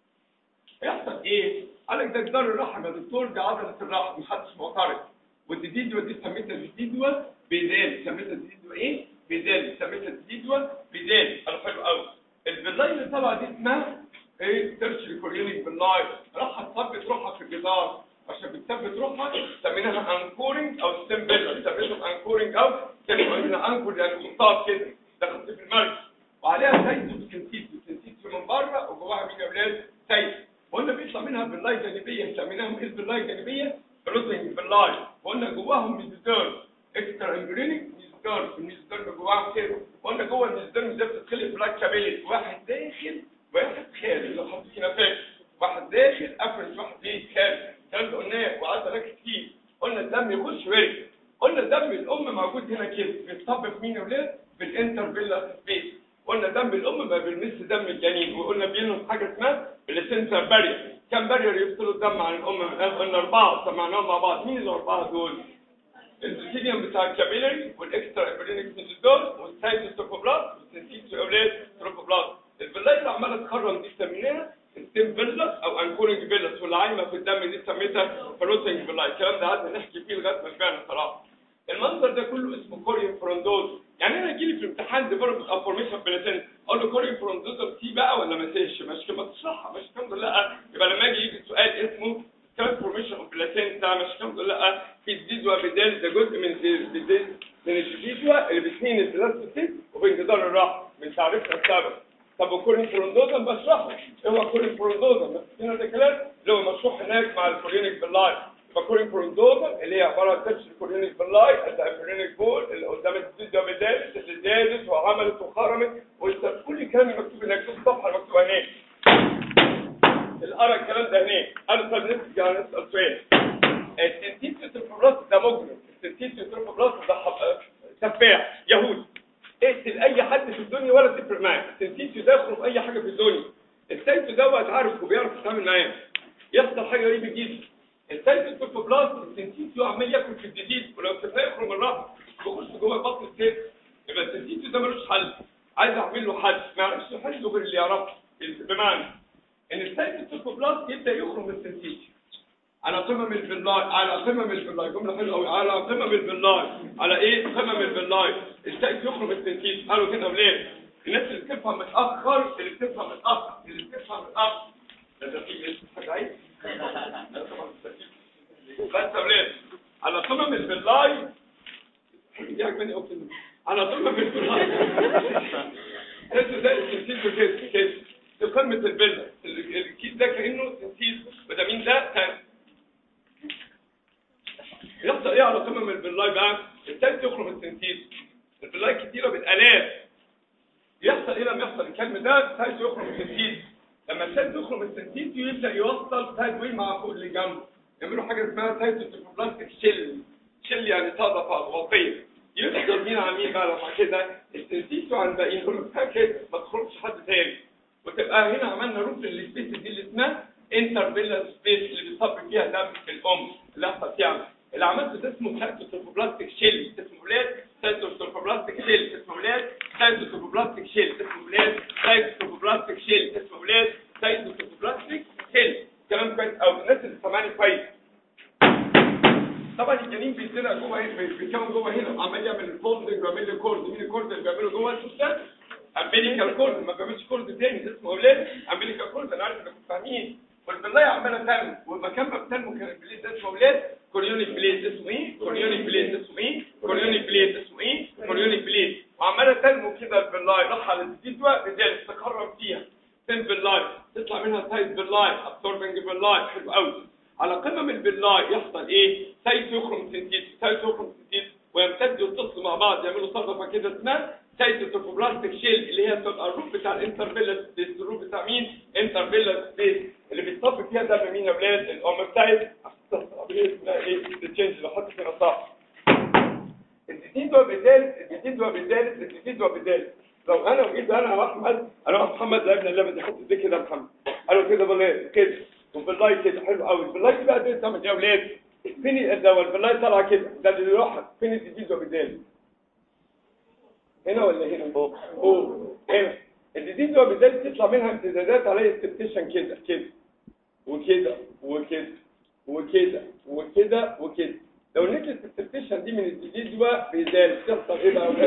يحصل ايه قال لك ده جدار الرحم يا دكتور ده عضله الرحم محدش معترض والديدوا دي سميتها ديدوا بدال سميتها ديدوا ايه بدال سميتها ديدوا بدال انا حلو قوي البلاي اللي طالعه دي اسمها ايه ترشري كوريونيك باللاي راح تثبت روحها في الجدار عشان بتثبت روحها سميناها انكورنج او ستيم بيلر سميتهم انكورنج او ستيم قلنا انكور يعني خطاف كده دخلت في المرج وعليها سايتو بسنتيتو سنتيتو من بره وجواها مين يا اولاد سايتو وقلنا بيطلع منها باللاي جانبيه سميناهم ايه باللاي جانبيه فلوتنج باللاي وقلنا جواهم ميزوديرم اكسترا امبرينيك ميزوديرم الميزوديرم جواهم كده وقلنا جوه الميزوديرم ده بتتخلق بلاك كابيلت واحد داخل واحد خارج لو حطيت هنا فاكر واحد داخل افرج واحد ايه خارج الكلام ده قلناه وقعدنا نركز فيه قلنا الدم يخش ويرجع قلنا دم الام موجود هنا كده بيتصب في مين يا ولاد في الانترفيلا سبيس قلنا دم الام ما بيلمس دم الجنين وقلنا بيلمس حاجه اسمها السنسر بارير كم بارير يفصلوا الدم عن الام من الاب قلنا اربعه سمعناهم مع بعض مين الاربعه دول البروتينيوم بتاع الكابيلاري والاكسترا امبرينيك ميزودول والسايتوستروفوبلاست والسنتيتو اولاد ستروفوبلاست الفيلاي اللي عماله تخرم دي سميناها ستيم فيلاس او انكورنج فيلاس واللي عايمه في الدم دي سميتها فلوتنج فيلاي الكلام ده قعدنا نحكي فيه لغايه ما شبعنا صراحه المنظر ده كله اسمه كوريوم فرondوز يعني انا اجي لي في الامتحان ديفلوبمنت او فورميشن بلاتين اقول له كوريوم فرondوز دي بقى ولا ما سيش مش كده تشرحها مش الحمد لله يبقى لما يجي يجي سؤال اسمه ترانسفورميشن اوف بلاتين ده مش الحمد لله في الديزوا بدال ده جزء من بدال من الديزوا اللي بتنين البلاستيك وبين جدار الرحم من تعريفها السبب طب وكورين فرondوزا بشرحه ايه هو كورين فرondوزا بس هنا ده كلام اللي هو مشروح هناك مع الكورينيك باللايف فكورين فرondوزا اللي هي عباره عن تبش الكورينيك باللايف الامبرينيك بول اللي قدام الديزوا بدال اللي زادت وعملت وخرمت كل الكلام المكتوب هناك في الصفحه المكتوبه هناك القرا الكلام ده هناك انا طب نسال يعني نسال سؤال السنتيتيوس الفبراس ده مجرم السنتيتيوس الفبراس ده حب- سفاح يهودي اقتل اي حد في الدنيا ولا تفرق معاه السنتيتيو ده يخرج اي حاجه في الدنيا السايتو دوت عارف وبيعرف يتعامل معاه يحصل حاجه غريبه جدا السايتو الفبراس السنتيتيو عمال ياكل في الجديد ولو سبناه يخرج من الرحم بيخش جوه بطن الست يبقى السنتيتيو ده ملوش حل عايز اعمل له حل ما يعرفش يحله غير اللي يعرفه بمعنى ان السايتو الفبراس يبدا يخرج من السنتيتيو على قمم الفلاي على قمم الفلاي جمله حلوه قوي على قمم الفلاي على ايه قمم الفلاي الشيء يخرج التنكيس قالوا كده وليه الناس اللي بتفهم متاخر اللي بتفهم متاخر اللي بتفهم متاخر ده ده في حد عايز أنا طبعاً مستفيد. بس يا ولاد على قمم الفلاي دي عجباني قوي كلمة. على قمم الفلاي انتوا زي التنكيس كده كده في قمه الفيلا ال- الكيس ده كانه تنكيس وده مين ده كان يحصل ايه على قمم الفيلاي بقى الثالث يخرج من التنكيس الفيلاي كتيره بالالاف يحصل ايه لما يحصل الكلام ده الثالث يخرج من التنكيس لما الثالث يخرج من التنكيس يبدا يوصل سايد واي مع فوق اللي جنبه يعملوا حاجه اسمها سايتوبلاستيك شيل شيل يعني صدفه غطيه يفضل مين على مين بقى لما كده التنكيس عن الباقيين يقول لك كده ما تخرجش حد تاني وتبقى هنا عملنا روت للسبيس دي اللي اسمها انترفيلا سبيس اللي بيصب فيها دم في الام اللي حصل فيها اللي عملته ده اسمه سايتوتروفوبلاستيك شيل اسمه ولاد سايتوتروفوبلاستيك شيل اسمه ولاد سايتوتروفوبلاستيك شيل اسمه ولاد سايتوتروفوبلاستيك شيل اسمه ولاد سايتوتروفوبلاستيك شيل كلام كويس قوي الناس اللي سامعاني كويس طبعا الجنين بيتزرع جوه هنا بيتكون جوه هنا عمال يعمل الفولدنج ويعمل لي كورد مين الكورد اللي بيعمله جوه السوستات امبليكال كورد ما بيعملش كورد تاني اسمه اولاد امبليكال كورد انا عارف انكم فاهمين والبلايه عماله تنمو والمكان ما بتنمو كان البليد ده اسمه اولاد كوريونيك بليد اسمه ايه كوريونيك بليد اسمه ايه كوريونيك بليد اسمه ايه كوريونيك بليد وعماله تنمو كده البلايه راح على الجدوى بدال تقرب فيها تم باللاي تطلع منها سايد باللاي ابسوربنج باللاي حلو قوي على قمم البلاي يحصل ايه سايت يخرج من سنتيت سايت يخرج من سنتيت ويمتدوا يتصلوا مع بعض يعملوا صدفه كده اسمها سايتوتروفوبلاستيك شيل اللي هي بتبقى الروب بتاع الانترفيلا سبيس الروب بتاع مين انترفيلا سبيس اللي بيتصب فيها دم مين يا ولاد الام بتاعت اسمها ايه التشينج لو حط فينا صح الجديد وبالذات الجديد وبالذات الجديد وبالذات لو انا وجيت انا واحمد انا ومحمد لعبنا اللعبه دي حط ايديك كده يا محمد قالوا كده بالله كده وبالله كده حلو قوي بالله دي بقى دي تعمل يا ولاد فين ده بالله طالعه كده ده اللي يروح فين الجديد وبالذات هنا ولا هنا فوق فوق هنا الجديد وبالذات تطلع منها امتدادات على استبتيشن كده كده وكده وكده وكده وكده وكده لو نزلت السبتيشن دي من الجديد بقى بيزال تحصل ايه بقى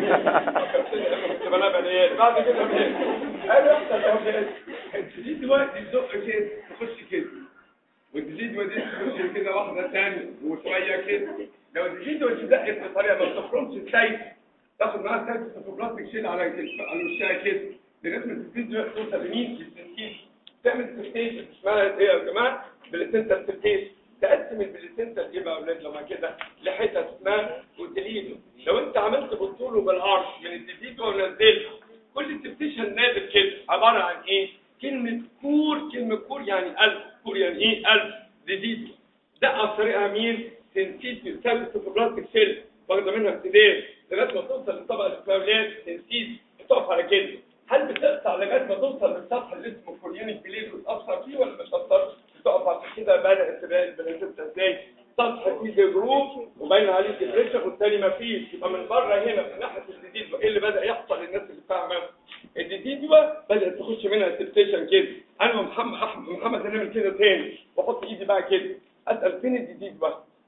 بقى بعد كده بقى قال يحصل يا ولاد الجديد بقى تزق كده تخش كده والجديد ما دي تخش كده واحده ثانيه وشويه كده لو الجديد وتزقت بطريقه ما بتخرجش السيف تاخد معاها سيف سيتوبلاستيك شيل على كده على وشها كده لغايه ما الجديد توصل لمين للسنتيز تعمل سبتيشن اسمها ايه يا جماعه بالسنتر سبتيشن تقسم البلاسنتا لايه بقى يا اولاد لما كده لحتت اسمها كوتيليدو لو انت عملت بالطول وبالعرض من الديديدو ونزلت كل سبتيشن نازل كده عباره عن ايه كلمه كور كلمه كور يعني ألف كور يعني ايه ألف ديديدو ده عن طريقها مين سنسيتيو ثابت في بلاستيك سيل واخده منها امتداد لغايه ما توصل للطبقه اللي اسمها ولاد سنسيت بتقف على كده هل بتقطع لغايه ما توصل للسطح اللي اسمه كوريونيك بليد وتاثر فيه ولا ما تاثرش بتقف على كده بدات تبان البلاسنتا ازاي سطح فيه جروب وباين عليه ديبريشن والتاني ما فيش يبقى من بره هنا من ناحيه الديديدوا ايه اللي بدا يحصل للناس اللي فاهمه الديديدوا بدات تخش منها سبتيشن كده انا ومحمد احمد محمد هنعمل كده تاني واحط ايدي بقى كده اسال فين الديديدوا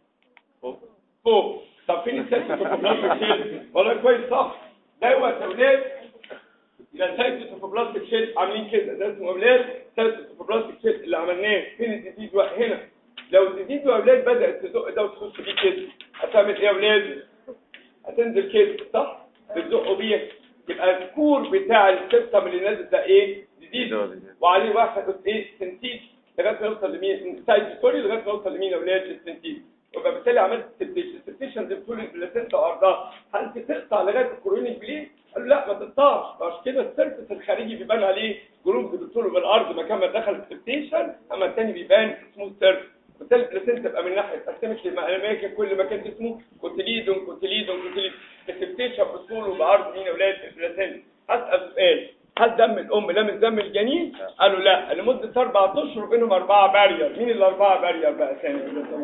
فوق طب فين السيتوبلازميك شيل والله كويس صح ده هو توليد ده سيتوبلازميك شيل عاملين كده ده اسمه اولاد سيتوبلازميك شيل اللي عملناه فين الديديدوا هنا لو الديديدوا يا اولاد بدات تزق ده وتخش بيه كده هتعمل ايه يا اولاد هتنزل كده صح بتزقوا بيه يبقى الكور بتاع السيستم اللي نازل ده ايه ديديدو وعليه واحد ايه سنتيت لغايه ما يوصل لمين سايد سوري لغايه ما يوصل لمين يا اولاد السنتيت يبقى بالتالي عملت سبتيشن السبتيشن دي بتقول البلاسنتا وارضها هل بتقطع لغايه الكورونيك بليد قالوا لا ما تقطعش عشان كده السيرفس الخارجي بيبان عليه جروب بالطول بالارض مكان ما دخل السبتيشن اما الثاني بيبان اسمه سيرفس بالتالي البلاسنتا تبقى من ناحيه اتقسمت لاماكن كل مكان اسمه كوتيليدون كوتيليدون كوتيليدون السبتيشن بالطول وبعرض مين يا اولاد البلاسنتا هسال سؤال هل دم الام لامس دم الجنين قالوا لا لمده اربع اشهر بينهم اربعه بارير مين الاربعه بارير بقى ثاني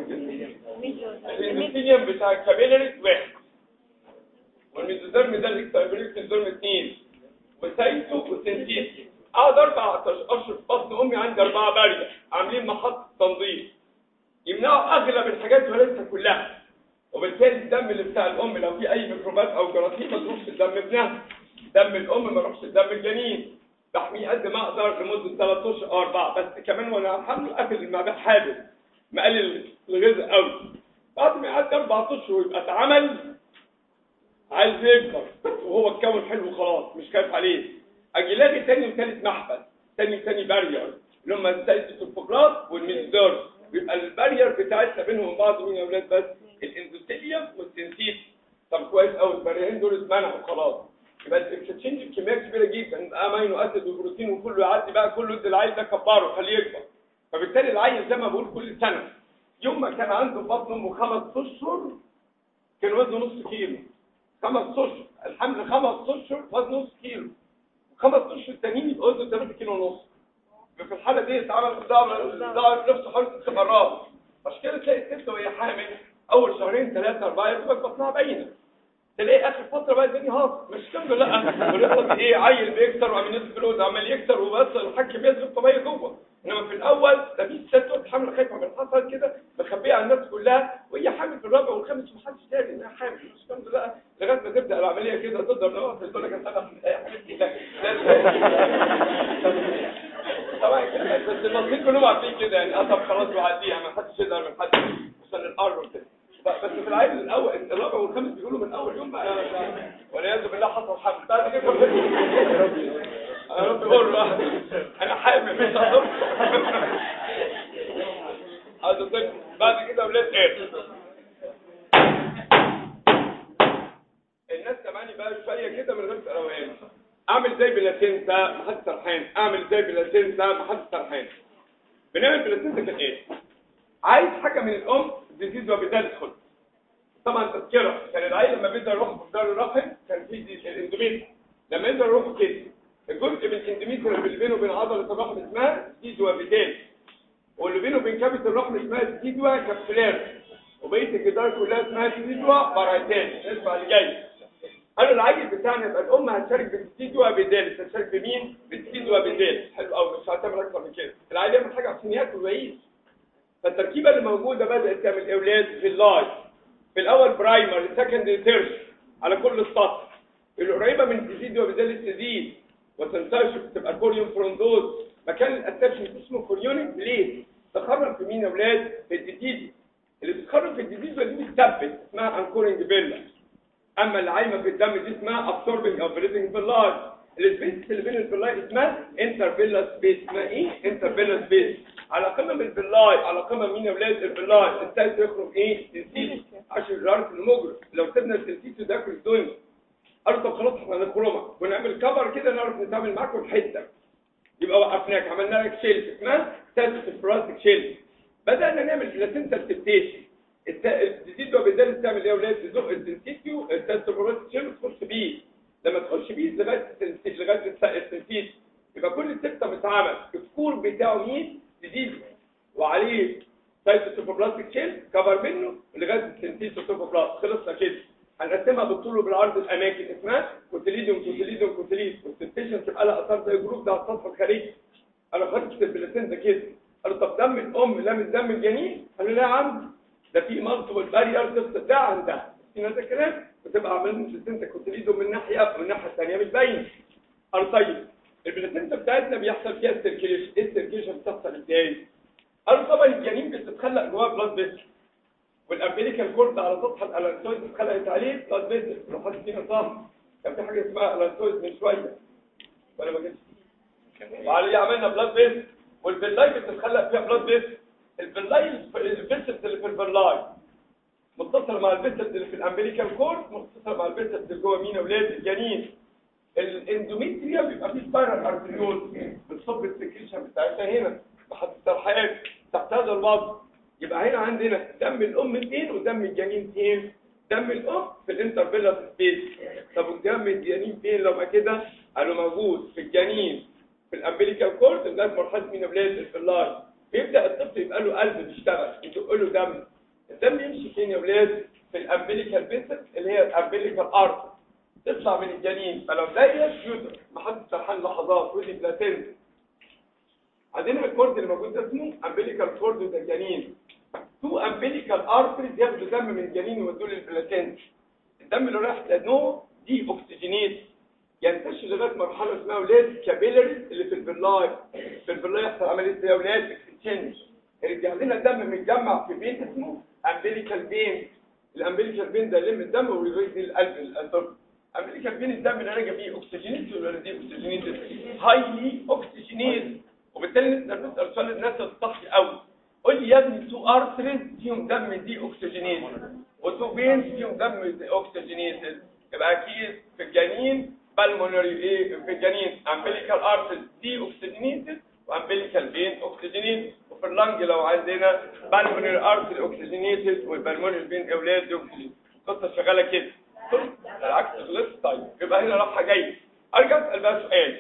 الاندوثيليوم بتاع الكابيلاريز واحد والميزوديرم ده الاكتابيليك سندروم اثنين وسايتو وسنتيس اقعد اربع اشهر في بطن امي عندي اربعه بارير عاملين محطه تنظيف يمنعوا اغلب الحاجات وليس كلها وبالتالي الدم اللي بتاع الام لو في اي ميكروبات او جراثيم ما تروحش الدم ابنها دم الام ما يروحش دم الجنين بحميه قد ما اقدر لمده 3 اشهر او 4 بس كمان وانا حامل اكل المعده حابب مقلل الغذاء قوي بعد ما يعدي اربع اشهر ويبقى اتعمل عايز يكبر وهو اتكون حلو خلاص مش خايف عليه اجي لاغي تاني وثالث محبس تاني تاني بارير اللي هم السيتوفوبلاست والميزوديرم بيبقى البارير بتاعتنا بينهم وبين بعض مين يا اولاد بس الاندوثيليوم والسنتيت طب كويس قوي الباريرين دول اتمنعوا خلاص يبقى الاكستشينج الكميه كبيره جدا امينو اسيد وبروتين وكله يعدي بقى كله ادي العيل ده كبره خليه يكبر فبالتالي العيل زي ما بقول كل سنه يوم ما كان عنده في بطن امه خمس اشهر كان وزنه نص كيلو خمس اشهر الحمل خمس اشهر وزنه نص كيلو خمس اشهر التانيين يبقى وزنه 3 كيلو ونص في الحاله دي اتعمل ضاعف نفسه حوالي ست مرات عشان كده تلاقي الست وهي حامل اول شهرين ثلاثه اربعه يبقى بطنها باينه تلاقي اخر فتره بقى الدنيا هاص مش كده لا ولسه ايه عيل بيكتر وعمال ينزل فلوس عمال يكتر وبس الحك بينزل طبيعي جوه انما في الاول ده في ست وقت حامل خايفه من حصل كده مخبيه على الناس كلها وهي حامل في الرابع والخامس ومحدش داري انها حامل مش كده لا لغايه ما تبدا العمليه كده تضرب نفس تقول لك انا يا حبيبتي لا طبعا كده بس المصريين كلهم عارفين كده يعني اه طب خلاص بعديها ما حدش يقدر من حد عشان القرب كده بس في العيد الاول الرابع والخامس بيقولوا من اول يوم بقى والعياذ بالله حصل حمل بعد كده يا رب قول له انا حامل مش هضر هذا بعد كده ولاد ايه الناس سامعني بقى شويه كده من غير روقان اعمل زي بلاتينتا محدش سرحان اعمل زي بلاتينتا محدش سرحان بنعمل بلاتينتا كان ايه عايز حاجه من الام ديزيز وبدال تدخل طبعا تذكره كان العيل لما بيقدر يروح في دار الرحم كان في الاندوميتر لما يقدر يروح كده الجزء من الاندوميتر اللي بينه وبين عضله الرحم اسمها ديزوا بدال واللي بينه وبين كبد الرحم اسمها ديزوا كابسولار وبقيه الجدار كلها اسمها ديزوا بارايتال نسمع اللي جاي قالوا العيل بتاعنا يبقى الام هتشارك بالديزوا بدال هتشارك بمين بالديزوا بدال حلو قوي مش هتعمل اكتر من كده العيل يعمل حاجه عشان ياكل ويعيش فالتركيبه اللي موجوده بدات تعمل اولاد في اللايف في الاول برايمر سكندري تيرش على كل السطح القريبه من الجديد وبذلك تزيد وتنتشر تبقى كوريون فرونزوز مكان الاتاشن اسمه كوريونيك ليه تخرج في مين يا اولاد في الجديد اللي بتتخرج في الجديد دي بتثبت اسمها انكورنج بيلا اما اللي عايمه في الدم دي اسمها ابسوربنج او بريزنج باللايف السبيس اللي بين البلاي اسمها انترفيلا سبيس اسمها ايه انترفيلا سبيس على قمم البلاي على القمه مين يا ولاد البلاي الثالث يخرج ايه السيسي عشان الارض المجرم لو سيبنا السيسي ده في الدنيا قالوا طب خلاص احنا هنخرمها ونعمل كفر كده نعرف نتعامل معاكم في حته يبقى وقفناك عملنا لك شيلف اسمها تست البلاستيك شيلف بدانا نعمل بلاسنتا تبتيشن الجديد وبالتالي تعمل ايه يا ولاد تزق السنسيتيو التست البلاستيك شيلف تخش بيه لما تخش بيه لغايه السنسيت لغايه السنسيت يبقى كل سيستم اتعمل الكور بتاعه مين جديد وعليه سايت السوبربلاستيك شيل كفر منه لغايه السنسيت السوبربلاست خلصنا كده هنقسمها بالطول وبالعرض الاماكن اسمها كوتيليديوم كوتيليديوم كوتيليد والسنسيشن تبقى لها اثار زي الجروب ده على السطح الخارجي انا خدت البلاسنتا كده قالوا طب دم الام لا من دم الجنين قالوا لا يا عم ده في مالتيبل بارير تفصل ده عن ده في ناس الكلام وتبقى عاملين البلاسنتا كوتيليديوم من ناحيه ومن الناحيه الثانيه مش باين قالوا طيب البلاسنتا بتاعتنا بيحصل فيها السيركيليشن ايه السيركيليشن بتحصل ازاي قالوا طبعا الجنين بتتخلق جواه بلاد فيسل والامبليكال كورد على سطح الالانتويد اتخلقت عليه بلاد فيسل لو حد فينا صح كان في حاجه اسمها الانتويد من شويه ولا ما كانش وعليه عملنا بلاد فيسل والبلاي بتتخلق فيها بلاد فيسل البلاي الفيسل اللي في البلاي متصل مع الفيسل اللي في الامبليكال كورد متصل مع الفيسل اللي جوه مين اولاد الجنين الاندوميتريا بيبقى فيه سبايرال ارتريول بتصب السكريشن بتاعتها هنا بحط الحياه تحت هذا الوضع يبقى هنا عندنا دم الام فين ودم الجنين فين دم الام في الانترفيلر سبيس طب ودم الجنين فين لو ما كده قالوا موجود في الجنين في الامبليكال كورد لغايه مرحله من اولاد الفلاي بيبدا الطفل يبقى له قلب بيشتغل يدق له دم الدم يمشي فين يا اولاد في الامبليكال فيسل اللي هي الامبليكال ارت تطلع من الجنين فلو ضيق يوتر محدش سرحان لحظات ودي بلاتنت عندنا الكورد اللي موجود ده اسمه امبليكال كورد وده الجنين تو امبليكال ارتريز ياخدوا دم من الجنين يودوه للبلاتنت الدم اللي رايح لانه دي اوكسجينيت ينتشر لغايه مرحله اسمها ولاد كابيلاريز اللي في البلاي في البلاي يحصل عمليه ايه يا ولاد اكسشينج يرجع لنا دم متجمع في بين اسمه امبليكال بين الامبليكال بين ده يلم الدم ويوديه للقلب الطفل امريكا فين الدم اللي راجع فيه اوكسجينيت ولا دي اوكسجينيت هايلي اوكسجينيت وبالتالي نقدر نسال سؤال الناس الصحي قوي قول لي يا ابني تو ارتريز فيهم دم دي اوكسجينيت وتو فينز فيهم دم دي اوكسجينيت يبقى اكيد في الجنين بالمونري ايه في الجنين امبليكال ارتريز دي اوكسجينيت وامبليكال فين اوكسجينيت وفي اللنج لو عندنا بالمونري ارتري اوكسجينيت والبالمونري فين اولاد دي اوكسجينيت القصه شغاله كده العكس غلط طيب يبقى هنا راحه جايه ارجع اسال بقى سؤال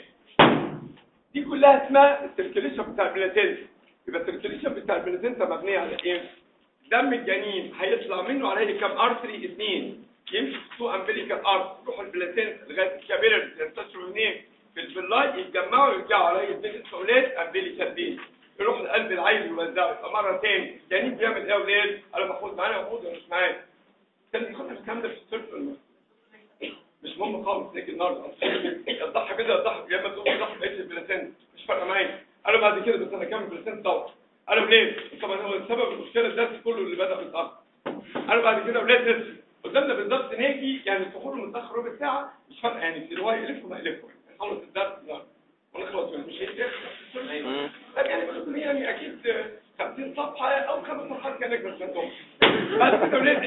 دي كلها اسمها السيركيليشن بتاع البلاتينتا يبقى السيركيليشن بتاع البلاتينتا مبنيه على ايه دم الجنين هيطلع منه عليه كام ارتري اثنين يمشي في سوق امبليكال ارت يروح البلاتينتا لغايه الكابيلر ينتشروا هناك في البلاي يتجمعوا يرجعوا عليه اثنين اولاد امبليكال بين يروح القلب العيل يوزعه يبقى مره ثاني الجنين بيعمل ايه يا اولاد انا محمود معانا محمود ولا مش معايا كان بيخاطر الكلام ده في السيرف ولا مش مهم خالص ليك النهارده يضحي كده يضحي يا اما تقوم يضحي بقيه البلاسنت مش فارقه معايا انا بعد كده بس انا كامل بلاسنت طبعا انا ولاد طبعا هو السبب المشكله الدرس كله اللي بدا متاخر انا بعد كده ولاد نفسي قدامنا بالظبط ناجي يعني الدخول متاخر ربع ساعه مش فارقه يعني في روايه يلف وما يلف نخلص الدرس النهارده ونخلص منه مش هيتاخر طب يعني بس يعني اكيد 50 صفحه او خمس صفحات كانك بس بعد كده ولاد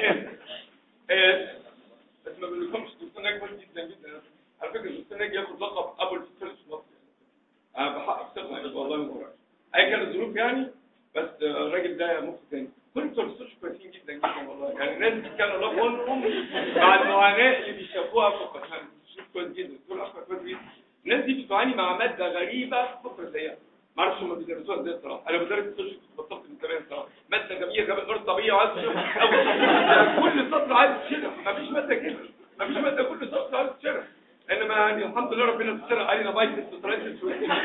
ايه بس ما بنقولكمش دكتور ناجي كويس جدا جدا على فكره الدكتور ناجي ياخد لقب ابو الفيلس في مصر انا بحقق ثقه والله من وراك اي كانت الظروف يعني بس الراجل ده مخ تاني كل بتوع السوشيال كويسين جدا جدا والله يعني الناس بتتكلم الله يقولهم مع المعاناه اللي بيشافوها في القسم كويس جدا دول اخر كويس جدا الناس دي بتعاني مع ماده غريبه فكره زيها ما اعرفش هم بيدرسوها ازاي الصراحه انا بدرس السوشيال كنت بطلت من زمان الصراحه ماده جميله جميله غير طبيعيه وعايز تشرح قوي كل سطر عايز تشرح مفيش ماده كده مفيش ماده كل سطر عايز تشرح انما يعني الحمد لله ربنا ستر علينا بايتس وترايتس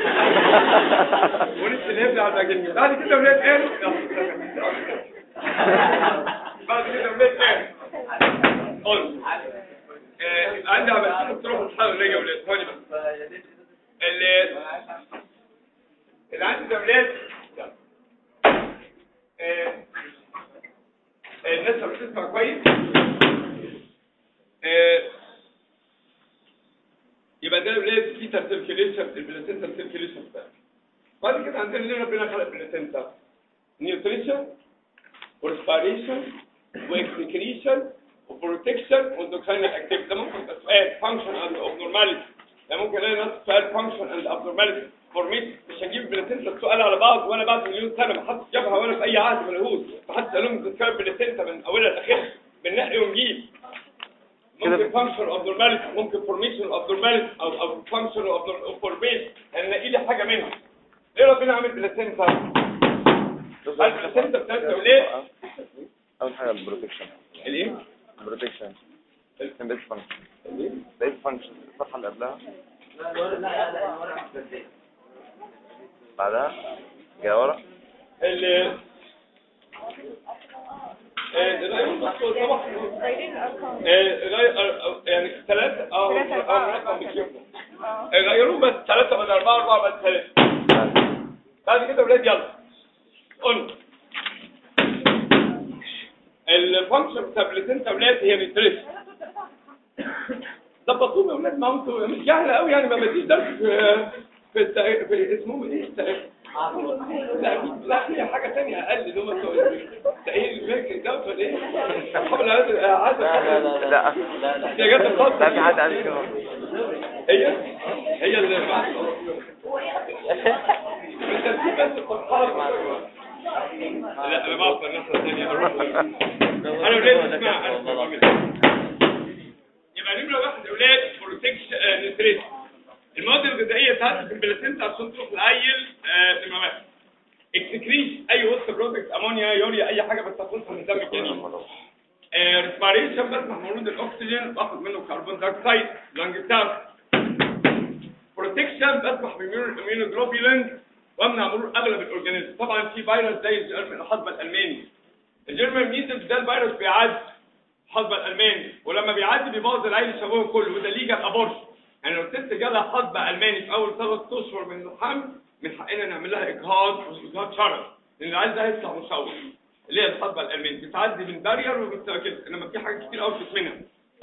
ولسه اللي يبدا على جنبي بعد كده ولاد قالوا بعد كده ولاد قالوا قلت يبقى عندي عملتين تروحوا الحلقه اللي يا ولاد ثواني بس اللي اللي عندي ده ولاد الناس اللي بتسمع كويس يبقى ده ولاد في سيركيليشن البلاتينتا سيركيليشن بتاعك بعد كده عندنا ليه ربنا خلق البلاتينتا نيوتريشن وريسبيريشن واكسكريشن وبروتكشن واندوكراين اكتيفيتي ده ممكن يبقى سؤال فانكشن اند ابنورماليتي ده ممكن الاقي نفس سؤال فانكشن اند ابنورماليتي فورميت مش هجيب بلاتينتا السؤال على بعض وانا بعد مليون سنه ما حدش جابها ولا في اي عهد من العهود ما حدش قال لهم تذكر بلاتينتا من اولها لاخرها بننقي ونجيب ممكن فانكشن ابنورماليتي ممكن فورميشن ابنورماليتي او او فانكشن فورميشن هنلاقي لي حاجه منها ليه ربنا عامل بلاتينتا البلاتينتا بتاعتها وليه اول حاجه البروتكشن الايه البروتكشن البيس فانكشن البيس فانكشن الصفحه اللي قبلها بعدها جاي ورا ال الغير طبعا قايلين الارقام غير يعني ثلاثة اه ثلاثة، اه أربعة. رقم بتجيبهم اه غيروه بس ثلاثة بدل أربعة أربعة بدل ثلاثة بعد كده ولاد يلا قلنا الفانكشن بتاع البلاتينتا ولاد هي نيوتريشن ظبطوهم يا ولاد ما هو انتوا مش جاهله قوي يعني ما بديش درس في في, التاريخ- في اسمه ايه التاريخ لا أكيد لا في حاجه ثانيه اقل اللي هم بتوع التأهيل الفكري ده ولا ايه؟ قبل هذا هذا لا لا لا لا يا جت الخط لا في حد قال كده هي هي اللي بالترتيب بس الصفحات لا انا بعرف الناحيه الثانيه اروح انا ولاد اسمع أنا. يبقى نمره واحد يا اولاد بروتكشن نيوتريشن المواد الغذائيه بتاعت البلاتينتا عشان تروح لعيل آه، نمره واحد اكسكريش اي وسط برودكت امونيا يوريا اي حاجه بتاخدها من الدم الجنين ريسبيريشن بسمح مرود الاكسجين باخد منه كربون دايوكسيد لانج بتاعه بروتكشن بسمح بالاميونوجلوبولين وامنع مرور اغلب الاورجانيزم طبعا في فيروس زي الجرم- الحصبه الالماني الجيرمان ميزلز ده الفيروس بيعدي الحصبه الالماني ولما بيعدي بيبوظ العيل الشباب كله وده ليه جاب ابورشن يعني لو الست جالها حصبه الماني في اول ثلاث اشهر من الحمل من حقنا نعمل لها اجهاض واجهاض شرعي لان العيل ده هيطلع مشوه اللي هي الحصبه الالماني بتعدي من بارير وبتبقى كده انما في حاجات كتير قوي منها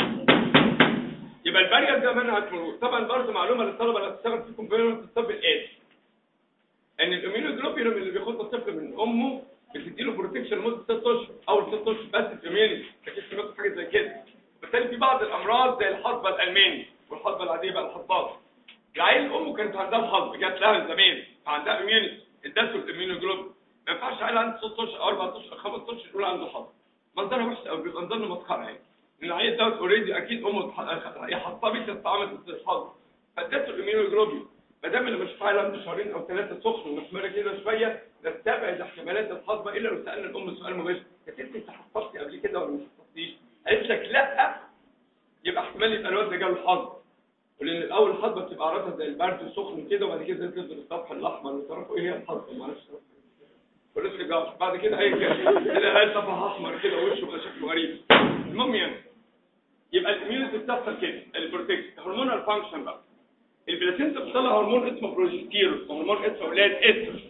يبقى البارير ده منها مرور طبعا برضه معلومه للطلبه اللي هتشتغل في كومبيوتر الطب الآتي ان الاميونوجلوبولين اللي بياخدها الطفل من امه بتديله بروتكشن لمده 6 اشهر اول 6 اشهر بس في اميونيتي اكيد سمعتوا حاجه زي كده بالتالي في بعض الامراض زي الحصبه الالماني والحصبه العاديه بقى الحصبات العيل امه كانت عندها الحصبه جات لها من زمان فعندها اميونيتي ادته الاميونوجلوبولين ما ينفعش عيل عنده 6 اشهر او 4 اشهر 5 اشهر يقول عنده حصبه منظرها وحش قوي بيبقى منظرنا مسخره يعني ان العيل ده اوريدي اكيد امه اتح- هي حصبت استعملت الحصبه فادته الاميونوجلوبولين ما دام اللي مش فاعل عنده شهرين او ثلاثه سخن ومحمره كده شويه نستبعد احتمالات الحصبه الا لو سالنا الام سؤال مباشر يا ست انت حصبتي قبل كده ولا مش حصبتيش؟ قالت لك لا يبقى احتمال يبقى الواد ده جاله الحصبه ولان الاول الحصبه بتبقى عرضها زي البرد وسخن كده وبعد كده تنزل السطح الاحمر وتعرفوا ايه هي الحصبه معلش ولسه جاش بعد كده هي كده تلاقي صفحه احمر كده وشه بقى شكله غريب المهم يعني يبقى الاميونيتي بتحصل كده البروتكشن هرمونال فانكشن بقى البلاتينتا بتطلع هرمون اسمه بروجستيرون وهرمون اسمه اولاد استروجين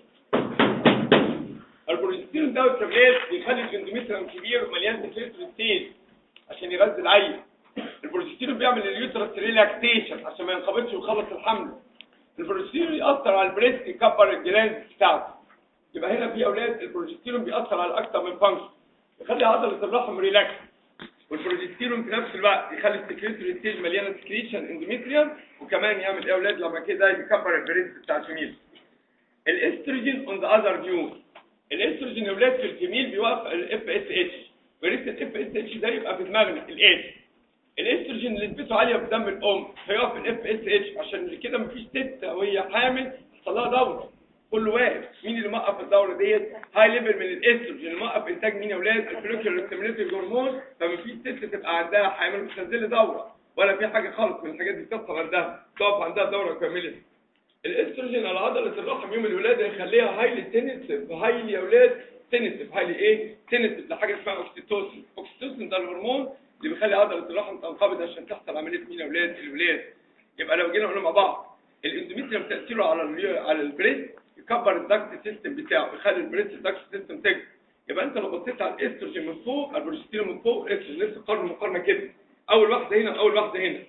البروجستيرون ده كبلاد بيخلي الاندوميتريوم كبير ومليان بكليتروستين عشان يغذي العيل البروجستيرون بيعمل اليوترس ريلاكتيشن عشان ما ينقبضش ويخلص الحمل البروجستيرون يأثر على البريست يكبر الجلاند بتاعته يبقى هنا في اولاد البروجستيرون بيأثر على اكتر من فانكشن يخلي عضله الرحم ريلاكس والبروجستيرون في نفس الوقت يخلي السكريتوري ستيج مليانه سكريشن اندوميتريوم وكمان يعمل ايه يا اولاد لما كده يكبر البريست بتاع الفيميل الاستروجين اون ذا اذر فيو الاستروجين يا اولاد في الفيميل بيوقف الاف اس اتش وريت الاف اس اتش ده يبقى في دماغنا الاس الاستروجين اللي نسبته عاليه في دم الام هيقف الاف اس اتش عشان كده مفيش ست وهي حامل يحصل لها دوره كله واقف مين اللي موقف الدوره ديت هاي ليفل من الاستروجين اللي موقف انتاج مين يا اولاد الفوليكولر ستيموليتنج هرمون فمفيش ست تبقى عندها حامل مش تنزل دوره ولا في حاجه خالص من الحاجات دي بتحصل عندها تقف عندها دوره كامله الاستروجين على عضله الرحم يوم الولاده يخليها هايلي سينيتيف هايلي يا اولاد سينيتيف هايلي ايه سينيتيف لحاجه اسمها اوكسيتوسين اوكسيتوسين ده الهرمون اللي بيخلي عضله الرحم تنقبض عشان تحصل عمليه مين يا اولاد الولاد يبقى لو جينا قلنا مع بعض الاندوميتريوم تاثيره على ال على البريست يكبر الدكت سيستم بتاعه يخلي البريست الدكت سيستم تكبر يبقى انت لو بصيت على الاستروجين من فوق البروجستيرون من فوق الاستروجين نفس القرن مقارنه كده اول واحده هنا اول واحده هنا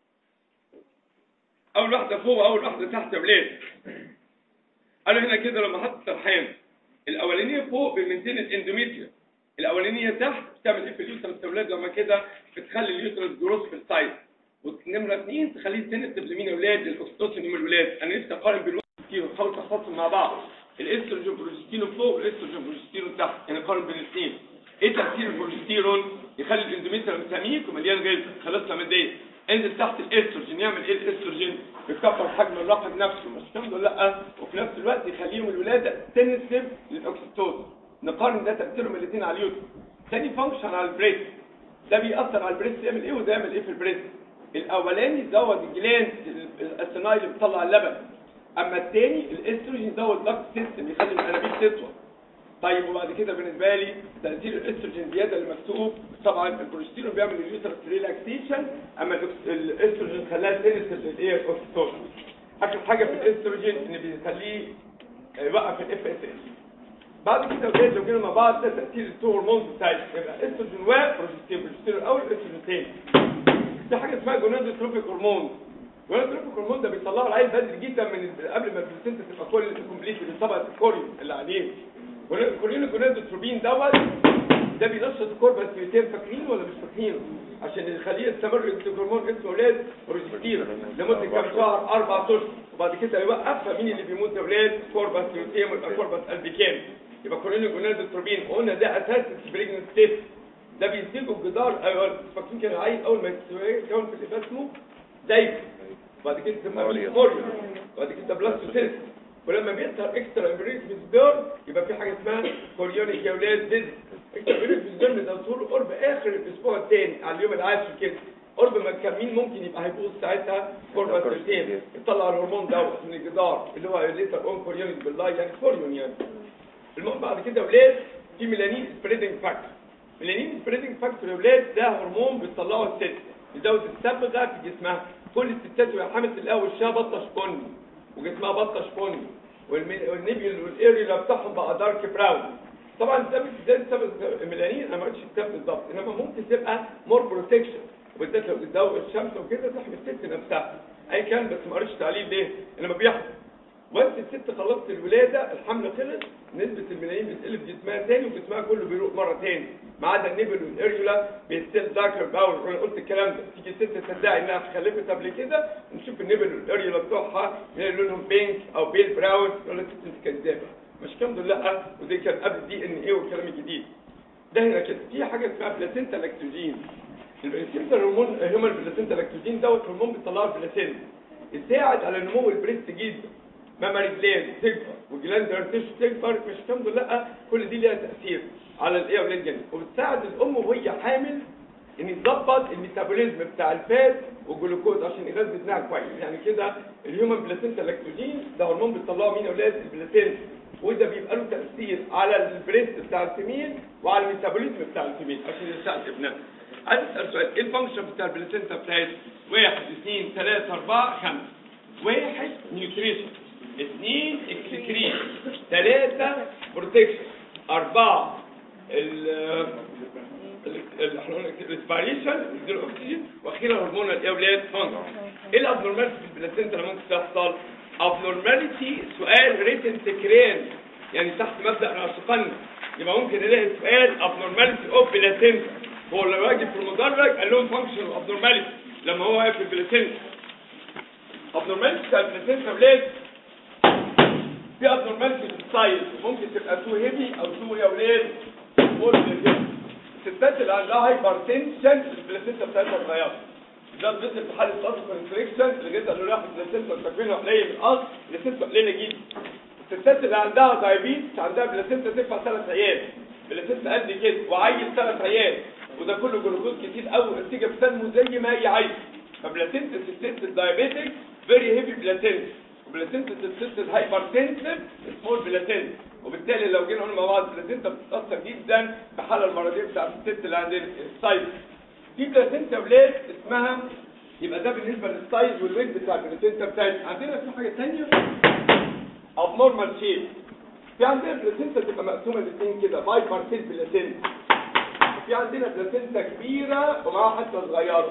اول واحده فوق اول واحده تحت يا ولاد قالوا هنا كده لما حط سرحان الاولانيه فوق بمنتين الاندوميتريوم الاولانيه تحت بتعمل ايه في اليوترس يا اولاد لما كده بتخلي اليوترس جروس في السايز ونمره اثنين تخليه سنسيتيف لمين يا اولاد الاكسيتوسين يوم الولاد انا نفسي اقارن بين الوستيرون حاول تحفظهم مع بعض الاستروجين بروجستيرون فوق والاستروجين بروجستيرون تحت يعني قارن بين الاثنين ايه تاثير البروجستيرون يخلي الاندوميتريوم سميك ومليان غيظ خلاص ماديه انزل تحت الاستروجين يعمل ايه الاستروجين بيكبر حجم الرقم نفسه مش الحمد لا وفي نفس الوقت يخليهم الولاده سنسيتيف للاكسيتوسين نقارن ده تاثيرهم الاثنين على اليوتيوب ثاني فانكشن على البريست ده بيأثر على البريست يعمل ايه وده يعمل ايه في البريست الاولاني يزود الجلاند الاسينايل اللي بتطلع اللبن اما الثاني الاستروجين يزود ضغط سيستم يخلي الانابيب تطول طيب وبعد كده بالنسبه لي تاثير الاستروجين زياده اللي مكتوب طبعا البروجستيرون بيعمل اليوترس ريلاكسيشن اما الأكس- الاستروجين خلاها سينستيف للايه الاوكسيتوسين اخر حاجه في الاستروجين ان بيخليه يوقف الاف اس اس بعد كده ولاد لو جينا مع بعض ده تاثير التو هرمونز بتاعتي يبقى استروجين وبروجستيرون بروجستيرون الاول الاستروجين الثاني في حاجه اسمها جونادوتروبيك هرمون جونادوتروبيك هرمون ده بيطلعه العيل بدري جدا من قبل ما البلاسينتا تبقى كل كومبليت من طبقه الكوريوم اللي عليه كوريون جونادوتروبين دوت ده بينشط الكوربس بيتم فاكرينه ولا مش فاكرينه عشان يخليه يستمر ينتج هرمون اسمه اولاد بروجستيرون لمده كام شهر اربع اشهر وبعد كده يوقف فمين اللي بيموت يا اولاد كوربس يوتيم يبقى كوربس قلب كامل يبقى كوريون جونادوتروبين قلنا ده اساس البريجننت ستيت ده بينتجوا الجدار ايوه فاكرين كان العيل اول ما يتكون في اللي اسمه دايب وبعد كده تسمى موريا. موريا وبعد كده بلاستوسيس ولما بيظهر اكسترا امبريك بيزدار يبقى في حاجه اسمها كوريونيك يا اولاد ديز اكسترا امبريك بيزدار ده طول قرب اخر الاسبوع الثاني على اليوم العاشر كده قرب ما كان مين ممكن يبقى هيبوظ ساعتها قرب الثلثين يطلع الهرمون دوت من الجدار اللي هو ليتر اون كوريونيك بالله يعني كوريون يعني المهم بعد كده يا ولاد في ميلانين سبريدنج فاكتور ميلانين سبريدنج فاكتور يا ولاد ده هرمون بتطلعه الست يزود الصبغه في جسمها كل الستات وهي حامل تلاقيها وشها بطش بني وجسمها بطش بني والمي- والنبيل والاريولا بتاعهم بقى دارك براون طبعا السبب ده سبب الميلانين انا ما قلتش الكتاب بالظبط انما ممكن تبقى مور بروتكشن وبالذات لو بتزود الشمس وكده تحمي الست نفسها اي كان بس ما قريتش تعليل ليه انما بيحصل وانت الست خلصت الولاده الحمل خلص نسبه الملايين بتقل في جسمها تاني وجسمها كله بيروق مره تاني ما عدا النبل والاريولا بيستيل داكر باور وانا قلت الكلام ده تيجي الست تدعي انها خلفت قبل كده نشوف النبل والاريولا بتوعها يلاقي لونهم بينك او بيل براون يقول لك انت كذابه مش الكلام ده لا ودي كان قبل دي ان ايه والكلام الجديد ده هنا كده في حاجه اسمها بلاسينتا لاكتوجين البلاسينتا هرمون هيومن بلاسينتا لاكتوجين دوت هرمون بيطلعه البلاسينتا يساعد على نمو البريست جدا ماماري جلاند تكبر وجلاندر تيشو تكبر مش الكلام ده لا كل دي ليها تاثير على الايه اولاد جنين وبتساعد الام وهي حامل ان يظبط الميتابوليزم بتاع الفات والجلوكوز عشان يغذي ابنها كويس يعني كده الهيومن بلاسينتا لاكتوجين ده هرمون بيطلعه مين يا اولاد البلاسينتا وده بيبقى له تاثير على البريست بتاع الفيميل وعلى الميتابوليزم بتاع الفيميل عشان يساعد ابنها عايز اسال سؤال ايه الفانكشن بتاع البلاسينتا بتاعت واحد اثنين ثلاثة أربعة خمسة واحد نيوتريشن اثنين اكسكريشن ثلاثة بروتكشن أربعة ال ال- احنا قلنا الاسبيريشن الاكسجين واخيرا هرمون الاولاد فانكشن ايه الابنورماليتي في البلاسينتا اللي ممكن تحصل ابنورماليتي سؤال ريتن سكرين يعني تحت مبدا راسخن يبقى ممكن نلاقي سؤال ابنورماليتي اوف بلاسينتا هو لما واجي في المدرج قال لهم فانكشن ابنورماليتي لما هو واقف في البلاسينتا ابنورماليتي بتاع البلاسينتا ولاد في ابنورماليتي في السايز ممكن تبقى تو هيفي او تو يا ولاد فول الستات اللي عندها هايبرتنشن البلاسينتا بتاعتها صغيره ده بيصل في حاله اصل كونستريكشن لغايه قالوا لها البلاسينتا تكوينها قليل من الاصل البلاسينتا قليله جدا الستات اللي عندها دايابيتس عندها بلاسينتا تنفع ثلاث عيال بلاسينتا قد كده وعيل ثلاث عيال وده كله جلوكوز كتير قوي والنتيجه بتنمو زي ما هي عايزه فبلاسينتا الست الدايابيتك فيري هيفي بلاسينتا وبلاسينتا الست الهايبرتنسيف سمول بلاسينتا وبالتالي لو جينا قلنا مع بعض البلاسينتا بتتاثر جدا بحاله المرضيه بتاعت الست اللي عندنا السايز في بلاسينتا ولاد اسمها يبقى ده بالنسبه للسايز والويت بتاع البلاسينتا بتاعتنا عندنا في حاجه ثانيه ابنورمال شيب في عندنا بلاسينتا تبقى مقسومه الاثنين كده باي بارتيل بلاسينتا في عندنا بلاسينتا كبيره ومعاها حته صغيره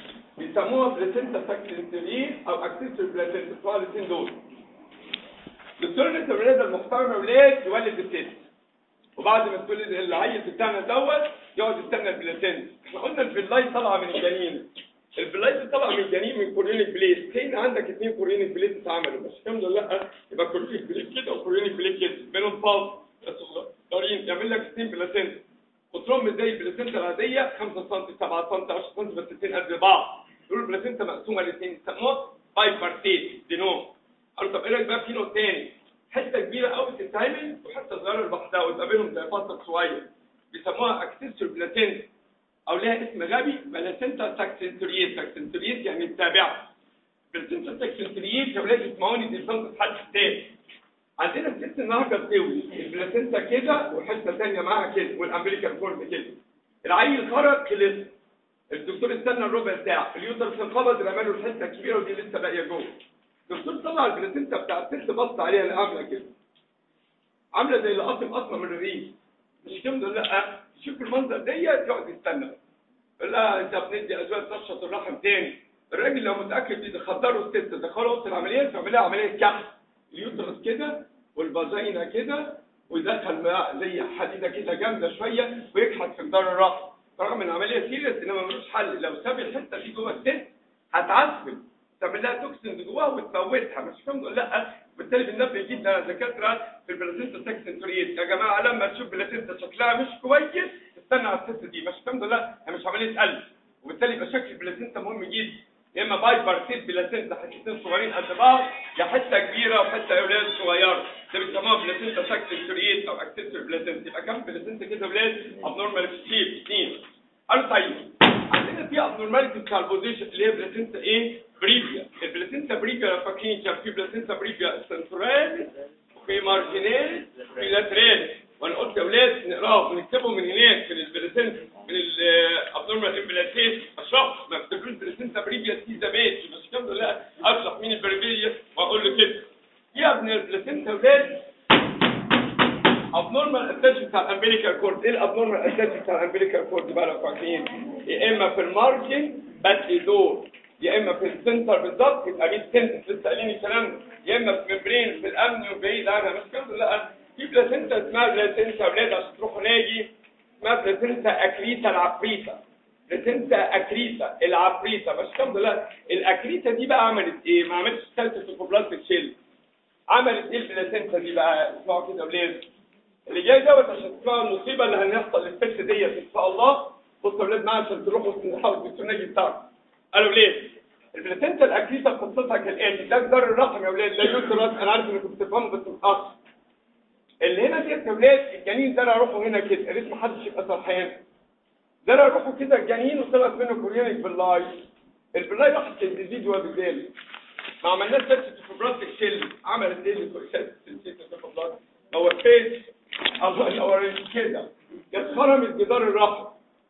بيسموها بلاسينتا ساكسنتري او اكسسوري بلاسينتا بتوع الاثنين دول دكتور لسه الولاده المحترمه ولاد يولد الست وبعد ما تولد العيل بتاعنا دوت يقعد يستنى البلاتين احنا قلنا الفيلاي طالعه من الجنين الفلاي دي طالعه من الجنين من كوريونيك بليت فين عندك اثنين كوريونيك بليت اتعملوا بس الحمد لله لا يبقى كوريونيك بليت كده وكوريونيك بليت كده بينهم فاض بس صغيرين يعمل لك اثنين بلاتين قطرهم زي البلاتينتا العاديه 5 سم 7 سم 10 سم بس الاثنين قد بعض دول البلاتينتا مقسومه لاثنين يسموها باي بارتيت دي نوع قالوا طب ايه رايك بقى في نوع تاني حته كبيره قوي تتعمل وحته صغيره لوحدها وتقابلهم زي فصل صغير بيسموها اكسسور بلاتينتا او لها اسم غبي بلاسنتا ساكسنتوريت ساكسنتوريت يعني التابعه بلاسنتا ساكسنتوريت يا ولاد اسمعوني دي صنف حد تاني عندنا الست النهارده بتولد البلاسنتا كده وحته ثانيه معاها كده والامريكان كورد كده العيل خرج خلص الدكتور استنى ربع ساعه اليوترس انقبض رمى له الحته الكبيره ودي لسه باقيه جوه الدكتور طلع البلاسنتا بتاع الست بص عليها اللي عامله كده عامله زي اللي قاسم قسمه من الرغيف مش كده لا شوف المنظر ديت يقعد يستنى يقول لها انت بندي ازواج تنشط الرحم تاني الراجل لو متاكد بيخدروا الست دخلوا اوضه العمليات فيعمل لها عمليه كحت اليوترس كده والفاجينا كده ويدخل ماء زي حديده كده جامده شويه ويكحت في جدار الرحم رغم ان العمليه سيريس انما ملوش حل لو ساب الحته دي جوه الست هتعذب تعمل لها توكسين جواها وتموتها مش فاهم لا بالتالي بننبه جدا على الدكاتره في البلاسينتا سكسنتوريت يا جماعه لما تشوف بلاسينتا شكلها مش كويس استنى على الست دي مش الحمد لله هي مش عمليه قلب وبالتالي يبقى شكل البلاسينتا مهم جدا يا اما باي بارتيت بلاسينتا حتتين صغيرين قد بعض يا حته كبيره وحته اولاد صغيره ده بيسموها بلاسينتا سكسنتوريت او اكسسور بلاسينتا يبقى كام بلاسينتا كده اولاد ابنورمال كتير اثنين قالوا طيب عندنا في ابنورماليتي بتاع البوزيشن اللي هي بلاسينتا ايه بريفيا البلاسينتا بريفيا لو فاكرين كان في بلاسينتا بريفيا سنترال وفي مارجينال وفي لاترال وانا قلت يا اولاد نقراهم ونكتبهم من هناك من البلاسينتا من الابنورمال امبلاتيس اشرح ما بتقولوش بلاسينتا بريفيا سي زمان بس الحمد لله اشرح مين البريفيا واقول له كده يا ابن البلاسينتا اولاد ابنورمال اتاتش بتاع الامبليكال كورد ايه الابنورمال اتاتش بتاع الامبليكال كورد بقى لو فاكرين يا اما في المارجن بس دور يا اما في السنتر بالظبط يبقى 100 سنت لسه قايلين الكلام ده يا اما في ممبرين في الامن وبعيد عنها مش كده لا في بلاسينتا اسمها بلاسينتا اولاد عشان تروحوا ناجي اسمها بلاسينتا اكريتا العفريتا بلاسينتا اكريتا العفريتا مش كده لا الاكريتا دي بقى عملت ايه ما عملتش سيلف شيل عملت ايه البلاسينتا دي بقى اسمعوا كده اولاد اللي جاي دوت عشان تسمعوا المصيبه اللي هنحصل للست ديت ان شاء الله بصوا يا اولاد معايا عشان تروحوا تنحوا الدكتور ناجي بتاعكم قالوا ليه؟ البلاتينتا الاكريتا قصتها كالاتي ده جدار الرحم يا اولاد لا يوترس انا عارف انكم بتفهموا بس متاخر اللي هنا ديت يا اولاد الجنين ده روحوا هنا كده يا ريت ما حدش يبقى سرحان ده روحوا كده الجنين وطلعت منه كوريونيك باللاي البلاي راحت للديزيدوا بالذال ما عملناش سيرش في بلاستيك سيل عملت ايه الكورسات هو فين الله ينور كده جت خرمت جدار الرحم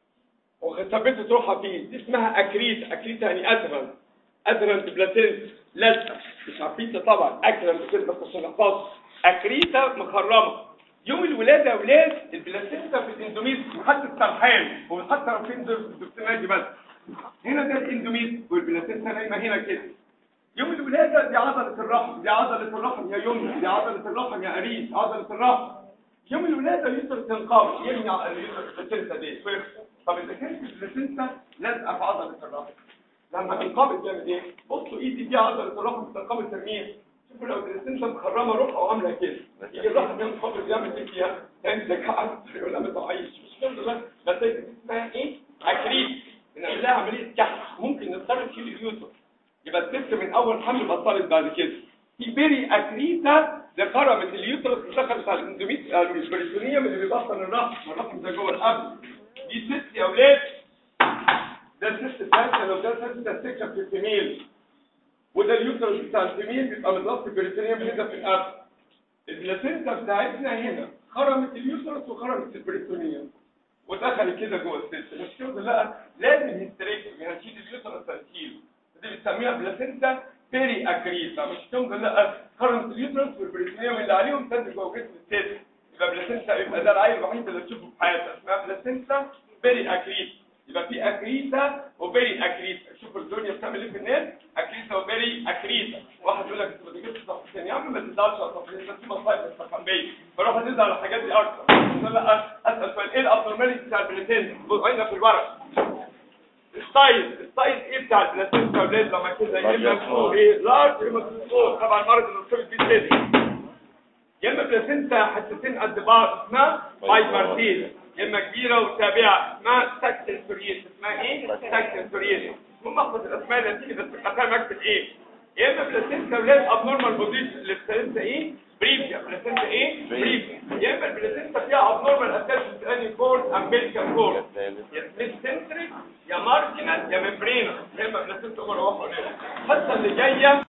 وثبتت روحها فيه دي اسمها اكريت اكريت يعني ادرن ادرن بلاتينت لازقه مش عفريته طبعا اكرم كده بس عشان احفظ اكريته مخرمه يوم الولاده يا اولاد البلاتينتا في الاندوميت محدد سرحان وبنحط طرفين دول في الدكتور دي بس هنا ده الاندوميت والبلاتينتا نايمه هنا كده يوم الولاده دي عضله الرحم دي عضله الرحم يا يمنى دي عضله الرحم يا قريب عضله الرحم يوم الولاده اليوتر تنقبض يمنع اليوتر البلاتينتا دي ويخسر طب اذا كانت البلاتينتا لازقه في عضله الرحم لما تنقبض تعمل ايه؟ بصوا ايدي دي عضله الرحم بتنقبض ترميها شوفوا لو البلاتينتا مخرمه روحها وعامله كده يجي الرحم ينقبض يعمل ايه فيها؟ تعمل قاعد يقول لها ما تعيش مش الحمد لله نتائج اسمها ايه؟ اكريت بنعمل لها عمليه كحت ممكن نضطر نشيل اليوتر يبقى الست من اول حمل بطلت بعد كده في بيري اكريتا ده خرمت اليوترس دخلت على الاندوميت البريتونيوم اللي بيبطن الرحم الرحم ده جوه القبل دي ست يا اولاد ده الست بتاعتنا لو ده ست ده سكه في الفيميل وده اليوترس بتاع الفيميل بيبقى متغطي البريتونيوم اللي ده في القبل البلاسينتا بتاعتنا هنا خرمت اليوترس وخرمت البريتونيوم ودخلت كده جوه الست مش كده لا لازم هيستريكتومي هنشيل اليوترس هنشيله دي بنسميها بلاسينتا بيري اكريتا مش كده لا خرمت اليوترس والبريتونيوم اللي عليهم تنزل جوه جسم الست يبقى بلاسينتا يبقى ده العيل الوحيد اللي تشوفه في حياتك اسمها بلاسينتا بيري اكريتا يبقى في اكريتا وبيري اكريتا شوفوا الدنيا بتعمل ايه في الناس اكريتا وبيري اكريتا واحد يقول لك انت ما تجيبش صفحتين يا عم ما تزعلش على صفحتين بس في مصايب مستقبليه فروح تزعل على الحاجات دي اكتر لا اسال سؤال ايه الابنورماليتي بتاع البلاتين عندنا في الورق السايز السايز ايه بتاع البلاتين يا اولاد لما كده يا اما ايه لارج يا اما سمول طبعا المرض اللي بتصيب بيه سيدي يا اما بلاسنتا حتتين قد بعض اسمها بايبرتيز يا اما كبيره وتابعه اسمها ساكسنسوريس اسمها ايه ساكسنسوريس المهم احفظ الاسماء اللي هتيجي بس فاهم اكتب ايه يا اما بلاسنتا ولاد ابنورمال بوديز البلاسنتا ايه بريفيا بلاسنتا ايه بريفيا يا اما البلاسنتا فيها ابنورمال اتاشمنت اني كورد امبيليكال كورد يا سميث سنتريك يا مارجنال يا ممبرينا يا اما بلاسنتا اوفر واحده الحصه اللي جايه